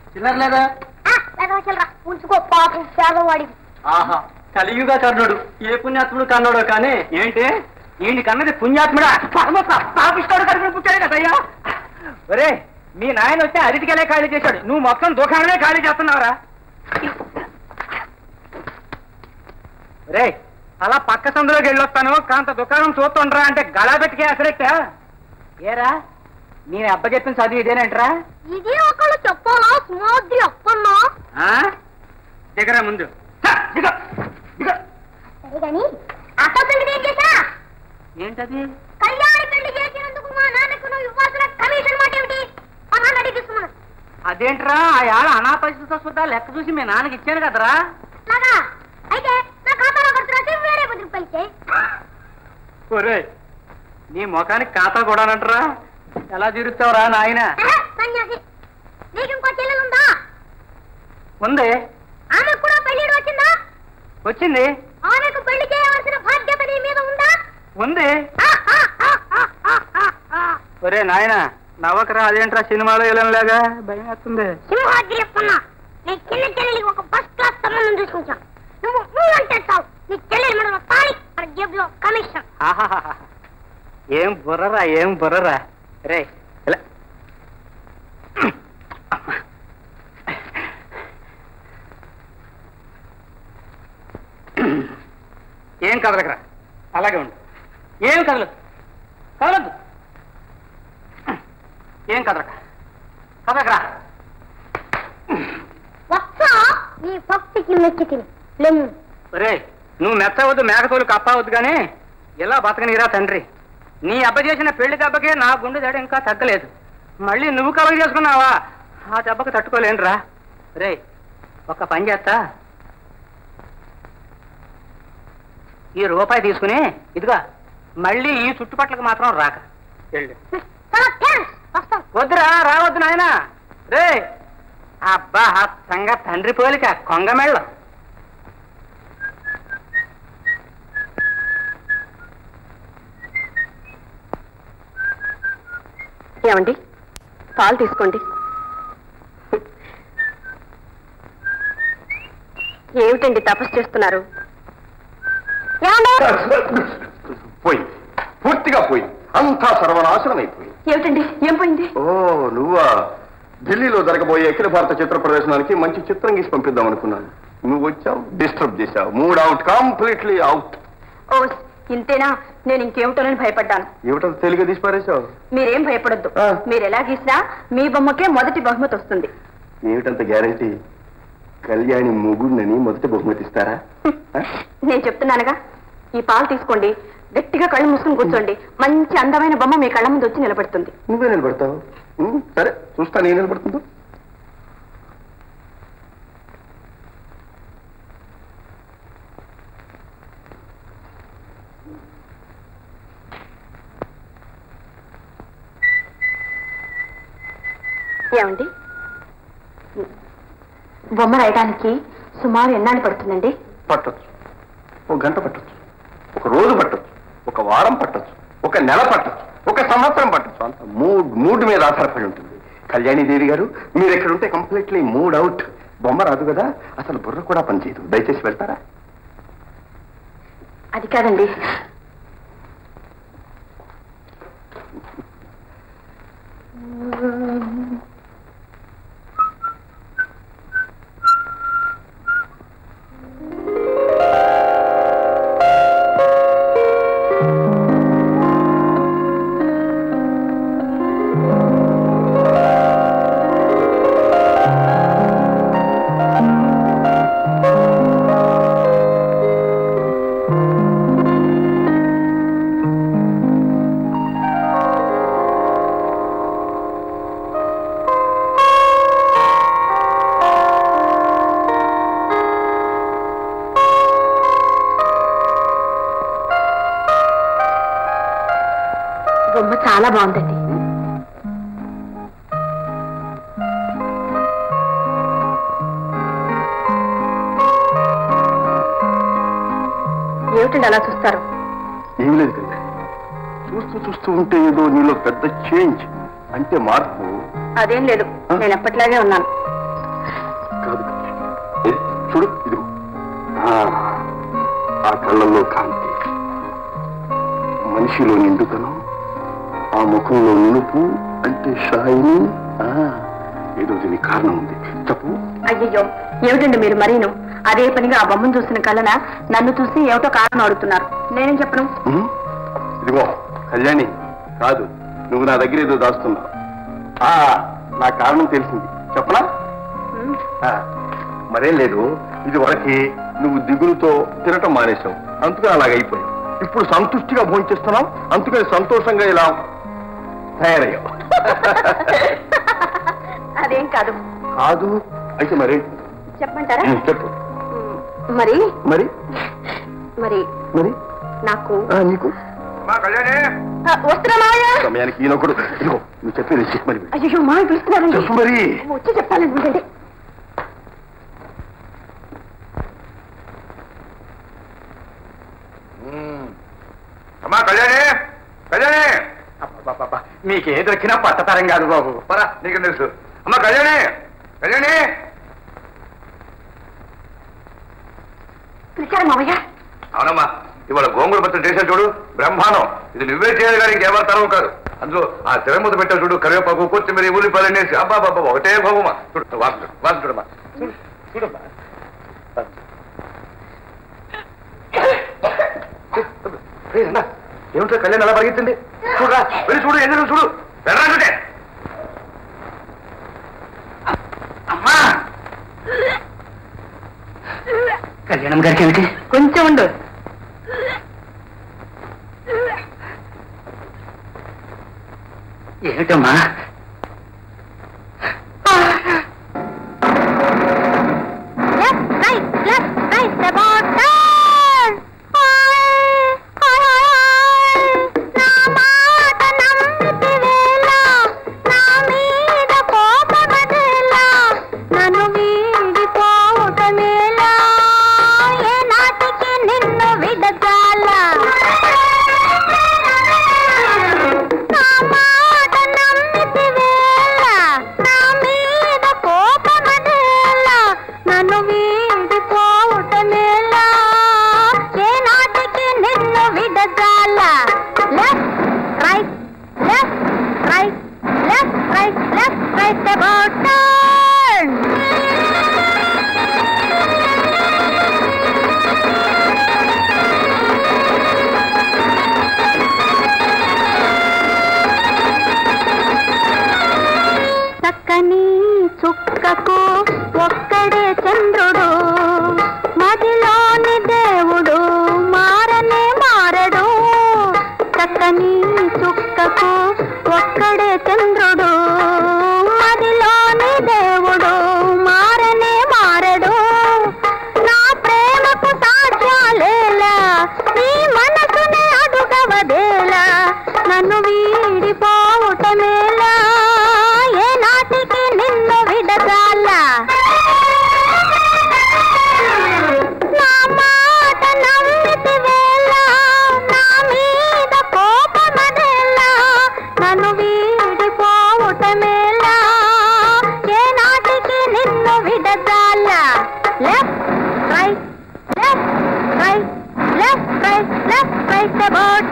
[SPEAKER 2] చిల్లర లేదా
[SPEAKER 8] చిల్లరా ఉంచుకో పాపం పేదవాడికి
[SPEAKER 2] ఆహా కలియుగా కర్ణుడు ఏ పుణ్యాత్ముడు కన్నాడో కానీ ఏంటి ఈయన కన్నది పుణ్యాత్ముడా పరమత్మ పాపిస్తాడు కడుపుని పుట్టాడు కదయ్యా ఒరే మీ నాయన వస్తే అరటికెలే ఖాళీ చేశాడు నువ్వు మొత్తం దుకాణమే ఖాళీ చేస్తున్నావురా రే అలా పక్క సందులోకి వెళ్ళొస్తాను కాంత దుకాణం చూస్తుండ్రా అంటే గళా పెట్టుకే అసలెట్టా ఏరా నేను అబ్బ చెప్పిన చదువు ఇదేనంటరా
[SPEAKER 8] ఇది ఒకళ్ళు చెప్పాలా సుమాద్రి అప్పన్నా
[SPEAKER 2] దిగరా ముందు హ, దిగ, దిగ.
[SPEAKER 8] సరే గాని అక్క పెళ్లి ఏం చేశా
[SPEAKER 2] ఏంటది
[SPEAKER 8] కళ్యాణి పెళ్లి చేసినందుకు మా నాన్నకు నువ్వు ఇవ్వాల్సిన కమిషన్ మాట ఏమిటి మా నాన్న అడిగిస్తున్నాను
[SPEAKER 2] అదేంట్రా ఆ ఏళ్ళ అనాపరిస్థితితో సుద్ధా లెక్క చూసి మీ నాన్నకి ఇచ్చాను కదరా
[SPEAKER 8] అట్లాగా అయితే నా ఖాతాలో ఖర్చు రాసి వేరే పది రూపాయలు ఇచ్చేయి
[SPEAKER 2] ఒరే నీ ముఖానికి ఖాతా కూడానంటరా ఎలా తీరుస్తావురా నాయన
[SPEAKER 8] ఆహా, సన్యాసి నీకు ఇంకో చెల్లెలు ఉందా
[SPEAKER 2] ఉంది
[SPEAKER 8] ఆమెకు కూడా పెళ్లి వచ్చిందా
[SPEAKER 2] వచ్చింది
[SPEAKER 8] ఆమెకు పెళ్లి చేయవలసిన బాధ్యత నీ మీద ఉందా
[SPEAKER 2] ఉంది
[SPEAKER 8] ఆ, ఆ, ఆ, ఆ, ఆ, ఆ, ఆ.
[SPEAKER 2] ఒరే నాయన నవ్వకరా అదేంట్రా సినిమాలో వెళ్ళంలాగా భయం వేస్తుంది
[SPEAKER 8] సింహాద్రి చెప్తున్నా నీ చిన్న చెల్లెలికి ఒక ఫస్ట్ క్లాస్ సంబంధం చూసుకుంటాను నువ్వు నువ్వు అంటే చావు నీ చెల్లెలి మెడలో తాళి మన జేబులో కమిషన్
[SPEAKER 2] ఆహాహాహా. ఏం బుర్రరా ఏం బుర్రరా రే ఇలా ఏం కదలకరా అలాగే ఉండు ఏం కదలదు కదలద్దు ఏం కదలక కదలకరా
[SPEAKER 8] వత్స నీ భక్తికి మెచ్చి తిని లెమ్ము
[SPEAKER 2] ఒరే నువ్వు మెచ్చవద్దు మేకతోలు కప్పవద్దు కానీ ఇలా బతకనిరా తండ్రి నీ అబ్బ చేసిన పెళ్లి దెబ్బకే నా గుండె దడ ఇంకా తగ్గలేదు మళ్ళీ నువ్వు కలగ చేసుకున్నావా ఆ దెబ్బకు తట్టుకోలేనురా రే ఒక పని చేస్తా ఈ రూపాయి తీసుకుని ఇదిగా మళ్ళీ ఈ చుట్టుపట్లకు మాత్రం రాక వెళ్ళు
[SPEAKER 8] చాలా థ్యాంక్స్ వస్తాను
[SPEAKER 2] వద్దురా రావద్దు నాయన రే అబ్బా ఆ సంగ తండ్రి పోలిక కొంగ మెళ్ళం
[SPEAKER 4] ఏమండి పాలు తీసుకోండి ఏమిటండి తపస్సు చేస్తున్నారు
[SPEAKER 7] పోయింది పూర్తిగా పోయింది అంతా సర్వనాశనం అయిపోయింది
[SPEAKER 4] ఏమిటండి ఏం పోయింది
[SPEAKER 7] ఓ నువ్వా ఢిల్లీలో జరగబోయే అఖిల భారత చిత్ర ప్రదర్శనానికి మంచి చిత్రం గీసి పంపిద్దాం అనుకున్నాను నువ్వు వచ్చావు డిస్టర్బ్ చేశావు మూడ్ అవుట్ కంప్లీట్లీ అవుట్
[SPEAKER 4] ఓ ఇంతేనా నేను ఇంకేమిటోనని భయపడ్డాను
[SPEAKER 7] ఏమిటో తెలుగు తీసి పారేశావు
[SPEAKER 4] మీరేం భయపడొద్దు
[SPEAKER 7] ఆ.
[SPEAKER 4] మీరు ఎలా గీసినా మీ బొమ్మకే మొదటి బహుమతి వస్తుంది
[SPEAKER 7] ఏమిటంత గ్యారంటీ కళ్యాణి ముగుడినని మొదటి బహుమతి ఇస్తారా ఆ?
[SPEAKER 4] నేను చెప్తున్నానుగా ఈ పాలు తీసుకోండి గట్టిగా కళ్ళు మూసుకుని కూర్చోండి మంచి అందమైన బొమ్మ మీ కళ్ళ ముందు వచ్చి నిలబడుతుంది
[SPEAKER 7] నువ్వే నిలబడతావు ఉం, సరే చూస్తా నేను నిలబడుతుందో
[SPEAKER 4] ఏమండి బొమ్మ రాయడానికి సుమారు ఎన్నాళ్ళు పడుతుందండి
[SPEAKER 7] పట్టొచ్చు ఒక గంట పట్టొచ్చు ఒక రోజు పట్టొచ్చు ఒక వారం పట్టొచ్చు ఒక నెల పట్టొచ్చు ఒక సంవత్సరం పట్టొచ్చు అంత మూడ్ మూడ్ మీద ఆధారపడి ఉంటుంది కళ్యాణి దేవి గారు మీరు ఇక్కడ ఉంటే కంప్లీట్లీ మూడ్ అవుట్ బొమ్మ రాదు కదా అసలు బుర్ర కూడా పనిచేయదు దయచేసి వెళ్తారా
[SPEAKER 4] అది కాదండి బొమ్మ చాలా బాగుందండి ఏమిటండి అలా చూస్తారు
[SPEAKER 7] ఏం లేదు కదా చూస్తూ చూస్తూ ఉంటే ఏదో నీలో పెద్ద చేంజ్ అంటే మార్పు
[SPEAKER 4] అదేం లేదు నేను ఎప్పటిలాగే ఉన్నాను
[SPEAKER 7] చూడు ఇదిగో ఆ, ఆ కళ్ళల్లో కాంతి మనిషిలో నిండుతనం ఆ ముఖంలో నునుపు అంటే షాయిని ఆ, ఏదో దీనికి కారణం ఉంది చెప్పు
[SPEAKER 4] అయ్యయ్యో ఏమిటండి మీరు మరీను అదే పనిగా ఆ బొమ్మను చూసిన కళ్ళన నన్ను చూసి ఏమిటో కారణం అడుగుతున్నారు నేనేం చెప్పను
[SPEAKER 7] ఉం? ఇదిగో కళ్యాణి కాదు నువ్వు నా దగ్గర ఏదో దాస్తున్నావు ఆ, నా కారణం తెలిసింది చెప్పనా ఆ, మరేం లేదు ఇది వరకి నువ్వు దిగులుతో తినటం మానేశావు అందుకని అలాగైపోయావు ఇప్పుడు సంతుష్టిగా భోంచేస్తున్నావు అందుకని సంతోషంగా ఇలా తయారయ్యావు
[SPEAKER 4] అదేం కాదు
[SPEAKER 7] కాదు అయితే మరి
[SPEAKER 4] చెప్పమంటారా
[SPEAKER 7] చెప్పు
[SPEAKER 4] మరి
[SPEAKER 7] మరి
[SPEAKER 4] మరి
[SPEAKER 7] మరి
[SPEAKER 4] నాకు
[SPEAKER 7] ఆ, నీకు
[SPEAKER 4] ఆ, వస్తున్నా మావయ్య
[SPEAKER 7] సమయానికి ఈయనొకడు ఇదిగో నువ్వు చెప్పేది చెప్పు మరి
[SPEAKER 4] అయ్యో మావి పిలుస్తున్నారండి
[SPEAKER 7] చెప్పు మరి
[SPEAKER 4] వచ్చి చెప్తానండి ఉండండి.
[SPEAKER 1] అమ్మా కళ్యాణి కళ్యాణి
[SPEAKER 2] మీకే దొరికినా పట్టతరం కాదు బాబు
[SPEAKER 1] పరా నీకు తెలుసు అమ్మా కళ్యాణి కళ్యాణి
[SPEAKER 4] పిలిచారా మావయ్య
[SPEAKER 1] అవునమ్మా ఇవాళ గోంగూర పచ్చడి చేసాడు చూడు బ్రహ్మాండం ఇది నువ్వే చేయాలి కానీ ఇంకెవరు తరం కాదు అందులో ఆ తెరముద్ద పెట్టావు చూడు కరివేపాకు కొత్తిమీర ఉల్లిపాయలు అనేసి అబ్బా బాబా ఒకటే భోగమా చూడు వాసన వాసన చూడమ్మా చూడు చూడమ్మా ఏమిటో కళ్యాణ్ అలా పరిగెత్తింది చూడరా వెళ్ళి చూడు ఎందుకు చూడు వెళ్ళరా చూడే అమ్మా
[SPEAKER 2] కళ్యాణం గారికి ఏమిటి
[SPEAKER 4] కొంచెం ఉండు
[SPEAKER 2] ఏమిటమ్మా
[SPEAKER 8] Left, right, left, right, about turn. Hi, hi, hi, hi. నా మాట నమ్మితివేలా, నా మీద కోపమదేలా, నన్ను వీడిపోవటమేలా, ఏ నాటికి నిన్ను విడజాలా. నా మాట నమ్మితివేలా, నా మీద కోపమదేలా, నన్ను వీడిపోవటమేలా, ఏ నాటికి నిన్ను విడజాలా. Left, right, left, right, left, right, left, right, about turn. చక్కని చుక్కకు ఒక్కడే చంద్రుడు మదిలోని దేవుడు మారనే మారడు చక్కని చుక్కకు ఒక్కడే చంద్రుడు మదిలోని దేవుడు మారనే మారడు నా ప్రేమకు సాధ్యాలేలా నీ మనసునే అడుగవదేలా నన్ను వీడిపోవటమేలా ఏ నాటికి నిన్ను విడజాలా నా మాట నమ్మితివేలా, నా మీద కోపమదేలా, నన్ను వీడిపోవటమేలా, ఏ నాటికి నిన్ను విడజాలా left right left right left right left right about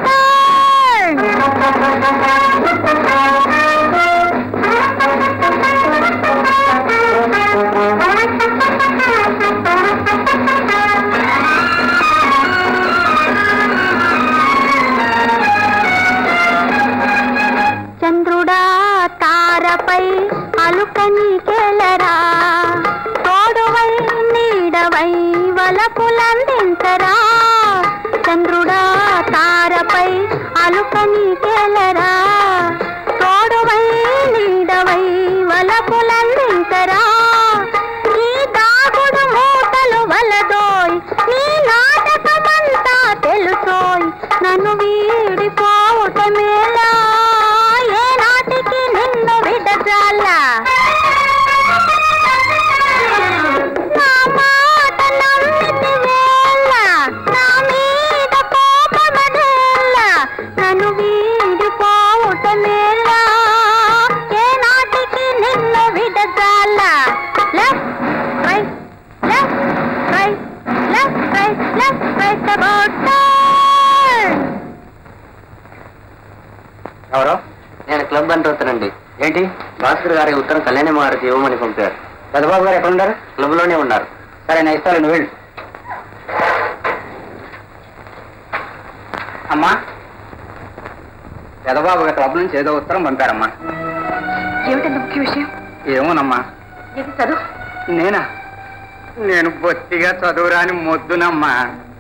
[SPEAKER 8] చంద్రుడా తారపై అలుకని కేలరా తోడువై నీడవై వలపులందించరా చంద్రుడా తారపై అలుకని కేలరా తోడువై నీడవై వలపులందించరా ఈ దాగుడు మూటలు వలదోయ్ నీ నాటకమంతా తెలుసోయ్ నన్ను వీడిపోవటమేలా ఏ నాటికి నిన్ను విడజాలా
[SPEAKER 2] ఉత్తరండి ఏంటి భాస్కర్ గారి ఉత్తరం కళ్యాణమ్మ గారికి ఇవ్వమని పంపారు పెద్దబాబు గారు ఎక్కడ ఉన్నారు క్లబ్లోనే ఉన్నారు సరే నేను ఇస్తాను నువ్వు వెళ్ళు అమ్మా పెదబాబు గారి క్లబ్ నుంచి ఏదో ఉత్తరం పంపారమ్మా
[SPEAKER 4] ఏమిటంత ముఖ్య విషయం
[SPEAKER 2] ఏమోనమ్మా
[SPEAKER 4] ఇది చదువు
[SPEAKER 2] నేనా నేను బొత్తిగా చదువురాని మొద్దునమ్మా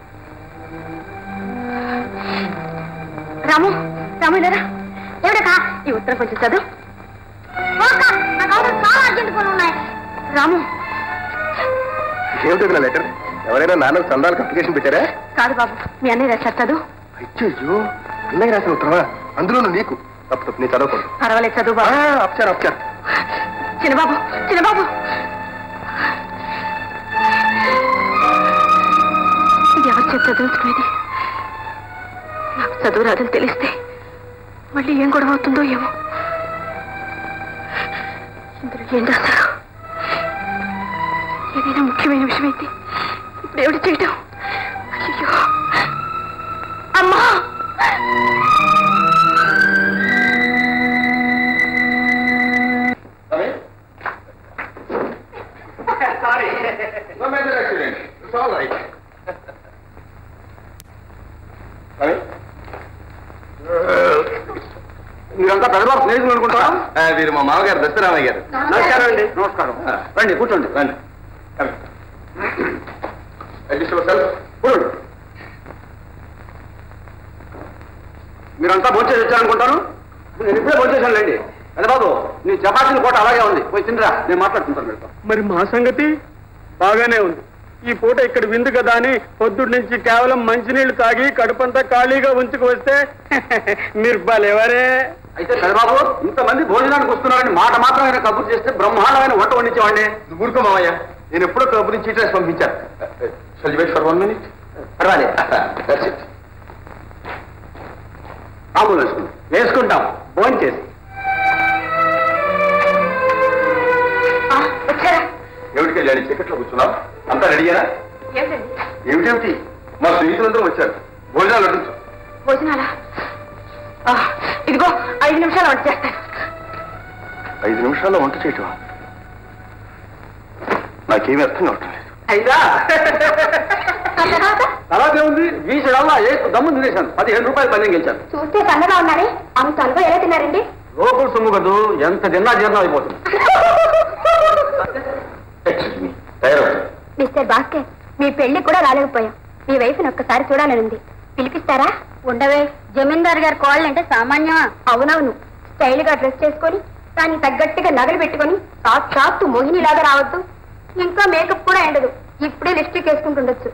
[SPEAKER 4] రాము రాము ఇలారా ఎవడకా ఈ ఉత్తరం కొంచెం చదువు
[SPEAKER 8] నాకు అవసరం చాలా అర్జెంట్ పనులు ఉన్నాయి
[SPEAKER 4] రాము
[SPEAKER 7] ఏమిటి నా లెటర్ ఎవరైనా నాన్నకు చందాలకు అప్లికేషన్ పెట్టారా
[SPEAKER 4] కాదు బాబు మీ అన్నయ్య రాశారు చదువు
[SPEAKER 7] అయ్యో అన్నయ్య రాసిన ఉత్తరమా అందులోనూ నీకు తప్పు తప్పు నేను చదవకూడదు
[SPEAKER 4] పర్వాలేదు చదువు బాబు
[SPEAKER 7] అప్చారు అప్చారు
[SPEAKER 4] చిన్నబాబు చిన్నబాబు ఇది ఎవరి చేత చదువుతున్నది నాకు చదువు రాదని తెలిస్తే మళ్ళీ ఏం గొడవ అవుతుందో ఏమో ఇందులో ఏం రాశారు ఏదైనా ముఖ్యమైన విషయం అయితే ఇప్పుడు ఏమిటి చేయటం అయ్యో అమ్మా
[SPEAKER 3] మీరంతా పెద్దబాబు స్నేహితులు అనుకుంటారా
[SPEAKER 7] వీరు మా మామగారు దశరామయ్య గారు
[SPEAKER 3] నమస్కారం అండి నమస్కారం రండి కూర్చోండి
[SPEAKER 7] రండి అడ్జస్ట్ యువర్
[SPEAKER 3] కూర్చోండి మీరంతా భోజనం వచ్చారనుకుంటాను నేను ఇప్పుడే భోజేశానులేండి పెద్దబాబు నీ చపాతీని కోట అలాగే ఉంది పోయి తిందిరా నేను మాట్లాడుతుంటాను మీతో
[SPEAKER 6] మరి మా సంగతి బాగానే ఉంది ఈ పూట ఇక్కడ విందు కదా అని పొద్దుటి నుంచి కేవలం మంచినీళ్లు తాగి కడుపంతా ఖాళీగా ఉంచుకు వస్తే మీరు బాలేవరే
[SPEAKER 3] అయితే పెద్దబాబు ఇంతమంది భోజనానికి వస్తున్నారని మాట మాత్రం ఆయన కబుర్ చేస్తే బ్రహ్మాండమైన వంట వండించేవాడిని
[SPEAKER 7] నువ్వు ఊరుకో మామయ్య నేను ఎప్పుడో కబుర్ నుంచి చీట్ రాసి పంపించాను shall wait for one minute
[SPEAKER 3] పర్వాలేదు
[SPEAKER 7] దట్స్ ఇట్
[SPEAKER 3] మామూలు వేసుకుంటాం వేసుకుంటాం భోజనం చేసి
[SPEAKER 4] వచ్చారా
[SPEAKER 7] ఏమిటి కళ్యాణి చీకట్లో కూర్చున్నావు అంతా రెడీయేనా
[SPEAKER 4] ఏమిటండి
[SPEAKER 7] ఏమిటేమిటి మా స్నేహితులందరూ వచ్చారు భోజనాలు అడ్డించు
[SPEAKER 4] భోజనాలా ఆ, ఇదిగో ఐదు నిమిషాలు వంట చేస్తాను
[SPEAKER 7] ఐదు నిమిషాల్లో వంట చేయటం నాకేమీ అర్థం కావటం లేదు
[SPEAKER 3] అయిందా తర్వాత ఏముంది వీసుడల్లా ఏ దమ్ము తినేశాను పదిహేను రూపాయలు పని గెలిచాను
[SPEAKER 8] చూస్తే సన్నగా ఉన్నారే అంత అనుకో ఎలా తిన్నారండి
[SPEAKER 3] లోపల సొమ్ము కదూ ఎంత తిన్నా జీర్ణం అయిపోతుంది
[SPEAKER 7] ఎక్స్క్యూజ్ మీ తయారవుతుంది
[SPEAKER 8] మిస్టర్ భాస్కర్ మీ పెళ్లి కూడా రాలేకపోయాం మీ వైఫ్ని ఒక్కసారి చూడాలనుంది పిలిపిస్తారా ఉండవే జమీందార్ గారి కోళ్ళంటే సామాన్యమా అవునవును స్టైల్ గా డ్రెస్ చేసుకొని దానికి తగ్గట్టుగా నగలు పెట్టుకొని సాక్షాత్తు మోహినిలాగా రావద్దు ఇంకా మేకప్ కూడా ఎండదు ఇప్పుడే లిప్స్టిక్ వేసుకుంటుండొచ్చు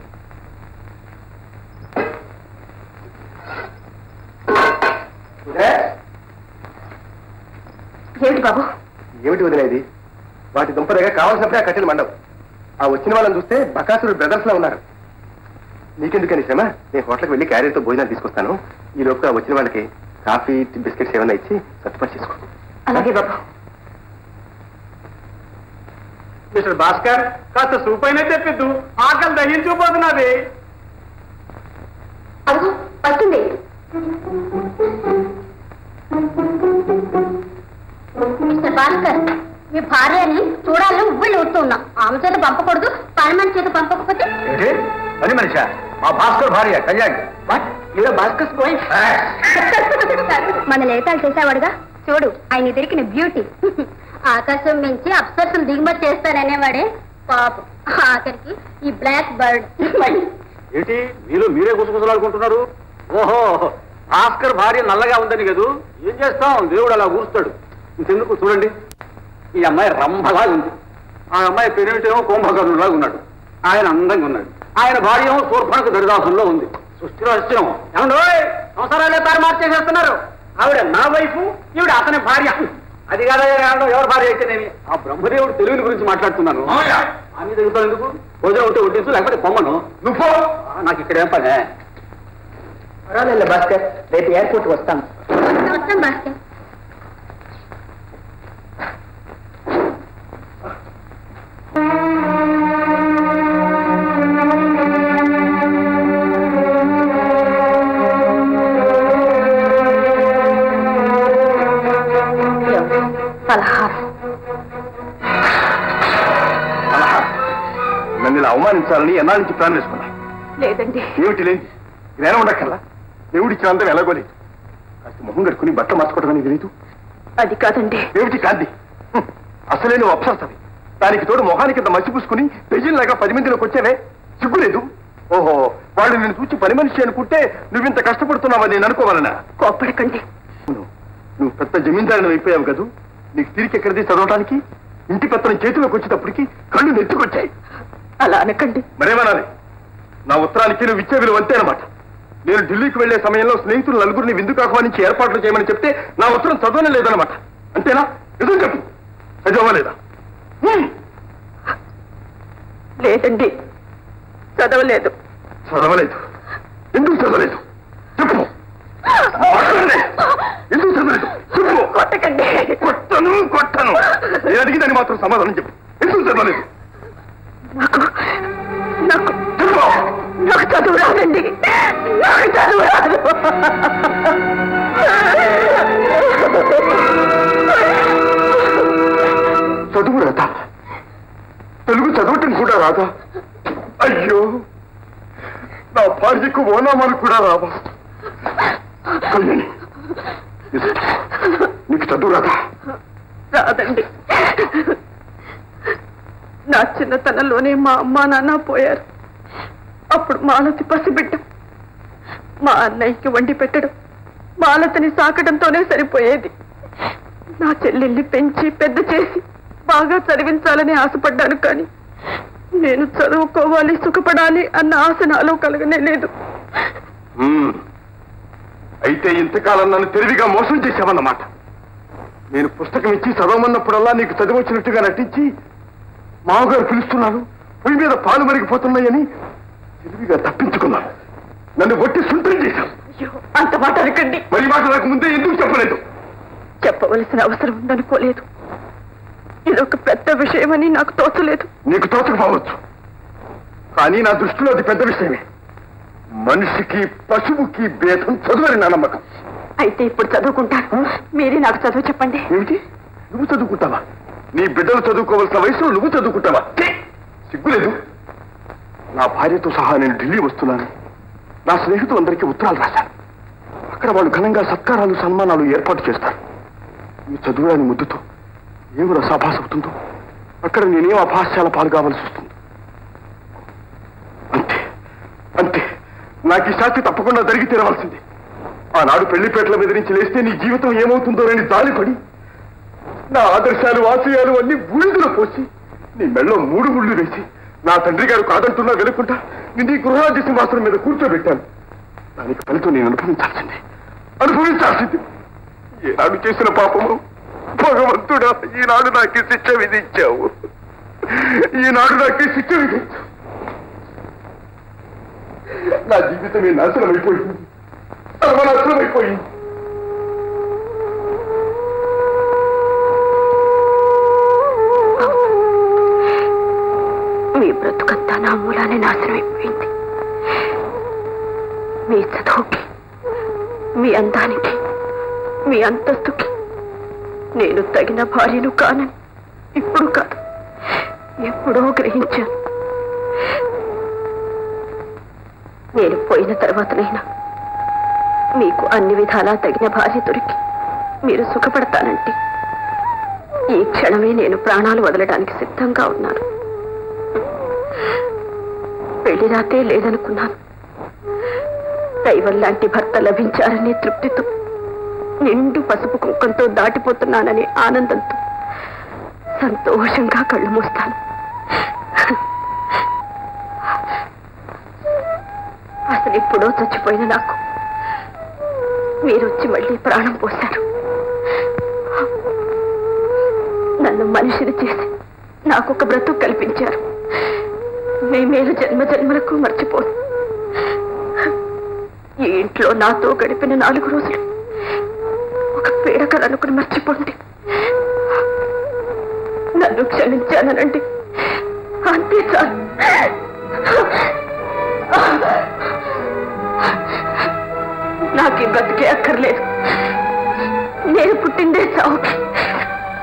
[SPEAKER 4] ఏమిటి బాబు
[SPEAKER 7] ఏమిటి వదిలేది వాటి దుంపదగా కావాల్సినప్పుడే ఆ కట్టెలు మండవు ఆ వచ్చిన వాళ్ళని చూస్తే బకాసురు బ్రదర్స్ లో ఉన్నారు నీకెందుకని శ్రమ నేను హోటల్కి వెళ్ళి క్యారియర్తో భోజనాలు తీసుకొస్తాను ఈ లోపు ఆ వచ్చిన వాళ్ళకి కాఫీ బిస్కెట్స్ ఏమైనా ఇచ్చి సర్దుబాటు చేసుకో
[SPEAKER 4] అలాగే బాబు
[SPEAKER 6] మిస్టర్ భాస్కర్ కాస్త సూప్ అయినా తెప్పిద్దు ఆకలి దహించుకుపోతున్నది
[SPEAKER 8] అదిగో వస్తుంది మిస్టర్ భాస్కర్ మీ భార్యని చూడాలని ఉవ్విళ్ళు ఊడుతున్నా ఆమె చేత పంపకూడదు పని మనిషి చేత పంపకపోతే
[SPEAKER 3] ఏంటి పని మనిషా మా భాస్కర్ భార్య కళ్యాణ్
[SPEAKER 4] ఇవిడ భాస్కర్ వైఫ్
[SPEAKER 8] మన లేతాలు చేసేవాడుగా చూడు ఆయన దొరికిన బ్యూటీ ఆకాశం మించి అప్సర్సులు దిగుమతి చేస్తాననేవాడే పాపం ఆఖరికి ఈ బ్లాక్ బర్డ్
[SPEAKER 3] ఏంటి మీరు మీరే గుసగుసలాడుకుంటున్నారు ఓహో భాస్కర్ భార్య నల్లగా ఉందని కదూ ఏం చేస్తాం దేవుడు అలా కూర్చుతాడు ఇంకెందుకు చూడండి ఈ అమ్మాయి రంభలా ఉంది ఆ అమ్మాయి పెరిమిటేమో కుంభకర్ణులాగా ఉన్నాడు ఆయన అందంగా ఉన్నాడు ఆయన భార్య ఏమో శూర్పణకు దరిదాసంలో ఉంది సృష్టిలో అశ్చర్యం ఏమండో సంవత్సరాలే తారు మార్చేసేస్తున్నారు ఆవిడ నా వైపు ఈవిడ అతని భార్య అది కాదయ్యా ఏమండో ఎవరి భార్య అయితేనేమి ఆ బ్రహ్మదేవుడు తెలుగుని గురించి మాట్లాడుతున్నాను అని దగ్గర ఎందుకు భోజనం ఉంటే వడ్డించు లేకపోతే పొమ్మను నువ్వు నాకు ఇక్కడ ఏం పనే
[SPEAKER 4] పర్వాలేదు భాస్కర్ రేపు ఎయిర్పోర్ట్ వస్తాను
[SPEAKER 8] వస్తాం భాస్కర్
[SPEAKER 4] పలహారం
[SPEAKER 7] అలా నన్ను ఇలా అవమానించాలని ఎన్నాళ్ళ నుంచి ప్లాన్ వేసుకున్నా
[SPEAKER 4] లేదండి
[SPEAKER 7] ఏమిటి లేదు జ్ఞానం ఉండక్కల్లా దేవుడి ఇచ్చినంత ఎలాగోలేదు కాస్త మొహం కట్టుకుని బట్టలు మార్చుకోవడం అనేది తెలియదు
[SPEAKER 4] అది కాదండి
[SPEAKER 7] ఏమిటి కాంతి హ్మ్. అసలే నువ్వు అప్సరసవి దానికి తోడు మొహానికి ఇంత మసి పూసుకుని పెయ్యిల్లాగా పది మందిలోకి వచ్చావే సిగ్గులేదు ఓహో వాళ్ళు నేను చూసి పని మనిషి అనుకుంటే నువ్వింత కష్టపడుతున్నావని నేను అనుకోవాలనా
[SPEAKER 4] కోపడకండి
[SPEAKER 7] నువ్వు నువ్వు పెద్ద జమీందారిని అయిపోయావు కదూ నీకు తిరిగి ఎక్కడిది చదవటానికి ఇంటి పెత్తనం చేతిలోకి వచ్చేటప్పటికి కళ్ళు నెత్తుకొచ్చాయి
[SPEAKER 4] అలా అనకండి
[SPEAKER 7] మరేమనాలి నా ఉత్తరానికి నువ్వు ఇచ్చే విలువ అంతే అనమాట నేను ఢిల్లీకి వెళ్లే సమయంలో స్నేహితులు నలుగురిని విందుకు ఆహ్వానించి ఏర్పాట్లు చేయమని చెప్తే నా ఉత్తరం చదవనే లేదనమాట అంతేనా నిజం చెప్పు చదవలేదా హ్మ్.
[SPEAKER 4] లేదండి చదవలేదు
[SPEAKER 7] చదవలేదు ఎందుకు చదవలేదు చెప్పు మాట్లాడలే. ఎందుకు చదవలేదు చెప్పు
[SPEAKER 4] కొట్టకండి
[SPEAKER 7] కొట్టను కొట్టను నేను అడిగిందని మాత్రం సమాధానం చెప్పు ఎందుకు చదవలేదు
[SPEAKER 4] నాకు నాకు
[SPEAKER 7] చెప్పు
[SPEAKER 4] నాకు చదువు రాదండి నాకు చదువు రాదు
[SPEAKER 7] చదువు రాదా తెలుగు చదవటం కూడా రాదా అయ్యో నా భార్యకు ఓనామాలు కూడా రావా కళ్యాణి నిజం చెప్పు. నీకు చదువు రాదా
[SPEAKER 4] రాదండి నా చిన్నతనంలోనే మా అమ్మా నాన్న పోయారు అప్పుడు మాలతి పసిబిడ్డ మా అన్నయ్యకి వండి పెట్టడం మాలతిని సాకడంతోనే సరిపోయేది నా చెల్లెల్ని పెంచి పెద్ద చేసి బాగా చదివించాలని ఆశపడ్డాను కానీ నేను చదువుకోవాలి సుఖపడాలి అన్న ఆశ నాలో కలగనే లేదు
[SPEAKER 7] మ్మ్. అయితే ఇంతకాలం నన్ను తెలివిగా మోసం చేశావన్నమాట నేను పుస్తకం ఇచ్చి చదవమన్నప్పుడల్లా నీకు చదివి వచ్చినట్టుగా నటించి మామగారు పిలుస్తున్నాను పొయ్యి మీద పాలు మరిగిపోతున్నాయని తెలివిగా తప్పించుకున్నాను నన్ను ఒట్టి సుంటం చేశావు
[SPEAKER 4] అయ్యో అంత మాట అనకండి
[SPEAKER 7] మరి మాట నాకు ముందే ఎందుకు చెప్పలేదు
[SPEAKER 4] చెప్పవలసిన అవసరం ఉందనుకోలేదు ఇదొక పెద్ద విషయమని నాకు తోచలేదు
[SPEAKER 7] నీకు తోచకపోవచ్చు కానీ నా దృష్టిలో అది పెద్ద విషయమే మనిషికి పశువుకి భేదం చదువని నా నమ్మకం
[SPEAKER 4] అయితే ఇప్పుడు చదువుకుంటాను మీరే నాకు చదువు చెప్పండి
[SPEAKER 7] ఏమిటి నువ్వు చదువుకుంటావా నీ బిడ్డలు చదువుకోవాల్సిన వయసులో నువ్వు చదువుకుంటావా ఛీ! సిగ్గులేదు నా భార్యతో సహా నేను ఢిల్లీ వస్తున్నాను నా స్నేహితులందరికీ ఉత్తరాలు రాశాను అక్కడ వాళ్ళు ఘనంగా సత్కారాలు సన్మానాలు ఏర్పాటు చేస్తారు ఈ చదువురాని ముద్దుతో ఏమి రసాభాస అవుతుందో అక్కడ నేనేం అభాస్యాల పాలు కావాల్సి వస్తుంది అంతే అంతే నాకు ఈ శాస్తి తప్పకుండా జరిగి తీరవలసింది ఆనాడు పెళ్లిపేటల మీద నుంచి లేస్తే నీ జీవితం ఏమవుతుందో అని జాలిపడి నా ఆదర్శాలు ఆశయాలు అన్ని బూడిదలో పోసి నీ మెళ్ళో మూడు ముళ్ళు వేసి నా తండ్రి గారు కాదంటున్నా వెనుకుంటా నిన్ను ఈ గృహరాజ్య సింహాసనం మీద కూర్చోబెట్టాను దానికి ఫలితం నేను అనుభవించాల్సింది అనుభవించాల్సింది ఏనాడు చేసిన పాపము భగవంతుడా ఈనాడు నాకు ఈ శిక్ష విధించావు ఈనాడు నాకు ఈ శిక్ష విధించావు నా జీవితమే నాశనం అయిపోయింది సర్వనాశనం అయిపోయింది
[SPEAKER 4] మీ బ్రతుకంతా నా మూలానే నాశనం అయిపోయింది మీ చదువుకి మీ అందానికి మీ అంతస్తుకి నేను తగిన భార్యను కానని ఇప్పుడు కాదు ఎప్పుడో గ్రహించాను నేను పోయిన తర్వాతనైనా మీకు అన్ని విధాలా తగిన భార్య దొరికి మీరు సుఖపడతానంటే ఈ క్షణమే నేను ప్రాణాలు వదలడానికి సిద్ధంగా ఉన్నాను పెళ్లి రాతే లేదనుకున్నాను దైవం లాంటి భర్త లభించారనే తృప్తితో నిండు పసుపు కుంకంతో దాటిపోతున్నాననే ఆనందంతో సంతోషంగా కళ్ళు మూస్తాను అసలు ఎప్పుడో చచ్చిపోయిన నాకు మీరొచ్చి మళ్ళీ ప్రాణం పోశారు నన్ను మనిషిని చేసి నాకు ఒక బ్రతుకు కల్పించారు మీ మేలు జన్మ జన్మలకు మర్చిపోను ఈ ఇంట్లో నాతో గడిపిన నాలుగు రోజులు ఒక పీడకలు అనుకుని మర్చిపోండి నన్ను క్షమించానండి అంతే చాలు నాకు ఈ బ్రతికే అక్కర్లేదు నేను పుట్టిందే చావుకి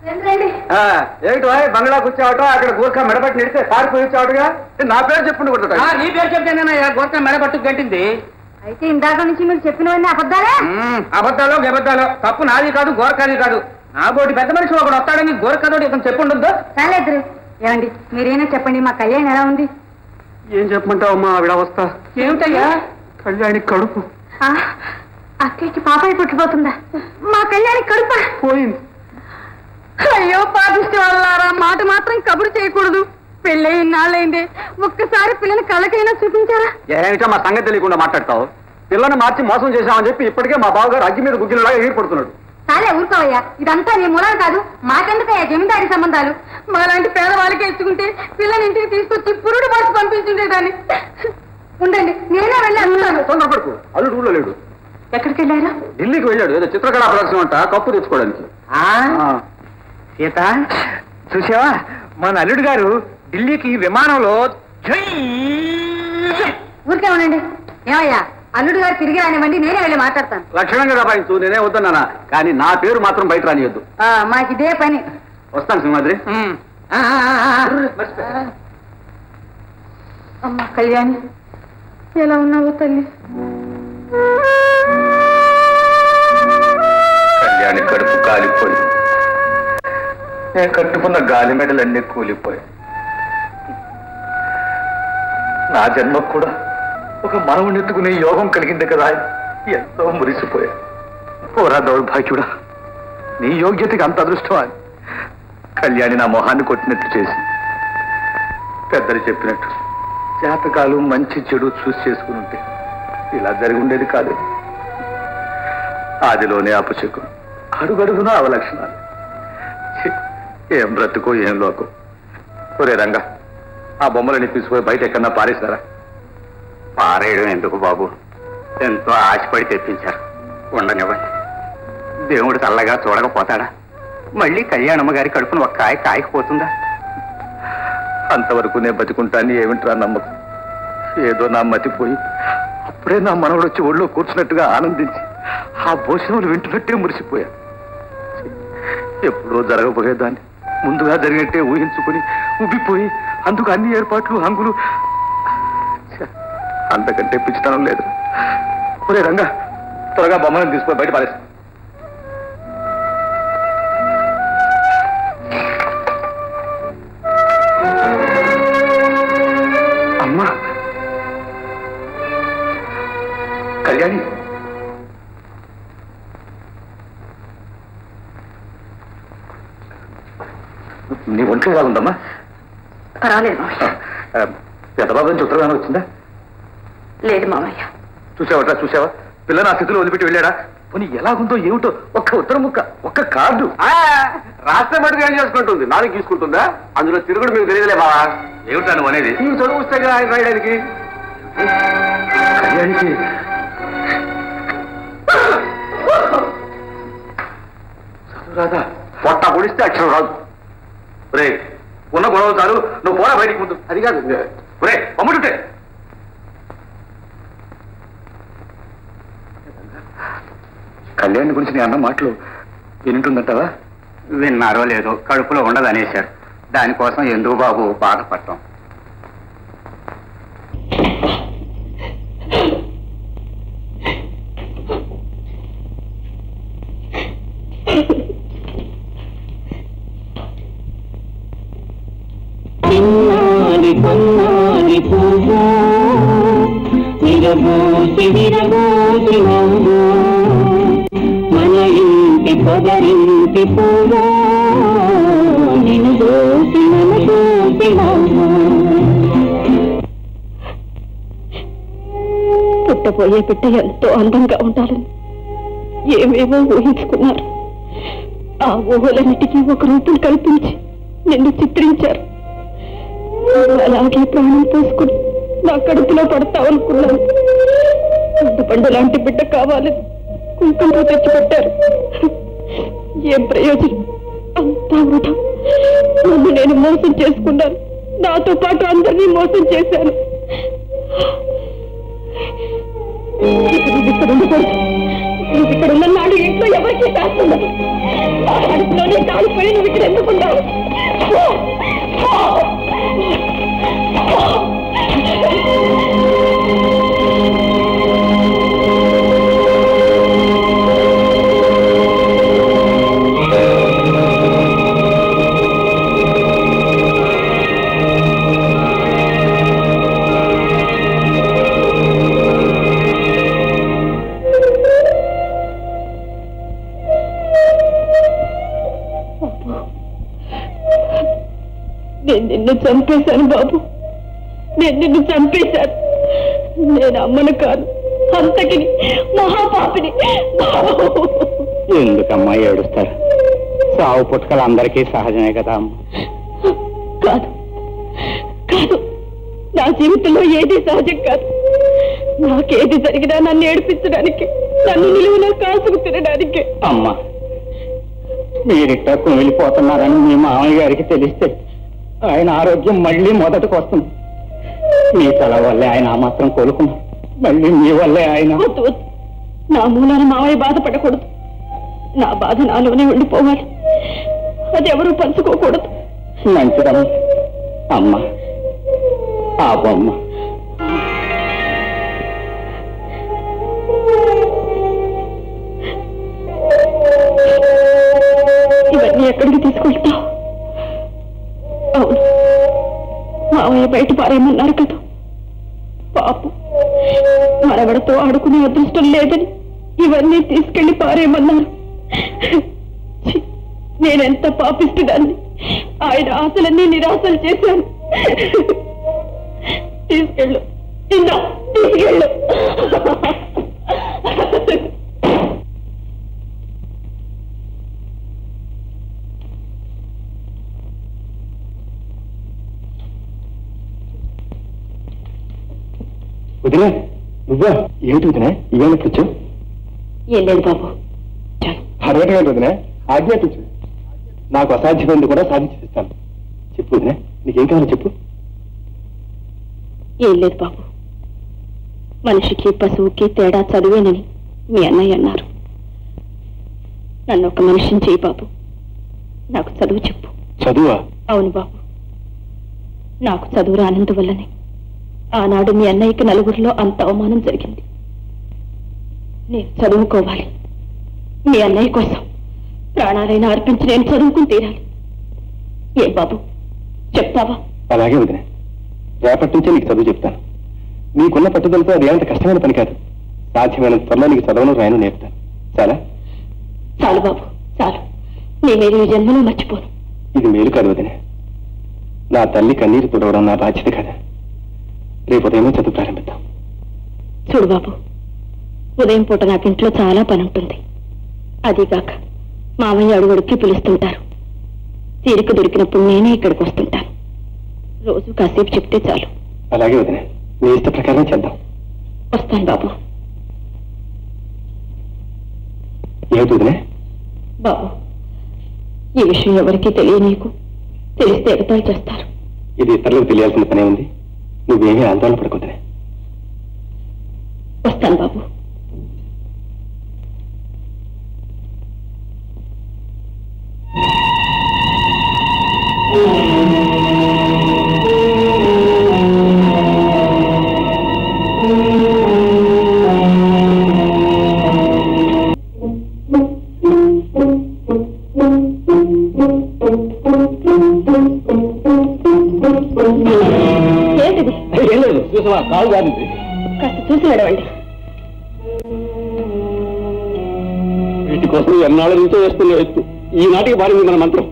[SPEAKER 3] ఏమిటి వాయ్ బంగ్లా కూర్చోవటం అక్కడ గూర్ఖా మెడబట్టి నిడితే పారిపోయి వచ్చావటగా నా పేరు చెప్పుండి కొట్టుట
[SPEAKER 2] నీ పేరు చెప్తేనేనా గోత్ర మెడబట్టు గంటింది
[SPEAKER 8] అయితే ఇందాక నుంచి మీరు చెప్పినవన్నీ అబద్ధాలే
[SPEAKER 2] అబద్ధాలు గబద్ధాలు తప్పు నాది కాదు గోరకాది కాదు నా బోటి పెద్ద మనిషి ఒకడు వస్తాడని గోరకతోటి ఇతను చెప్పుండొద్దు
[SPEAKER 8] చాలేదు ఏమండి మీరేనా చెప్పండి మా కళ్యాణ్ ఎలా ఉంది
[SPEAKER 3] ఏం చెప్పమంటావు అమ్మా ఆవిడ అవస్థ
[SPEAKER 2] ఏమిటయ్యా
[SPEAKER 3] కళ్యాణి కడుపు
[SPEAKER 8] ఆ, అక్కయ్యకి పాపాయి పుట్టిపోతుందా మా కళ్యాణి కడుప
[SPEAKER 3] పోయింది
[SPEAKER 8] అయ్యో పాపిష్టి వాళ్ళారా మాట మాత్రం కబురు చేయకూడదు పెళ్ళై ఇన్నాళ్ళైందే ఒక్కసారి పిల్లని కళ్ళకైనా చూపించారా
[SPEAKER 3] ఏమిటో మా సంగతి తెలియకుండా మాట్లాడతావు పిల్లని మార్చి మోసం చేశామని చెప్పి ఇప్పటికే మా బావగారు అగ్గి మీద గుగ్గిలలాగా ఎగిరిపడుతున్నాడు
[SPEAKER 8] చాలే ఊరుకోవయ్యా ఇదంతా నీ మూలం కాదు మాకెందుకయ్యా జమీందారి సంబంధాలు మాలాంటి పేదవాళ్ళకి ఎత్తుకుంటే పిల్లని ఇంటికి తీసుకొచ్చి పురుడు మార్చి పంపించుండేదాన్ని ఉండండి నేనే వెళ్ళి అడుగుతాను
[SPEAKER 3] తొందరపడుకు అల్లుడు ఊళ్ళో లేడు
[SPEAKER 8] ఎక్కడికి వెళ్ళారా
[SPEAKER 3] ఢిల్లీకి వెళ్ళాడు ఏదో చిత్రకళా ప్రదర్శన అంట కప్పు తెచ్చుకోవడానికి
[SPEAKER 2] సీత చూసావా మన అల్లుడు గారు ఢిల్లీకి విమానంలో
[SPEAKER 8] ఊరికే ఉండండి ఏమయ్యా అల్లుడు గారు తిరిగి రానివ్వండి నేనే వెళ్ళి మాట్లాడతాను
[SPEAKER 3] లక్షణంగా దబాయించు నేనే వద్దన్నానా కానీ నా పేరు మాత్రం బయట రానియొద్దు
[SPEAKER 8] ఆ, మాకు ఇదే పని
[SPEAKER 3] వస్తాను సింహాద్రి
[SPEAKER 8] అమ్మ కళ్యాణి ఎలా ఉన్నావు తల్లి
[SPEAKER 1] కళ్యాణి కడుపు కాలిపోయి నేను కట్టుకున్న గాలి మెడలన్నీ కూలిపోయాయి నా జన్మకు కూడా ఒక మనవుని ఎత్తుకునే యోగం కలిగింది కదా ఎంతో మురిసిపోయా పోరా దౌర్భాగ్యుడా నీ యోగ్యతకి అంత అదృష్టం అని కళ్యాణి నా మొహాన్ని కొట్టినట్టు చేసి పెద్దలు చెప్పినట్టు జాతకాలు మంచి చెడు చూసి చేసుకుని ఉంటే ఇలా జరిగి ఉండేది కాదు ఆదిలోనే అపశకుం అడుగడుగునా అవలక్షణాలు ఛీ, ఏం బ్రతుకో ఏం లోకం ఒరే రంగా ఆ బొమ్మలని తీసుకుపోయి బయట ఎక్కడన్నా పారేసారా
[SPEAKER 7] పారేయడం ఎందుకు బాబు ఎంతో ఆశపడి తెప్పించారు ఉండనివ్వండి దేవుడు చల్లగా చూడకపోతాడా మళ్ళీ కళ్యాణమ్మ గారి కడుపున ఒక కాయ కాయకపోతుందా
[SPEAKER 1] అంతవరకు నేను బతికుంటాను ఏమిట్రా నమ్మకం ఏదో నా మతిపోయి అప్పుడే నా మనవడు వచ్చి ఒళ్ళో కూర్చున్నట్టుగా ఆనందించి ఆ భోజనములు వింటున్నట్టే మురిసిపోయా ఛీ, ఎప్పుడో జరగబోయేదాన్ని ముందుగా జరిగినట్టే ఊహించుకుని ఉబ్బిపోయి అందుకు అన్ని ఏర్పాట్లు హంగులు ఛ, అంతకంటే పిచ్చితనం లేదు ఒరే రంగా త్వరగా బొమ్మలను తీసుకుని బయట పారేస్తా అమ్మా కళ్యాణి నీ ఒంట్లో ఎలా ఉందమ్మా
[SPEAKER 5] పర్వాలేదు మామయ్య
[SPEAKER 1] ఆ, పెద్దబాబు నుంచి ఉత్తరగానే వచ్చిందా
[SPEAKER 5] లేదు మామయ్య
[SPEAKER 1] చూసావట్రా చూసావా పిల్ల నా స్థితిలో వదిలిపెట్టి వెళ్ళాడా పోనీ ఎలాగుందో ఏమిటో ఒక్క ఉత్తరం ముక్క ఒక్క కార్డు
[SPEAKER 3] రాష్ట్ర మటుకు ఏం చేసుకుంటుంది నాలుగు తీసుకుంటుందా అందులో తిరుగుడు మీకు తెలియదులే బావా
[SPEAKER 1] ఏమిటా నువ్వు అనేది
[SPEAKER 3] నీవు చదువు వస్తే కదా ఆయన రాయడానికి
[SPEAKER 1] కళ్యాణికి చదువు రాదా
[SPEAKER 3] పొట్ట పొడిస్తే అక్షరం రాదు
[SPEAKER 1] రే ఉన్న గొడవలు చాలు నువ్వు పోరా బయటికి ముందు
[SPEAKER 3] అది కాదు
[SPEAKER 1] రే అమ్ముతుంటే కళ్యాణ్ గురించి నీ అన్న మాటలు వింటుందంటావా
[SPEAKER 7] విన్నారో లేదో కడుపులో ఉండదనేశారు దానికోసం ఎందుకు బాబు బాధపడటం
[SPEAKER 9] చిన్నారి కొన్నారి పువ్వు విరబూసి విరబూసి నవ్వు మన ఇంటి పొగరింటి పువ్వు నిన్ను దోసి నన్ను చూసి నవ్వు
[SPEAKER 5] పుట్టబోయే బిడ్డ ఎంతో అందంగా ఉండాలని ఏమేమో ఊహించుకున్నారు ఆ ఊహలన్నిటికీ ఒక రూపం కల్పించి నిన్ను చిత్రించారు అలాగే ప్రాణం పోసుకుని నా కడుపులో పడతావనుకున్నాను పండు లాంటి బిడ్డ కావాలని కుంకుమ తెచ్చిపెట్టారు ఏం ప్రయోజనం అంతా వృధా నన్ను నేను మోసం చేసుకున్నాను నాతో పాటు అందరినీ మోసం చేశాను ఇక నువ్వు ఇక్కడ ఉండకూడదు నువ్వు ఇక్కడున్న నాడు ఇంట్లో ఎవరికీ కాస్తుండదు నా కడుపులోనే కాలిపోయి నువ్వు ఇక్కడ ఎందుకున్నావు పో! పో! పో! నేను నిన్ను చంపేశాను బాబు నేను నిన్ను చంపేశాను నేను అమ్మను కాదు అంతకిని మహాపాపిని బాబు
[SPEAKER 2] ఎందుకమ్మా ఏడుస్తారు సావు పుట్టుకలు అందరికీ సహజమే కదా అమ్మ
[SPEAKER 5] కాదు కాదు నా జీవితంలో ఏది సహజం కాదు నాకేది జరిగినా నన్ను ఏడిపించడానికి నన్ను నిలువున కాసుకు తినడానికి
[SPEAKER 2] అమ్మా మీరిట్ట కుమిలిపోతున్నారని మీ మామయ్య గారికి తెలిస్తే ఆయన ఆరోగ్యం మళ్ళీ మొదటికి వస్తుంది మీ తల వల్లే ఆయన ఆ మాత్రం కోలుకున్నారు మళ్ళీ మీ వల్లే ఆయన
[SPEAKER 5] వద్దు వద్దు నా మూలాన మావయ్య బాధపడకూడదు నా బాధ నాలోనే ఉండిపోవాలి అది ఎవరూ పంచుకోకూడదు
[SPEAKER 2] మంచిదమ్మా అమ్మ ఆ బొమ్మ
[SPEAKER 5] ఇవన్నీ ఎక్కడికి తీసుకెళ్తావు అవును మావయ్య బయట పారేయమన్నారు కదా పాపం మనవడతో ఆడుకునే అదృష్టం లేదని ఇవన్నీ తీసుకెళ్లి పారేయమన్నారు ఛీ, నేనెంత పాపిస్తుదాన్ని ఆయన ఆశలన్నీ నిరాశలు చేశాను తీసుకెళ్ళు ఇందా తీసుకెళ్ళు
[SPEAKER 7] వదిలే నువ్వా ఏమిటి వదిలే ఇవేమిటి వచ్చావు
[SPEAKER 5] ఏం లేదు బాబు చాలు
[SPEAKER 7] అరవటం ఏంటి వదిలే ఆజ్ఞాపించు నాకు అసాధ్యమైంది కూడా సాధించిస్తాను చెప్పు వదిలే నీకేం కావాలో చెప్పు
[SPEAKER 5] ఏం లేదు బాబు మనిషికి పశువుకి తేడా చదివేనని మీ అన్నయ్య అన్నారు నన్ను ఒక మనిషిని చేయి బాబు నాకు చదువు చెప్పు
[SPEAKER 7] చదువా
[SPEAKER 5] అవును బాబు నాకు చదువు రానందువల్లనే ఆనాడు మీ అన్నయ్యకి నలుగురిలో అంత అవమానం జరిగింది నేను చదువుకోవాలి మీ అన్నయ్య కోసం ప్రాణాలైనా అర్పించి నేను చదువుకుని తీరాలి ఏ బాబు చెప్తావా
[SPEAKER 7] అలాగే వదిలే రేపటి నుంచే నీకు చదువు చెప్తాను నీకున్న పట్టుదలతో అది ఏమంత కష్టమైన పని కాదు సాధ్యమైనంత త్వరలో నీకు చదవను రాయను నేర్పుతాను చాలా
[SPEAKER 5] చాలు బాబు చాలు నేనేది ఈ జన్మలో మర్చిపోను
[SPEAKER 7] ఇది మేలు కాదు వదినే నా తల్లి కన్నీరు తుడవడం నా బాధ్యత కదా రేపు ఉదయమే చదువు ప్రారంభిద్దాం
[SPEAKER 5] చూడు బాబు ఉదయం పూట నాకు ఇంట్లో చాలా పని ఉంటుంది అదీగాక మామయ్య అడుగడుక్కి పిలుస్తుంటారు తీరిక దొరికినప్పుడు నేనే ఇక్కడికి వస్తుంటాను రోజు కాసేపు చెప్తే చాలు
[SPEAKER 7] అలాగే వదినే నీ ఇష్ట ప్రకారం చేద్దాం
[SPEAKER 5] వస్తాను బాబు
[SPEAKER 7] ఏమిటి వదినే
[SPEAKER 5] బాబు ఈ విషయం ఎవరికీ తెలియనీకు తెలిస్తే ఎగతాళి చేస్తారు
[SPEAKER 7] ఇది ఇతరులకు తెలియాల్సిన పనే ఉంది నువ్వేమీ ఆందోళన పడకొద్దునే
[SPEAKER 5] వస్తాను బాబు ఏంటిది
[SPEAKER 2] ఏం లేదు చూసావా కాలు గారింది
[SPEAKER 5] కాస్త చూసి నడవండి
[SPEAKER 2] వీటి కోసం ఎన్నాళ్ళ నుంచో వేస్తున్న ఎత్తు ఈనాటికి పాడింది మన మంత్రం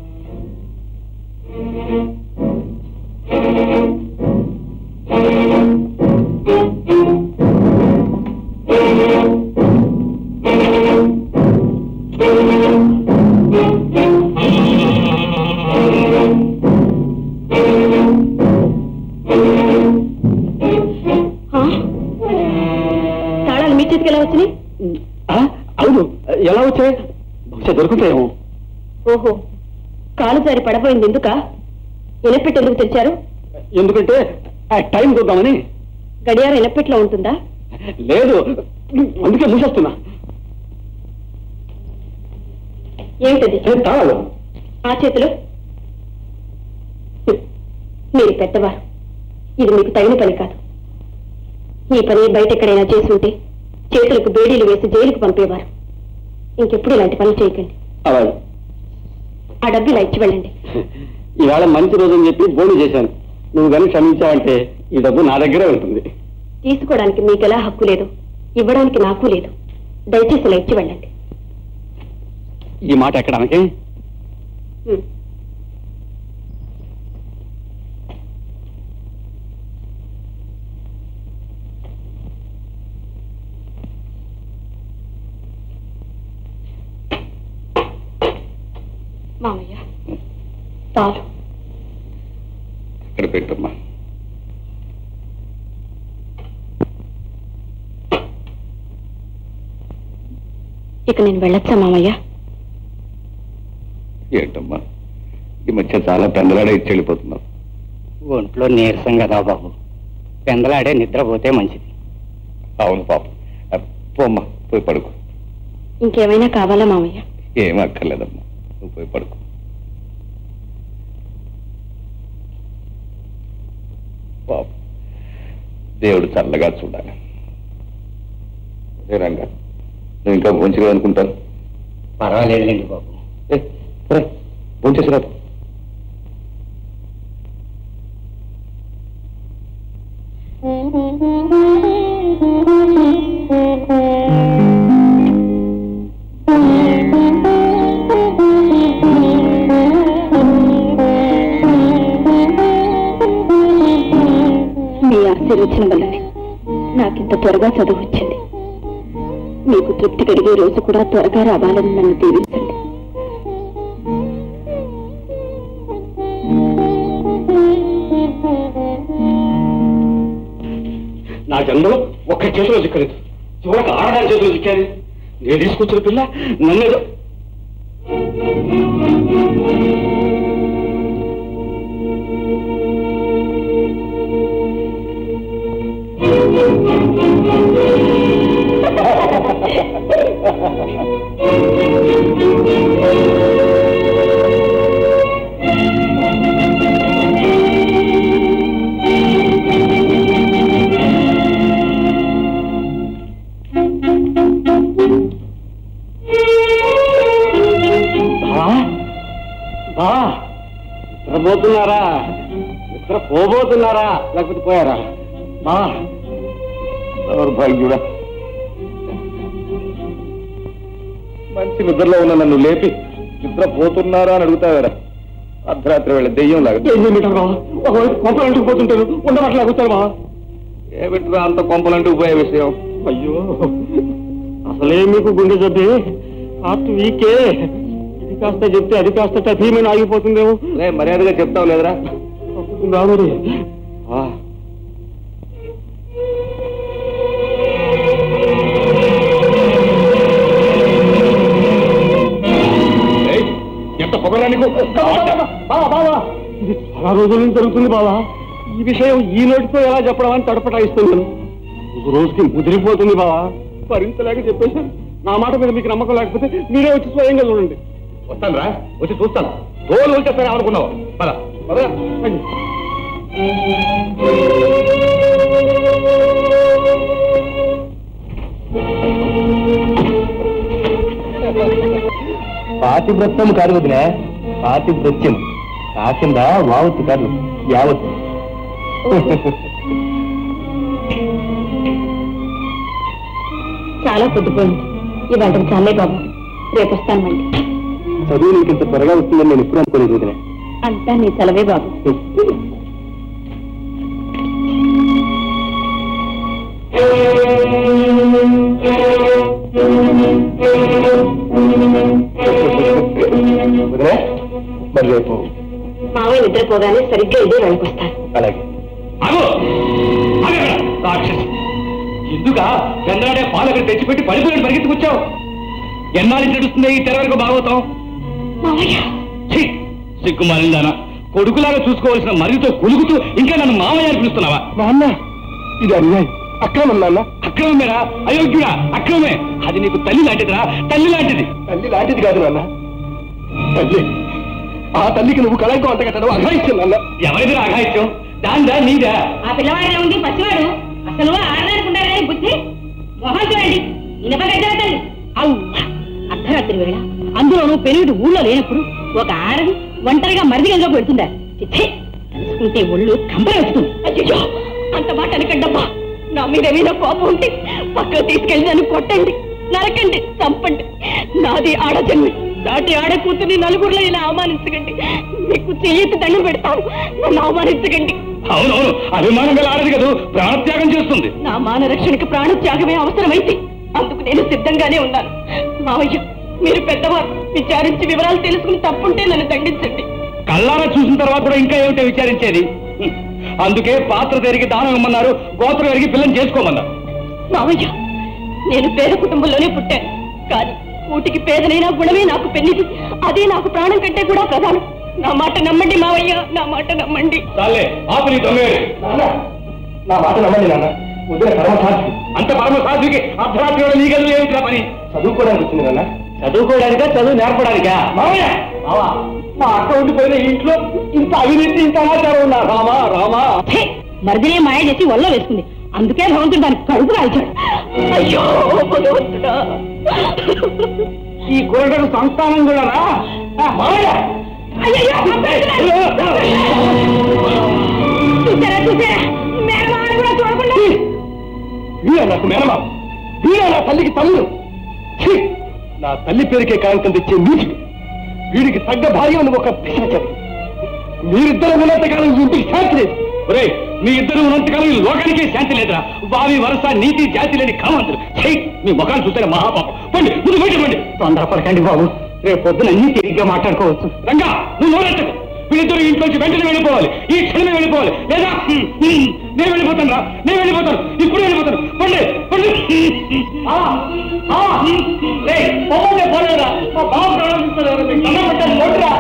[SPEAKER 5] ఆ? తాళాలు మీ చేతికి ఎలా వచ్చినాయి
[SPEAKER 2] ఆ, అవును ఎలా వచ్చాయి బహుశా దొరుకుతాయేమో
[SPEAKER 5] ఓహో కాలు జారి పడబోయింది ఎందుక ఇనపెట్టి ఎందుకు తెచ్చారు
[SPEAKER 2] ఎందుకంటే ఆ టైం చూద్దామని
[SPEAKER 5] గడియారం ఇనపెట్లో ఉంటుందా
[SPEAKER 2] లేదు అందుకే మూసేస్తున్నా
[SPEAKER 5] ఏమిటది
[SPEAKER 6] తాళం
[SPEAKER 5] ఆ చేతిలో హ్మ్. మీరు పెద్దవారు ఇది మీకు తగిన పని కాదు ఈ పని బయట ఎక్కడైనా చేసి ఉంటే చేతులకు బేడీలు వేసి జైలుకు పంపేవారు ఇంకెప్పుడు ఇలాంటి పనులు చేయకండి
[SPEAKER 6] అలాగే
[SPEAKER 5] ఆ డబ్బు ఇలా ఇచ్చి వెళ్ళండి
[SPEAKER 6] ఈవేళ మంచి రోజు అని చెప్పి బోను చేశాను నువ్వు కానీ క్షమించావంటే ఈ డబ్బు నా దగ్గరే ఉంటుంది
[SPEAKER 5] తీసుకోవడానికి మీకెలా హక్కు లేదు ఇవ్వడానికి నాకు లేదు దయచేసి ఇలా ఇచ్చి వెళ్ళండి
[SPEAKER 6] ఈ మాట ఎక్కడానికి
[SPEAKER 5] హ్మ్. మామయ్య తాలు
[SPEAKER 7] ఇక్కడ పెట్టమ్మా
[SPEAKER 5] ఇక నేను వెళ్ళొచ్చా మామయ్య
[SPEAKER 7] ఏంటమ్మా ఈ మధ్య చాలా పెందలాడే ఇచ్చి వెళ్ళిపోతున్నావు
[SPEAKER 2] ఒంట్లో నీరసంగా రా బాబు పెందలాడే నిద్రపోతే మంచిది
[SPEAKER 7] అవును పాపం అ, పోమ్మా పోయి పడుకో
[SPEAKER 5] ఇంకేమైనా కావాలా మామయ్య
[SPEAKER 7] ఏం అక్కర్లేదమ్మా నువ్వు పోయి పడుకో పాపం దేవుడు చల్లగా చూడాలి అదే రంగా నువ్వు ఇంకా భోంచగా అనుకుంటాను
[SPEAKER 2] పర్వాలేదులేండి బాబు
[SPEAKER 7] భోంచేసి రాదు
[SPEAKER 5] మీ ఆశీర్వచనం వల్లనే నాకింత త్వరగా చదువు వచ్చింది మీకు తృప్తి కలిగే రోజు కూడా త్వరగా రావాలని నన్ను దీవించండి
[SPEAKER 6] నా జన్మలో ఒక్క చేతిలో చిక్కలేదు చివరికి ఆడదాని చేతిలో చిక్కాను నేను తీసుకొచ్చిన పిల్ల నన్నేదో బా బా నిద్రపోతున్నారా నిద్ర పోబోతున్నారా లేకపోతే పోయారా బా
[SPEAKER 7] దౌర్భాగ్యుడా మంచి నిద్రలో ఉన్న నన్ను లేపి నిద్ర పోతున్నారా అని అడుగుతావేరా అర్ధరాత్రి వేళ దెయ్యం లాగా
[SPEAKER 6] ఏం చేయమంటారు బా ఒకవైపు కొంపలంటూ పోతుంటారు ఉండబట్లా కూర్చోరు బా
[SPEAKER 7] ఏమిట్రా అంత కొంపలంటూ పోయే విషయం
[SPEAKER 6] అయ్యో అసలే మీకు గుండె జబ్బే హార్ట్ వీకే ఇది కాస్త చెప్తే అది కాస్త టఫీమని ఆగిపోతుందేమో
[SPEAKER 7] రే మర్యాదగా చెప్తావు లేదురా
[SPEAKER 6] తప్పుతుందా మరి
[SPEAKER 7] ఆ, ఏయ్, ఎంత పొగరా నీకు
[SPEAKER 6] బావా బావా ఇది చాలా రోజుల నుంచి జరుగుతుంది బావా ఈ విషయం ఈ నోటితో ఎలా చెప్పడం అని తడపటాయిస్తున్నాను ఒక రోజుకి ముదిరిపోతుంది బావా భరించలేక చెప్పేశాను నా మాట మీద మీకు నమ్మకం లేకపోతే మీరే వచ్చి స్వయంగా చూడండి
[SPEAKER 7] వస్తాను రా వచ్చి చూస్తాను తోలు వచ్చేస్తాను అనుకున్నావు పద పద
[SPEAKER 6] రండి.
[SPEAKER 2] పాతివ్రత్యం కాదు వదిలే పాతివ్రత్యం ఆ కింద వావత్తు కాదు యావత్తు
[SPEAKER 5] చాలా పొద్దుపోయింది ఇవాళ చాలే బాబు రేపు వస్తాను మళ్ళీ
[SPEAKER 6] చదువు నీకు ఇంత త్వరగా వస్తుందని నేను ఎప్పుడు అనుకోలేదు వదిలే
[SPEAKER 5] అంతా నీ చలవే బాబు
[SPEAKER 6] వదిలే మరి రేపు
[SPEAKER 5] మావయ్య నిద్రపోగానే సరిగ్గా ఇదే వెళ్ళకి వస్తాను
[SPEAKER 6] అలాగే
[SPEAKER 7] ఆగు! ఆగక్కడ, రాక్షసి ఎందుకా చంద్రాడే పాలు అక్కడ తెచ్చిపెట్టి పడిపోయాడు పరిగెత్తుకొచ్చావు ఎన్నాళ్ళు నడుస్తుంది ఈ తెరవరకు భాగవతం ఛీ! సిగ్గుమాలిందానా కొడుకులాగా చూసుకోవాల్సిన మరితో కొలుగుతూ ఇంకా నన్ను మామయ్య అని పిలుస్తున్నావా
[SPEAKER 6] నాన్న ఇది అన్యాయం అక్రమం నాన్న
[SPEAKER 7] అక్రమమేరా అయోగ్యుడా అక్రమమే అది నీకు తల్లి లాంటిదిరా తల్లి లాంటిది
[SPEAKER 6] తల్లి లాంటిది కాదు నాన్న తల్లి ఆ తల్లికి నువ్వు కళంకం అంటగట్టడం అఘాయిస్తుందన్న
[SPEAKER 2] ఎవరిది అఘాయిత్యం దాందా నీదా
[SPEAKER 5] ఆ పిల్లవాడిలో ఉంది పసివాడు అసలు ఆడదానుకుంటారా ఈ బుద్ధి మొహం చూడండి ఇనపగడ్డల తల్లి అవ్వ అర్ధరాత్రి వేళ అందులోనూ పెరుగుడు ఊళ్ళో లేనప్పుడు ఒక ఆడది ఒంటరిగా మరిదిగంగా పెడుతుందా చిచ్చే తలుసుకుంటే ఒళ్ళు కంపర వస్తుంది అయ్యో అంత మాట అనకండమ్మా నా మీద ఏమైనా కోపం ఉంటే పక్కకు తీసుకెళ్ళి నన్ను కొట్టండి నరకండి చంపండి నాది ఆడజన్మి దాటి ఆడ కూతుర్ని నలుగురిలో ఇలా అవమానించకండి మీకు చెయ్యెత్తి దండం పెడతాను నన్ను అవమానించకండి
[SPEAKER 2] అవునవును అభిమానం గల ఆడది కదా ప్రాణత్యాగం చేస్తుంది
[SPEAKER 5] నా మాన రక్షణకి ప్రాణత్యాగమే అవసరమైతే అందుకు నేను సిద్ధంగానే ఉన్నాను మావయ్య మీరు పెద్దవారు విచారించి వివరాలు తెలుసుకుని తప్పుంటే నన్ను దండించండి
[SPEAKER 2] కళ్ళారా చూసిన తర్వాత కూడా ఇంకా ఏమిటో విచారించేది హ్మ్. అందుకే పాత్ర తెరిగి దానం ఇమ్మన్నారు గోత్రం ఎరిగి పిల్లని చేసుకోమన్నారు
[SPEAKER 5] మావయ్య నేను పేద కుటుంబంలోనే పుట్టాను కానీ కూటికి పేదనైనా గుణమే నాకు పెళ్లిది అదే నాకు ప్రాణం కంటే కూడా ప్రధానం నా మాట నమ్మండి మావయ్య నా మాట నమ్మండి
[SPEAKER 2] చాలే ఆపు నీ దొంగేడు
[SPEAKER 6] నా మాట నమ్మండి నాన్న వదిన పరమసాక్షి
[SPEAKER 2] అంత పరమ సాధుకి అర్ధరాత్రి వేళ నీ గదిలో ఏమిట్రా పని
[SPEAKER 6] చదువుకోవడానికి వచ్చింది నాన్న
[SPEAKER 2] చదువుకోవడానికా చదువు నేర్పడానికా
[SPEAKER 6] మామయ్య మావా మా అక్క ఉండిపోయిన ఇంట్లో ఇంత అవినీతి ఇంత అనాచారం ఉన్నా రామా రామా
[SPEAKER 5] ఛే! మరిదినే మాయ చేసి వల్ల వేసుకుంది అందుకే భగవంతుడు దానికి కడుపు కాల్చాడు అయ్యో భగవంతుడా
[SPEAKER 6] ఈ కురటకు సంతానం కూడా మామయ్య
[SPEAKER 5] అయ్యయ్యో, చంపేస్తున్నాడు. చూసారా చూసారా మేనమామని కూడా చూడకుండా
[SPEAKER 6] వీరా నాకు మేనమా వీరా నా తల్లికి తమ్ముడు ఛీ! నా తల్లి పేరుకే కాంతం తెచ్చే నీచుడు వీడికి తగ్గ భార్య నువ్వు ఒక పిశాచరి మీరిద్దరు ఉన్నంతకాలం ఈ ఇంటికి శాంతి లేదు
[SPEAKER 2] ఒరే మీ ఇద్దరు ఉన్నంతకాలం ఈ లోకానికి శాంతి లేదురా వావి వరస నీతి జాతి లేని కామంతులు చెయ్యి మీ ముఖాన్ని చూస్తే మహాపాపం పండి ముందు బయట పండి
[SPEAKER 6] తొందరపడకండి బాబు రేపు పొద్దున అన్ని తిరిగ్గా మాట్లాడుకోవచ్చు
[SPEAKER 2] రంగా నువ్వు నోరెత్తకు వీళ్ళిద్దరు ఇంట్లోంచి వెంటనే వెళ్ళిపోవాలి ఈ క్షణమే వెళ్ళిపోవాలి లేదా హ్మ్, హ్మ్, నేను వెళ్ళిపోతాను రా నేను వెళ్ళిపోతాను ఇప్పుడు వెళ్ళిపోతాను పండి పండి పోలేదా మా బావ ప్రారంభిస్తారు మీకు దండం పెట్టాలి నోటిరా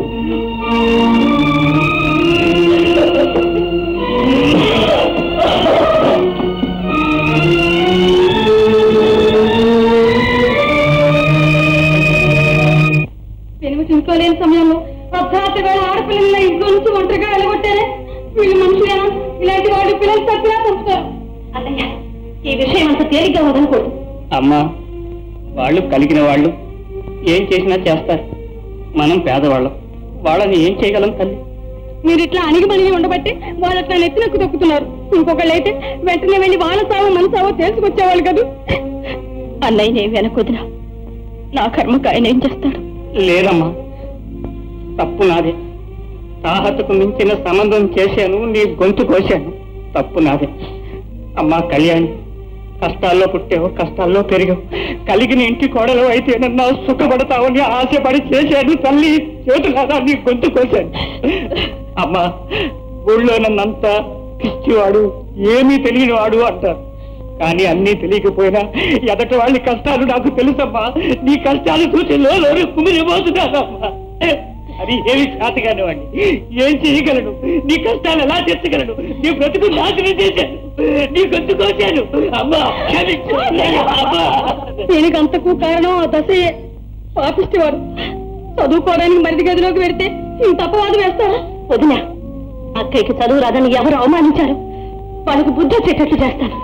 [SPEAKER 5] పెనుగు చూసుకోలేని సమయంలో అర్ధరాత్రి వేళ ఆడపిల్లల ఇంట్లో నుంచి ఒంటరిగా వెళ్ళగొట్టారే వీళ్ళు మనుషులేనా ఇలాంటి వాళ్ళు పిల్లలు తప్పినా చంపుతారు అన్నయ్య ఈ విషయం అంత తేలిగ్గా వదలకూడదు
[SPEAKER 2] అమ్మా వాళ్ళు కలిగిన వాళ్ళు ఏం చేసినా చేస్తారు మనం పేదవాళ్ళం వాళ్ళని ఏం చేయగలం తల్లి
[SPEAKER 5] మీరు ఇట్లా అణిగి మణిగి ఉండబట్టి వాళ్ళు అట్లా నెత్తినక్కు తొక్కుతున్నారు ఇంకొకళ్ళు అయితే వెంటనే వెళ్ళి వాళ్ళ సావో మన సావో తెలుసుకొచ్చేవాళ్ళు కదా అన్నయ్య నేను వెనకొదినా నా కర్మకు ఆయన ఏం చేస్తాడు
[SPEAKER 2] లేదమ్మా తప్పు నాదే తాహతకు మించిన సంబంధం చేశాను నీ గొంతు కోశాను తప్పు నాదే అమ్మా కళ్యాణి కష్టాల్లో పుట్టావు కష్టాల్లో పెరిగావు కలిగిన ఇంటి కోడలు అయితే నన్ను సుఖపడతావని ఆశపడి చేశాను తల్లి చేతులారా నీ గొంతు కోశాను అమ్మా ఊళ్ళో నన్నంతా పిచ్చివాడు ఏమీ తెలియని వాడు అంటారు కానీ అన్నీ తెలియకపోయినా ఎదటి వాళ్ళ కష్టాలు నాకు తెలుసమ్మా నీ కష్టాలు చూసి లోను కుమిరిపోతున్నానమ్మా అది ఏమి చేతగాని వాడిని ఏం చేయగలను నీ కష్టాలు ఎలా తెచ్చగలను నీ బ్రతుకు నాశనం చేశాను నీ గొంతు కోశాను అమ్మా క్షమించు. అమ్మా.
[SPEAKER 5] దీనికి అంతకు కారణం ఆ దశయే పాపిష్టివాడు చదువుకోవడానికి మరిది గదిలోకి వెడితే ఇంత అపవాదం వేస్తారా వదిన అక్కయ్యకి చదువు రాదని ఎవరు అవమానించారు వాళ్ళకు బుద్ధి వచ్చేటట్లు చేస్తాను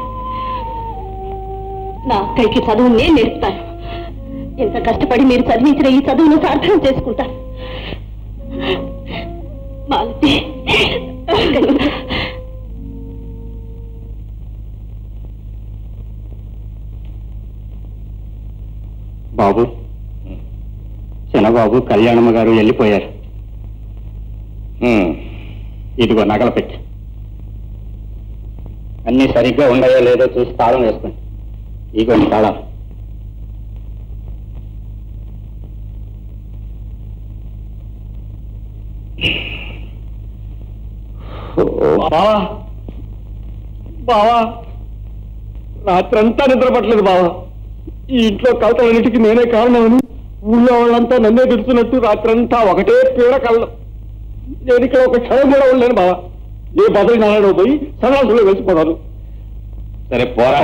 [SPEAKER 5] నా అక్కయ్యకి చదువు నేను నేర్పుతాను ఇంత కష్టపడి మీరు చదివించిన ఈ చదువును సార్థకం చేసుకుంటాను మాలతి
[SPEAKER 2] బాబు చిన్నబాబు కళ్యాణమ్మ గారు వెళ్ళిపోయారు ఇదిగో నగల పెట్టి అన్ని సరిగ్గా ఉన్నాయో లేదో చూసి తాళం వేసుకోండి ఇదిగోండి తాళం
[SPEAKER 6] బావా బావా రాత్రంతా నిద్ర పట్టలేదు బావా ఈ ఇంట్లో కలతలన్నిటికీ నేనే కారణమని ఊళ్ళో వాళ్ళంతా నన్నే తిడుతున్నట్టు రాత్రంతా ఒకటే పీడ కళ్ళం నేను ఇక్కడ ఒక క్షణం కూడా ఉండలేను బావా ఏ బదులు నారాయణ పోయి సన్నాసులో వేసిపోతాను
[SPEAKER 2] సరే పోరా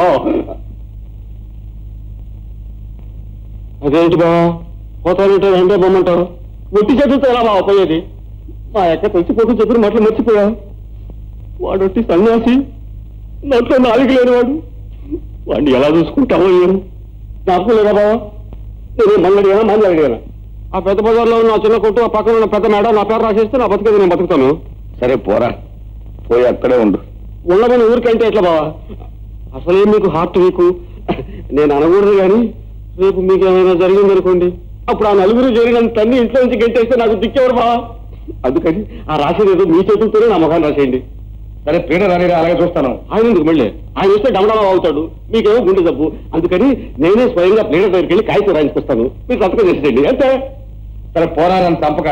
[SPEAKER 6] అదేంటి బావా పోతానంటే రెండే బొమ్మంటావు ఒట్టి చేతులతో ఎలా బావ పోయేది మా యొక్క తెలిసిపోతూ చెప్పిన మాటలు మర్చిపోయా వాడొట్టి సన్యాసి నోట్లో నాలుగు లేనివాడు వాడిని ఎలా చూసుకుంటావో ఏమో నాకు లేదా బావా నేను మళ్ళీ అడిగానా మళ్ళీ అడిగానా ఆ పెద్ద బజార్లో ఉన్న ఆ చిన్న కొట్టు ఆ పక్కన ఉన్న పెద్ద మేడ నా పేరు రాసేస్తే నా బతికేది నేను బతుకుతాను
[SPEAKER 7] సరే పోరా పోయి అక్కడే ఉండు
[SPEAKER 6] ఉండమని ఊరికంటే ఎట్లా బావా అసలే మీకు హార్ట్ వీకు నేను అనకూడదు కానీ రేపు మీకు ఏమైనా జరిగిందనుకోండి అప్పుడు ఆ నలుగురు జరిగిన తన్ని ఇంట్లో నుంచి గెంటేస్తే నాకు దిక్కేవారు బావా అందుకని ఆ రాసేది ఏదో మీ చేతులతోనే నా ముఖాన్ని రాసేయండి
[SPEAKER 7] సరే పీడ రాని అలాగే చూస్తాను
[SPEAKER 6] ఆయన ఎందుకు మళ్ళీ ఆయన వస్తే డమడమా అవుతాడు మీకేమో గుండె జబ్బు అందుకని నేనే స్వయంగా ప్లేడర్ దగ్గరికి వెళ్ళి కాగితం రాయించుకొస్తాను మీరు సంతకం చేసేయండి అంతే
[SPEAKER 7] సరే పోరా నన్ను చంపక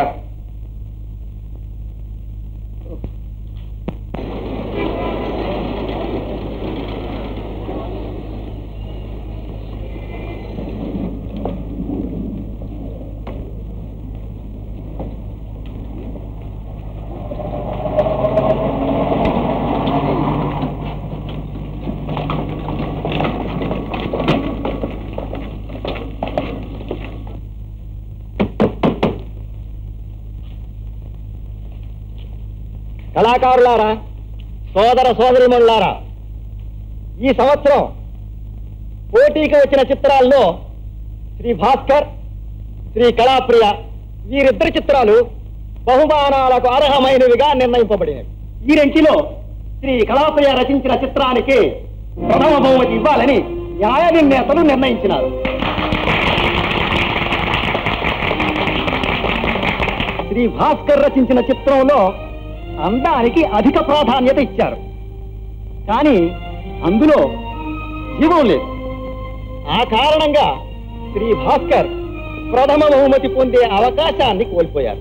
[SPEAKER 2] కళాకారులారా సోదర సోదరిమణులారా ఈ సంవత్సరం పోటీకి వచ్చిన చిత్రాల్లో శ్రీ భాస్కర్ శ్రీ కళాప్రియ వీరిద్దరి చిత్రాలు బహుమానాలకు అర్హమైనవిగా నిర్ణయింపబడినవి ఈ రెంటిలో శ్రీ కళాప్రియ రచించిన చిత్రానికి ప్రథమ బహుమతి ఇవ్వాలని న్యాయ నిర్ణేతలు నిర్ణయించినారు శ్రీ భాస్కర్ రచించిన చిత్రంలో అందానికి అధిక ప్రాధాన్యత ఇచ్చారు కానీ అందులో జీవం లేదు ఆ కారణంగా శ్రీ భాస్కర్ ప్రథమ బహుమతి పొందే అవకాశాన్ని కోల్పోయారు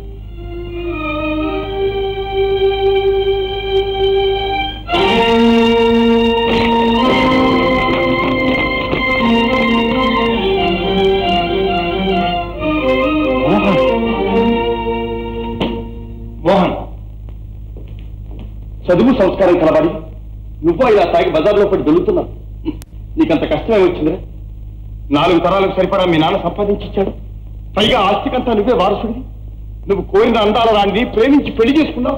[SPEAKER 6] మోహన్ చదువు సంస్కారం కలవాలి నువ్వు ఇలా తాగి బజార్లో పడి దొరుకుతున్నావు నీకంత కష్టమే వచ్చిందిరా నాలుగు తరాలకు సరిపడా మీ నాన్న సంపాదించిచ్చాడు పైగా ఆస్తికంతా నువ్వే వారసుడివి నువ్వు కోరిన అందాల రాంది ప్రేమించి పెళ్లి చేసుకున్నావు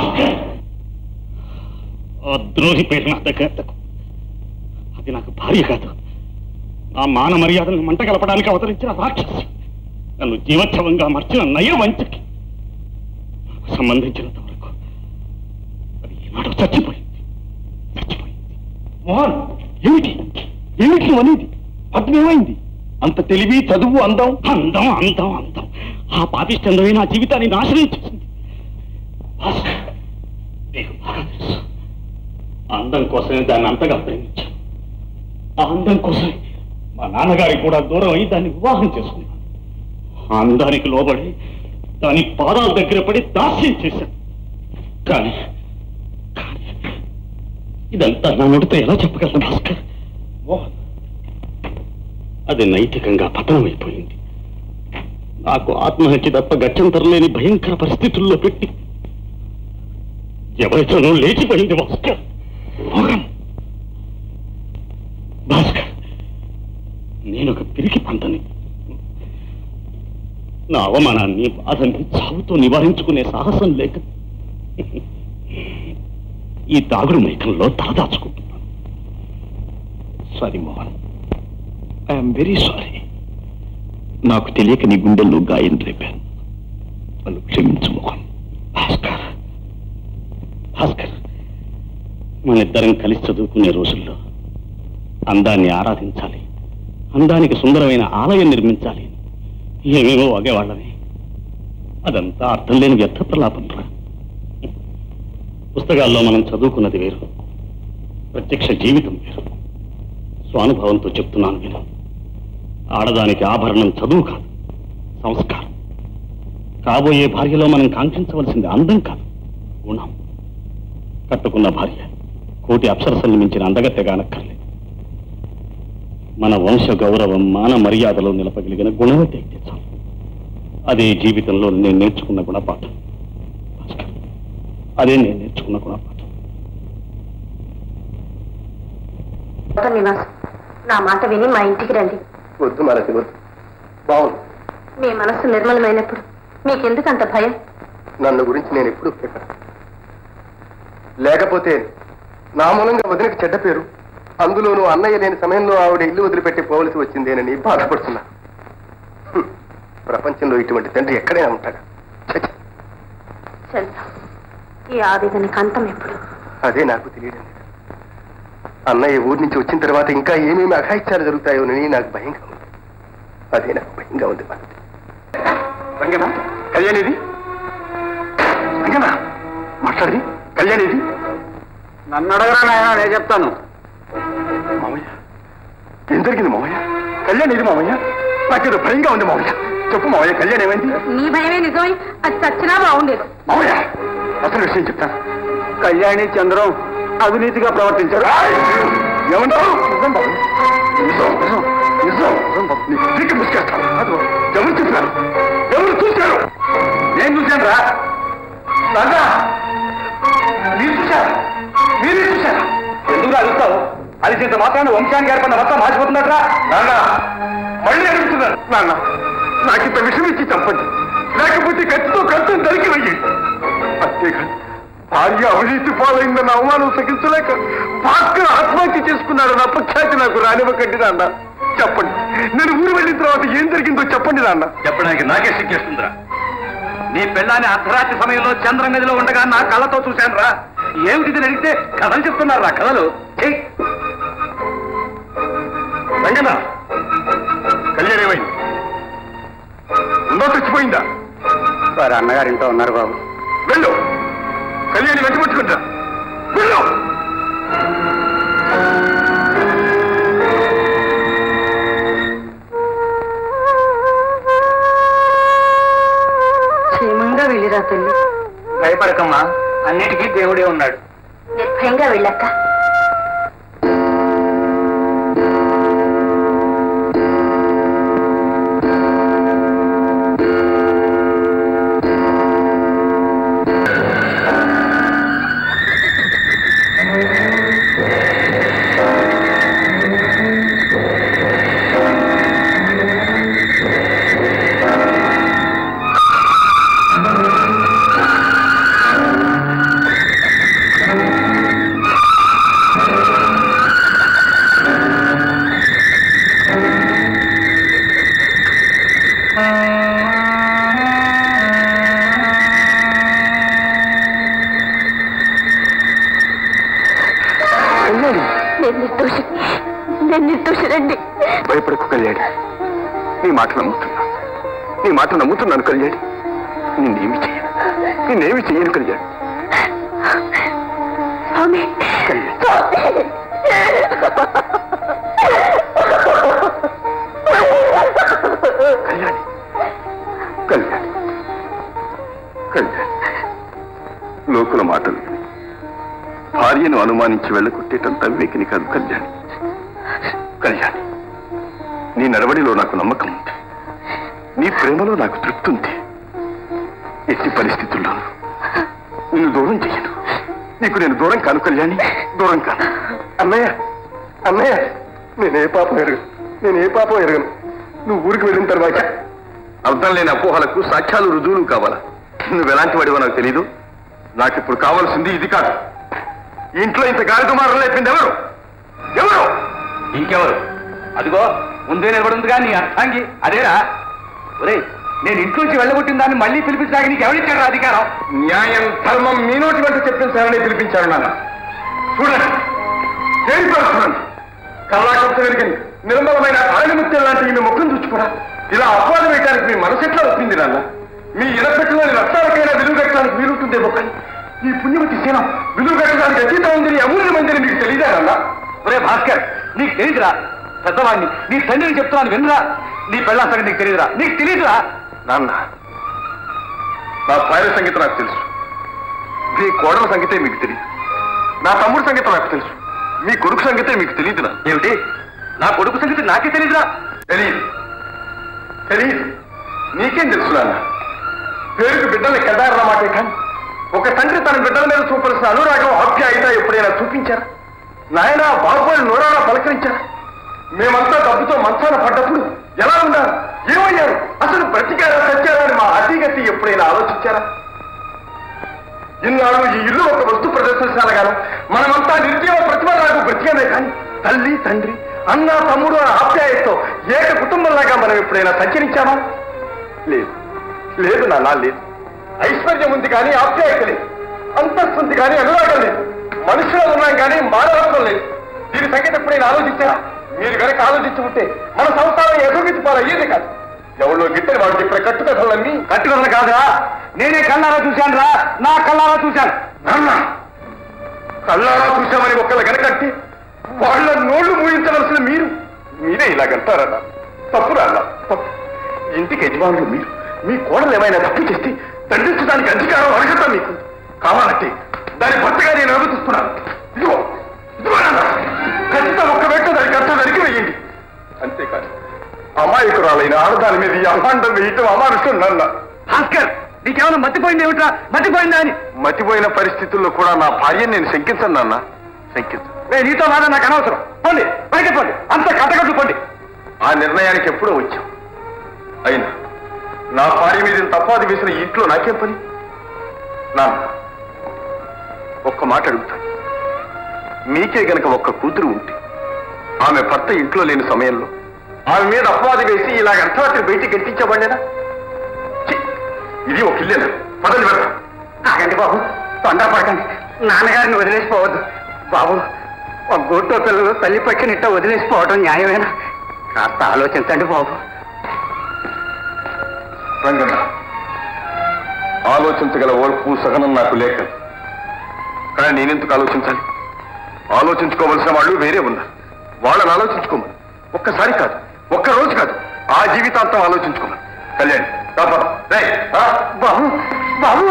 [SPEAKER 10] ఆ ద్రోహి పేరు నా దగ్గర అది నాకు భార్య కాదు నా మాన మర్యాదలను మంట కలపడానికి అవతరించిన రాక్షసి నన్ను జీవోత్సవంగా మార్చిన నయ వంచకి నాకు సంబంధించినంత వరకు అది ఈనాడు చచ్చిపోయింది చచ్చిపోయింది
[SPEAKER 6] మోహన్ ఏమిటి ఏమిటి నువ్వు అనేది అర్థమేమైంది అంత తెలివి చదువు అందం
[SPEAKER 10] అందం అందం అందం ఆ పాపిష్టంలోనే నా జీవితాన్ని నాశనం చేసింది భాస్కర్, నీకు బాగా తెలుసు ఆ అందం కోసమే దాన్ని అంతగా ప్రేమించాను ఆ అందం కోసమే మా నాన్నగారికి కూడా దూరం అయి దాన్ని వివాహం చేసుకున్నాను ఆ అందానికి లోబడి దాని పాదాల దగ్గర పడి దాస్యం చేశాను కానీ కానీ ఇదంతా నా నోటితో ఎలా చెప్పగలను భాస్కర్
[SPEAKER 6] మోహన్
[SPEAKER 10] అది నైతికంగా పతనమైపోయింది నాకు ఆత్మహత్య తప్ప గత్యంతరం లేని భయంకర పరిస్థితుల్లో పెట్టి ఎవరితోనూ లేచిపోయింది భాస్కర్ మోహన్ భాస్కర్ నేను ఒక పిరికి పంటని నా అవమానాన్ని బాధని చావుతో నివారించుకునే సాహసం లేక ఈ తాగుడు మైకంలో తలదాచుకుంటున్నాను
[SPEAKER 6] sorry Mohan I'm very sorry నాకు తెలియక నీ గుండెల్లో గాయం రేపాను నన్ను క్షమించు మోహన్
[SPEAKER 10] భాస్కర్ భాస్కర్ మనిద్దరం కలిసి చదువుకునే రోజుల్లో అందాన్ని ఆరాధించాలి అందానికి సుందరమైన ఆలయం నిర్మించాలి అని ఏమేమో వాగేవాళ్ళని అదంతా అర్థం లేని వ్యర్థ ప్రలాపంరా పుస్తకాల్లో మనం చదువుకున్నది వేరు ప్రత్యక్ష జీవితం వేరు స్వానుభవంతో చెప్తున్నాను విను ఆడదానికి ఆభరణం చదువు కాదు సంస్కారం కాబోయే భార్యలో మనం కాంక్షించవలసింది అందం కాదు గుణం కట్టుకున్న భార్య కోటి అప్సరసల్ని మించిన అందగత్తెగానక్కర్లేదు మన వంశ గౌరవం మాన మర్యాదలో నిలపగలిగిన గుణవతి అయితే చాలు అదే జీవితంలో నేను నేర్చుకున్న గుణపాఠం భాస్కర్, అదే నేను నేర్చుకున్న గుణపాఠం
[SPEAKER 4] నివాస్ నా మాట విని మా ఇంటికి రండి
[SPEAKER 7] వద్దు మనకి వద్దు బాగుంది
[SPEAKER 4] మీ మనస్సు నిర్మలమైనప్పుడు మీకెందుకు అంత భయం
[SPEAKER 7] నన్ను గురించి నేను ఎప్పుడు భయపడను లేకపోతే నా మూలంగా వదినకి చెడ్డ పేరు అందులోనూ అన్నయ్య లేని సమయంలో ఆవిడ ఇల్లు వదిలిపెట్టి పోవలసి వచ్చిందేనని బాధపడుతున్నా హ్మ్. ప్రపంచంలో ఇటువంటి తండ్రి ఎక్కడైనా ఉంటాడా ఛ, ఛ.
[SPEAKER 4] చంద్ర ఈ ఆవేదనకి అంతం ఎప్పుడు
[SPEAKER 7] అదే నాకు తెలియడం లేదు అన్నయ్య ఊరి నుంచి వచ్చిన తర్వాత ఇంకా ఏమేమి అఘాయిత్యాలు జరుగుతాయోనని నాకు భయంగా ఉంది అదే నాకు భయంగా ఉంది భారతి రంగనా కళ్యాణిది రంగనా మాట్లాడి కళ్యాణిది
[SPEAKER 3] నన్ను అడగరా నాయనా నేను చెప్తాను
[SPEAKER 7] మామయ్య ఏం జరిగింది మామయ్య కళ్యాణ్ ఇది మామయ్య నాకేదో భయంగా ఉంది మామయ్య చెప్పు మామయ్య కళ్యాణ్ ఏమైంది
[SPEAKER 4] నీ భయమే నిజమై అది చచ్చినా బాగుండేది
[SPEAKER 7] మామయ్య అసలు విషయం చెప్తాను
[SPEAKER 3] కళ్యాణి చంద్రం అవినీతిగా ప్రవర్తించారు
[SPEAKER 7] ఏమంటావు నిజం బాబు నిజం నిజం నిజం నిజం బాబు నీకు పీక ముసుకేస్తాను అదిగో, ఎవరు చెప్పారు ఎవరు చూశారు
[SPEAKER 3] నేను చూశాను రా
[SPEAKER 7] నాన్న మీరు చూశారా మీరే చూశారా
[SPEAKER 3] ఎందుకు అడుగుతావు అది ఇంత మాత్రాన్ని వంశానికి ఏర్పడిన మొత్తం మార్చిపోతున్నట్రా
[SPEAKER 7] నాన్న మళ్ళీ అడుగుతున్నాను నాన్న నాకింత విషయం ఇచ్చి చంపండి లేకపోతే కత్తితో కత్తిని దరికి వెయ్యండి అంతేగాని భార్య అవినీతి పాలైందన్న అవమానం సహించలేక భాస్కర్ ఆత్మహత్య చేసుకున్నాడన్న అపఖ్యాతి నాకు రానివ్వకండి నాన్న చెప్పండి నేను ఊరు వెళ్ళిన తర్వాత ఏం జరిగిందో చెప్పండి నాన్న
[SPEAKER 3] చెప్పడానికి నాకే సిగ్గేస్తుందిరా నీ పెళ్ళాన్ని అర్ధరాత్రి సమయంలో చంద్రం గదిలో ఉండగా నా కళ్ళతో చూశాను రా ఏమిటి ఇది అడిగితే కథలు చెప్తున్నారు రా కథలు ఛీ!
[SPEAKER 7] రంగనా కళ్యాణ్ ఏమైంది ఉందో చచ్చిపోయిందా
[SPEAKER 3] వారి అన్నగారింట్లో ఉన్నారు బాబు
[SPEAKER 7] వెళ్ళు కళ్యాణి వెంటబెట్టుకుంటా వెళ్ళు
[SPEAKER 4] క్షేమంగా వెళ్ళిరా తల్లి
[SPEAKER 3] భయపడకమ్మా అన్నిటికీ దేవుడే ఉన్నాడు
[SPEAKER 4] నిర్భయంగా వెళ్ళక్క
[SPEAKER 7] కళ్యాణి
[SPEAKER 4] నేను నిర్దోషి నేను నిర్దోషినండి
[SPEAKER 7] భయపడకు కళ్యాణి నీ మాట నమ్ముతున్నా నీ మాట నమ్ముతున్నాను కళ్యాణి నిన్నేమి చెయ్యను నిన్నేమి చెయ్యను కళ్యాణి
[SPEAKER 4] స్వామి స్వామి
[SPEAKER 7] కళ్యాణి కళ్యాణి కళ్యాణి లోకుల మాటలు విని భార్యను అనుమానించి వెళ్ళగొట్టేటంత వివేకిని కాదు కళ్యాణి కళ్యాణి నీ నడవడిలో నాకు నమ్మకం ఉంది నీ ప్రేమలో నాకు తృప్తి ఉంది ఎట్టి పరిస్థితుల్లోనూ నిన్ను దూరం చెయ్యను నీకు నేను దూరం కాను కళ్యాణి దూరం కాను అన్నయ్య అన్నయ్య నేనే పాపం ఎరగను నేనే పాపం ఎరగను నువ్వు ఊరికి వెళ్ళిన తర్వాత అర్థం లేని అపోహలకు సాక్ష్యాలు రుజువులు కావాలా నువ్వు ఎలాంటి వాడివో నాకు తెలీదు నాకు ఇప్పుడు కావాల్సింది ఇది కాదు ఈ ఇంట్లో ఇంత గాలిదుమారం లేపింది ఎవరు ఎవరు
[SPEAKER 3] ఇంకెవరు అదిగో ముందే నిలబడిందిగా నీ అర్థాంగి అదేరా ఒరేయ్ నేను ఇంట్లోంచి వెళ్ళగొట్టిన దాన్ని మళ్ళీ పిలిపించడానికి నీకు ఎవరిచ్చాడు అధికారం
[SPEAKER 7] న్యాయం ధర్మం మీ నోటి వెంట చెప్పించాలని పిలిపించారు నాన్న చూడండి తేలిపరుస్తున్నాను కళాకృత వెలిగిన నిర్మలమైన ఆణిముత్యం లాంటి మీ ముఖం చూసుకోరా ఇలా అపవాదం వేయడానికి మీ మనసు ఎట్లా వచ్చింది నాన్న మీ ఇరపెట్టులోని రక్తాలకైనా విలువ కట్టడానికి వీలుంటుందేమో కానీ ఈ పుణ్యవతి సేన విలువ కట్టడానికి అతీతం ఉందని అమూల్యమైందని మీకు తెలియదా నాన్న
[SPEAKER 3] ఒరే భాస్కర్ నీకు తెలియదురా పెద్దవాడిని నీ తండ్రిని చెప్తున్నాను వినరా నీ పెళ్ళ సంగతి నీకు తెలియదురా నీకు తెలియదురా
[SPEAKER 7] నాన్న నా భార్య సంగీతం నాకు తెలుసు మీ కోడల సంగతే మీకు తెలియదు నా తమ్ముడు సంగీతం నాకు తెలుసు మీ కొడుకు సంగతే మీకు తెలియదు నా
[SPEAKER 3] ఏమిటి నా కొడుకు సంగతి నాకే తెలియదురా
[SPEAKER 7] తెలియదు తెలియదు నీకేం తెలుసు నాన్న పేరుకు బిడ్డల్ని కదారన్న మాటే కానీ ఒక తండ్రి తన బిడ్డల మీద చూపాల్సిన అనురాగం ఆప్యాయత ఎప్పుడైనా చూపించారా నాయన బాబోయ్ నోరారా పలకరించారా మేమంతా డబ్బుతో మంచాన పడ్డప్పుడు ఎలా ఉన్నారు ఏమయ్యారు అసలు బ్రతికారా సత్యారా అని మా అతిగతి ఎప్పుడైనా ఆలోచించారా ఇన్నాళ్ళు ఈ ఇల్లు ఒక వస్తు ప్రదర్శనశాలగాను మనమంతా నిర్జీవ ప్రతిభలాగా బ్రతికమే కానీ తల్లి తండ్రి అన్న తమ్ముడు అనే ఆప్యాయతతో ఏక కుటుంబంలాగా మనం ఎప్పుడైనా సంచరించామా లేదు లేదు నాన్న లేదు ఐశ్వర్యం ఉంది కానీ ఆప్యాయత లేదు అంతస్తు ఉంది కానీ అనురాగం లేదు మనుషులు ఉన్నాం కానీ మానవత్వం లేదు దీని సంగతి ఎప్పుడైనా ఆలోచించారా మీరు కనుక ఆలోచించి ఉంటే మన సంసారం ఎదురుగితి పాలయ్యేది కాదు ఎవరిలో గిట్టని వాడు చెప్పిన కట్టుకథలన్నీ
[SPEAKER 3] కట్టుకథలు కాదురా నేనే కళ్ళారా చూశాను రా నా కళ్ళారా చూశాను
[SPEAKER 7] నాన్న కళ్ళారా చూశామని ఒక్కళ్ళ కనకట్టి వాళ్ళ నోళ్లు మూయించవలసిన మీరు మీరే ఇలాగంటారన్న తప్పు రాన్న తప్పు ఇంటికి యజమానులు మీరు మీ కోడలు ఏమైనా తప్పు చేస్తే దండించడానికి అధికారం అర్హత మీకు కావాలంటే దాని భర్తగా నేను అనుమతిస్తున్నాను ఇదిగో ఇదిగో నాన్న ఖచ్చితంగా ఒక్క వెంట దానికి అర్థం నరికి వేయండి అంతేకాదు అమాయకురాలైన ఆడదాని మీద ఈ అభాండం వేయటం అమానుషం నాన్న
[SPEAKER 3] భాస్కర్ నీకేమైనా మర్చిపోయింది ఏమిట్రా మర్చిపోయిందా అని
[SPEAKER 7] మతిపోయిన పరిస్థితుల్లో కూడా నా భార్యను నేను శంకించను నాన్న శంకించను
[SPEAKER 3] నేను నీతో మాట నాకు అనవసరం పోండి బయట పోండి అంత కట్టకట్టు పోండి
[SPEAKER 7] ఆ నిర్ణయానికి ఎప్పుడో వచ్చాం అయినా నా భార్య మీద ఇంత తప్పాది వేసిన ఈ ఇంట్లో నాకేం పని నాన్న ఒక్క మాట అడుగుతాను మీకే గనక ఒక్క కూతురు ఉంటే ఆమె భర్త ఇంట్లో లేని సమయంలో ఆమె మీద అపవాది వేసి ఇలాగ అర్ధరాత్రి బయటికి గెంటించబడినా ఇది ఒక ఇల్లేనా పదండి వెళ్తాం
[SPEAKER 3] ఆగండి బాబు తొందరపడకండి నాన్నగారిని వదిలేసిపోవద్దు బాబు ఒక గోటో పిల్లలు తల్లి పక్కనిట్ట వదిలేసిపోవడం న్యాయమేనా కాస్త ఆలోచించండి బాబు
[SPEAKER 7] రంగన్న ఆలోచించగల ఓర్పు సహనం నాకు లేక కానీ నేనెందుకు ఆలోచించాలి ఆలోచించుకోవలసిన వాళ్ళు వేరే ఉన్నారు వాళ్ళని ఆలోచించుకోమని ఒక్కసారి కాదు ఒక్క రోజు కాదు ఆ జీవితాంతం ఆలోచించుకోమని కళ్యాణ్ తప్పదు రేయ్, రా.
[SPEAKER 3] బాబు బాబు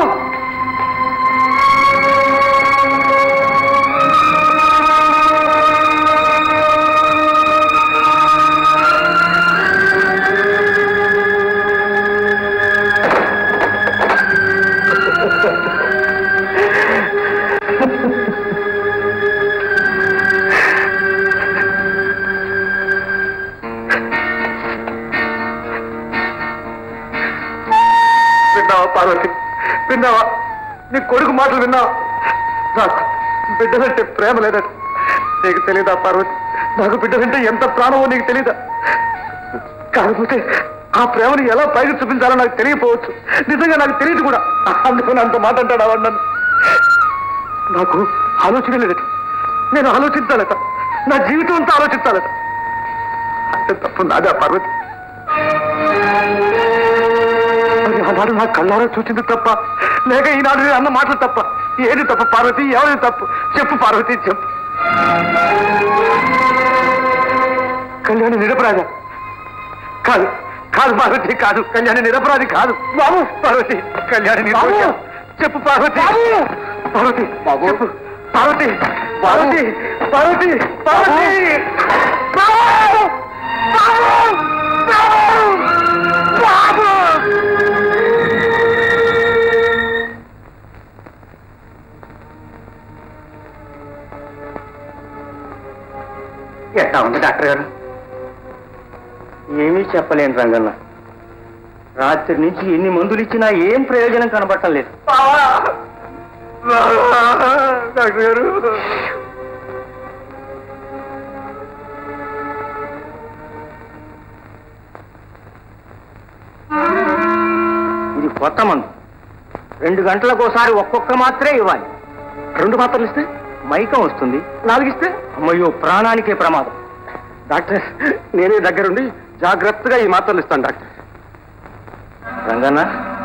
[SPEAKER 7] విన్నావా పార్వతి విన్నావా నీ కొడుకు మాటలు విన్నావా నాకు బిడ్డలంటే ప్రేమ లేదట నీకు తెలీదా పార్వతి నాకు బిడ్డలంటే ఎంత ప్రాణమో నీకు తెలీదా కాకపోతే ఆ ప్రేమని ఎలా పైకి చూపించాలో నాకు తెలియపోవచ్చు నిజంగా నాకు తెలియదు కూడా అందుకని అంత మాట అంటాడు వాడు నన్ను నాకు ఆలోచన లేదట నేను ఆలోచించాలట నా జీవితం అంతా ఆలోచించాలట అంటే తప్పు నాదా పార్వతి మరి ఆనాడు నా కళ్ళారా చూసింది తప్ప లేక ఈనాడు నేను అన్న మాటలు తప్ప ఏది తప్పు పార్వతి ఎవరిది తప్పు చెప్పు పార్వతి చెప్పు కళ్యాణి నిరపరాధ కాదు కాదు పార్వతి కాదు కళ్యాణి నిరపరాధి కాదు బాబు పార్వతి కళ్యాణి నిర్దోషి. చెప్పు పార్వతి పార్వతి చెప్పు పార్వతి పార్వతి పార్వతి పార్వతి బాబు! బాబు! బాబు! బాబు!
[SPEAKER 3] ఎట్లా ఉంది డాక్టర్ గారు ఏమీ చెప్పలేను రంగన్న రాత్రి నుంచి ఎన్ని మందులు ఇచ్చినా ఏం ప్రయోజనం కనబడటం లేదు
[SPEAKER 7] డాక్టర్ గారు
[SPEAKER 3] ఇది కొత్త మందు రెండు గంటలకు ఒకసారి ఒక్కొక్క మాత్రే ఇవ్వాలి రెండు మాత్రలు ఇస్తే మైకం వస్తుంది నాలుగిస్తే అమ్మయ్యో ప్రాణానికే ప్రమాదం
[SPEAKER 7] డాక్టర్ నేనే దగ్గరుండి జాగ్రత్తగా ఈ మాత్రలు ఇస్తాను డాక్టర్
[SPEAKER 3] రంగన్న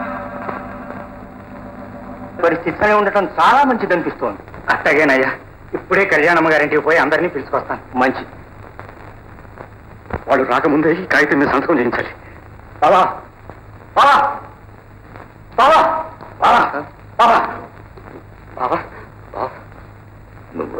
[SPEAKER 3] పరిస్థితినే ఉండటం చాలా మంచిది అనిపిస్తోంది అట్టగేనయ్యా ఇప్పుడే కళ్యాణమ్మ గారింటికి పోయి అందరినీ పిలుచుకొస్తాను
[SPEAKER 7] మంచి వాళ్ళు రాకముందే ఈ కాగితం మీద సంతకం చేయించాలి
[SPEAKER 3] బావా బావా బావా బావా బావా
[SPEAKER 7] బావా బావా నువ్వు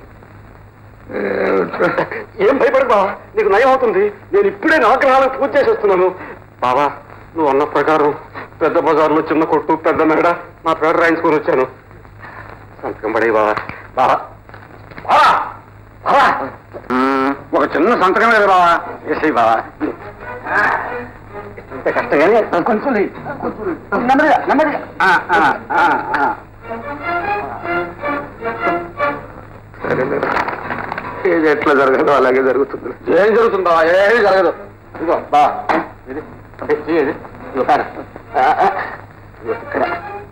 [SPEAKER 7] ఏం భయపడకు బావా నీకు నయం అవుతుంది నేను ఇప్పుడే నవగ్రహాలకు పూజ చేసి వస్తున్నాను బావా నువ్వు అన్న ప్రకారం పెద్ద బజార్లో చిన్న కొట్టు పెద్ద మేడ నా పేరు రాయించుకొని వచ్చాను సంతకం పడే బావా బావా బావా బావా ఒక చిన్న సంతకం లేదు బావా ఎస్ఐ బావా
[SPEAKER 3] అంతే కష్టం కానీ కొంచెం లేయి, కొంచెం లేయి. నెమ్మదిగా నెమ్మదిగా ఆ, ఆ, ఆ, ఆ.
[SPEAKER 1] సరేలే ఏది ఎట్లా జరగదో అలాగే జరుగుతుంది
[SPEAKER 3] ఏం జరుగుతుందా ఏమి జరగదు ఇదిగో బా ఇది అంటే చెయ్యి ఇది ఇదిగో కాడ. ఆ, ఆ. ఇదిగో ఇక్కడ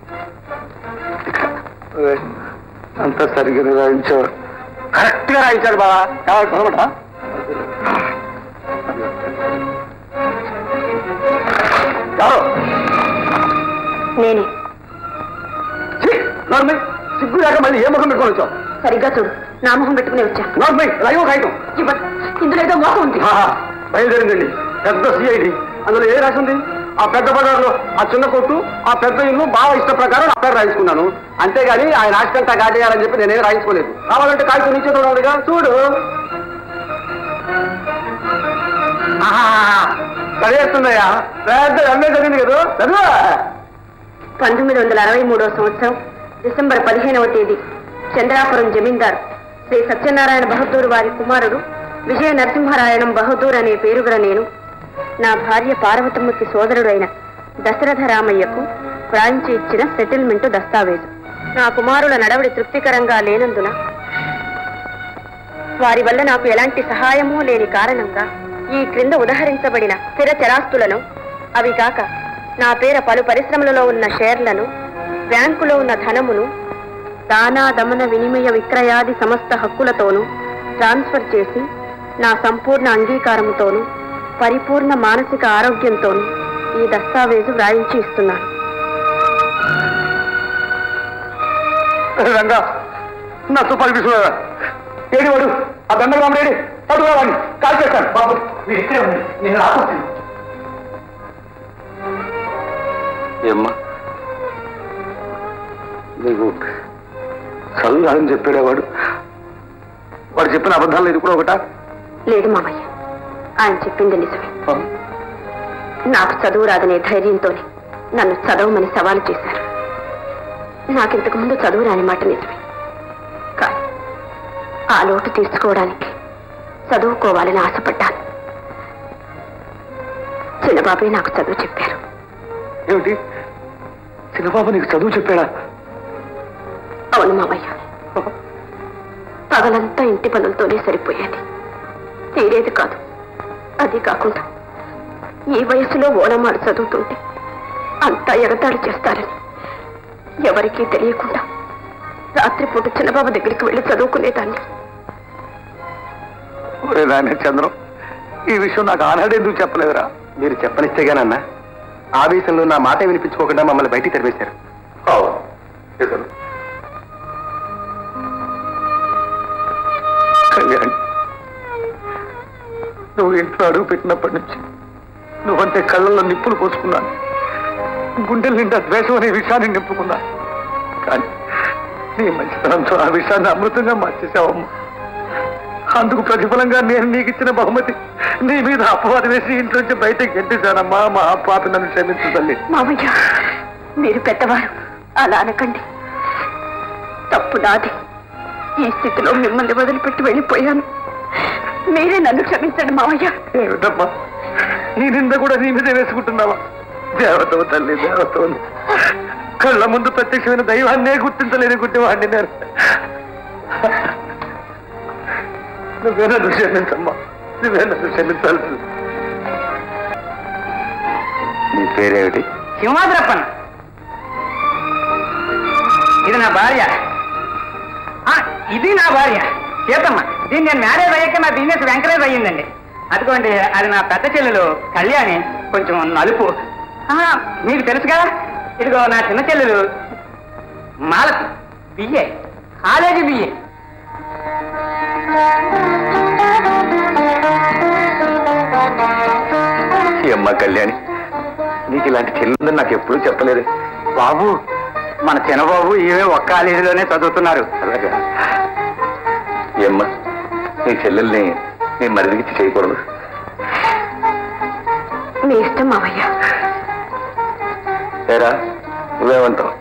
[SPEAKER 1] అదే, అంతా సరిగ్గా నిర్వహించేవారు
[SPEAKER 3] కరెక్ట్ గా రాయించాడు బాబా కావాలి చదవమంటావా? ఎవరు
[SPEAKER 4] నేనే
[SPEAKER 3] ఛీ, నోర్మై సిగ్గు లేక మళ్ళీ ఏ ముఖం పెట్టుకొని వచ్చావు
[SPEAKER 4] సరిగ్గా చూడు నా మొహం పెట్టుకునే వచ్చా
[SPEAKER 3] నోర్మై లైవ్ కాగితం
[SPEAKER 4] ఇవ్వండి ఇందులో ఏదో మోసం ఉంది
[SPEAKER 3] ఆహా, బయలుదేరిందండి పెద్ద సిఐడి అందులో ఏ రాసి ఉంది ఆ పెద్ద బజార్లో ఆ చిన్న కొట్టు ఆ పెద్ద ఇల్లు బాగా ఇష్ట ప్రకారం నా పేరు రాయించుకున్నాను అంతేగాని ఆయన ఆస్తంతా కాజేయాలని చెప్పి నేనేం రాయించుకోలేదు కావాలంటే కాగితం నీచే చూడాలిగా చూడు ఆహా, చదివేస్తుందయ్యా పెద్ద ఎంఏ చదివింది కదా చదువు
[SPEAKER 4] పంతొమ్మిది వందల అరవై మూడవ సంవత్సరం డిసెంబర్ పదిహేనవ తేదీ చంద్రాపురం జమీందార్ శ్రీ సత్యనారాయణ బహదూర్ వారి కుమారుడు విజయ నరసింహరాయణం బహదూర్ అనే పేరు గల నేను నా భార్య పార్వతమ్మకి సోదరుడైన దశరథ రామయ్యకు వ్రాయించి ఇచ్చిన సెటిల్మెంట్ దస్తావేజు నా కుమారుల నడవడి తృప్తికరంగా లేనందున వారి వల్ల నాకు ఎలాంటి సహాయమూ లేని కారణంగా ఈ క్రింద ఉదహరించబడిన స్థిర చరాస్తులను అవి కాక నా పేర పలు పరిశ్రమలలో ఉన్న షేర్లను బ్యాంకులో ఉన్న ధనమును దానా దమన వినిమయ విక్రయాది సమస్త హక్కులతోనూ ట్రాన్స్ఫర్ చేసి నా సంపూర్ణ అంగీకారంతోనూ పరిపూర్ణ మానసిక ఆరోగ్యంతోనూ ఈ దస్తావేజు వ్రాయించి ఇస్తున్నాను
[SPEAKER 3] రంగా నా తుపాకి తీసుకురా ఏడి వాడు ఆ దండలు రామడేడి పట్టుకురా వాడిని కాల్ చేస్తాను బాబు మీరు ఇక్కడే ఉండండి నేను రాకొచ్చాను
[SPEAKER 1] ఏమ్మా నీకు చదువు రాదని చెప్పాడే వాడు వాడు చెప్పిన అబద్ధాలు ఇది కూడా ఒకటా
[SPEAKER 4] లేదు మామయ్య ఆయన చెప్పింది నిజమే నాకు చదువు రాదనే ధైర్యంతోనే నన్ను చదవమని సవాలు చేశారు నాకింతకు ముందు చదువు రాని మాట నిజమే కానీ ఆ లోటు తీర్చుకోవడానికి చదువుకోవాలని ఆశపడ్డాను చిన్నబాబే నాకు చదువు చెప్పారు
[SPEAKER 1] ఏమిటి చిన్నబాబు నీకు చదువు చెప్పాడా
[SPEAKER 4] అవును మామయ్య పగలంతా ఇంటి పనులతోనే సరిపోయేది తీరేది కాదు అది కాకుండా ఈ వయసులో ఓలమాడు చదువుతుంటే అంతా ఎగతాళి చేస్తారని ఎవరికీ తెలియకుండా రాత్రిపూట చిన్నబాబు దగ్గరికి వెళ్ళి చదువుకునేదాన్ని
[SPEAKER 1] ఒరే నాయన చంద్రం ఈ విషయం నాకు ఆనాడు ఎందుకు చెప్పలేదురా
[SPEAKER 7] మీరు చెప్పనిస్తేగానన్నా ఆవేశంలో నా మాట వినిపించుకోకుండా మమ్మల్ని బయటికి తెరివేశారు
[SPEAKER 1] కళ్యాణ్ నువ్వు ఇంట్లో అడుగు పెట్టినప్పటి నుంచి నువ్వంటే కళ్ళల్లో నిప్పులు పోసుకున్నాను గుండెల నిండా ద్వేషం అనే విషయాన్ని నింపుకున్నాను కానీ నీ మంచితనంతో ఆ విషయాన్ని అమృతంగా మార్చేసావమ్మా అందుకు ప్రతిఫలంగా నేను నీకు ఇచ్చిన బహుమతి నీ మీద అపవాదం వేసి ఇంట్లోంచి బయటకు గెంటేశానమ్మా మా పాప నన్ను క్షమించు తల్లి
[SPEAKER 4] మామయ్య మీరు పెద్దవారు అలా అనకండి తప్పు నాది ఈ స్థితిలో మిమ్మల్ని వదిలిపెట్టి వెళ్ళిపోయాను మీరే నన్ను క్షమించండి మావయ్య
[SPEAKER 1] ఏమిటమ్మా ఈ నింద కూడా నీ మీదే వేసుకుంటున్నావా దేవతవు తల్లి దేవతవు కళ్ళ ముందు ప్రత్యక్షమైన దైవాన్నే గుర్తించలేని గుడ్డివాడిని నేను నువ్వే నన్ను క్షమించమ్మా నువ్వే నన్ను క్షమించాలి
[SPEAKER 7] నీ పేరేమిటి
[SPEAKER 2] సింహాద్రప్పన్ ఇది నా భార్య ఆ, ఇది నా భార్య సీతమ్మ దీన్ని నేను మ్యారేజ్ అయ్యాక నా బిజినెస్ ఎంకరేజ్ అయ్యిందండి అదిగోండి అది నా పెద్ద చెల్లెలు కళ్యాణి కొంచెం నలుపు ఆ, మీకు తెలుసు కదా ఇదిగో నా చిన్న చెల్లెలు మాలతి బిఏ కాలేజీ బిఏ
[SPEAKER 7] ఈ అమ్మ కళ్యాణి నీకు ఇలాంటి చెల్లుందని నాకు ఎప్పుడూ చెప్పలేదు
[SPEAKER 2] బాబు మన చిన్నబాబు ఈమె ఒక్క కాలేజీలోనే చదువుతున్నారు
[SPEAKER 7] అలాగా ఏమ్మా నీ చెల్లెల్ని నీ మరిదికి చేయకూడదు
[SPEAKER 4] మీ ఇష్టం మావయ్య
[SPEAKER 7] ఏరా నువ్వేమంటావు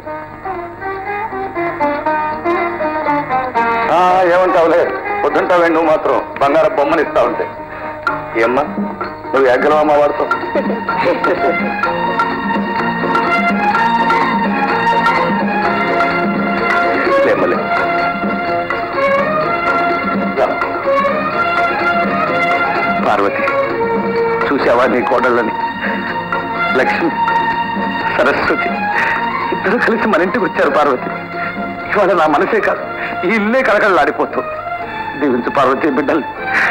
[SPEAKER 7] ఆ, ఏమంటావులే పొద్దుంటావే నువ్వు మాత్రం బంగారం బొమ్మని ఇస్తా ఉంటే
[SPEAKER 1] ఏమ్మా నువ్వు ఎగ్గలవమ్మా వాడుతావు లేమ్మలే పార్వతి చూసావా నీ కోడళ్ళని లక్ష్మి సరస్వతి ఇద్దరు కలిసి మన ఇంటికి వచ్చారు పార్వతి ఇవాళ నా మనసే కాదు ఈ ఇల్లే కలకలలాడిపోతుంది దీవించు పార్వతి బిడ్డల్ని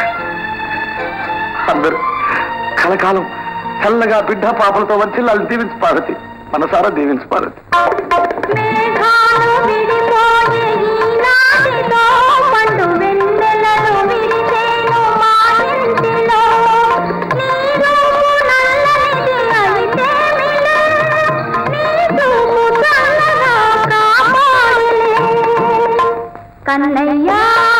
[SPEAKER 1] అందరూ కలకాలం చల్లగా బిడ్డ పాపలతో వచ్చి వాళ్ళు దీవించు పార్వతి మనసారా దీవించు పార్వతి
[SPEAKER 9] మేఘాలు విడిపోయే ఈనాటిలో పండు వెన్నెలలు విరిసేను మా ఇంటిలో నీ రూపు నల్లనిది అయితేమిలే నీ చూపు చల్లగా కాపాడులే కన్నయ్యా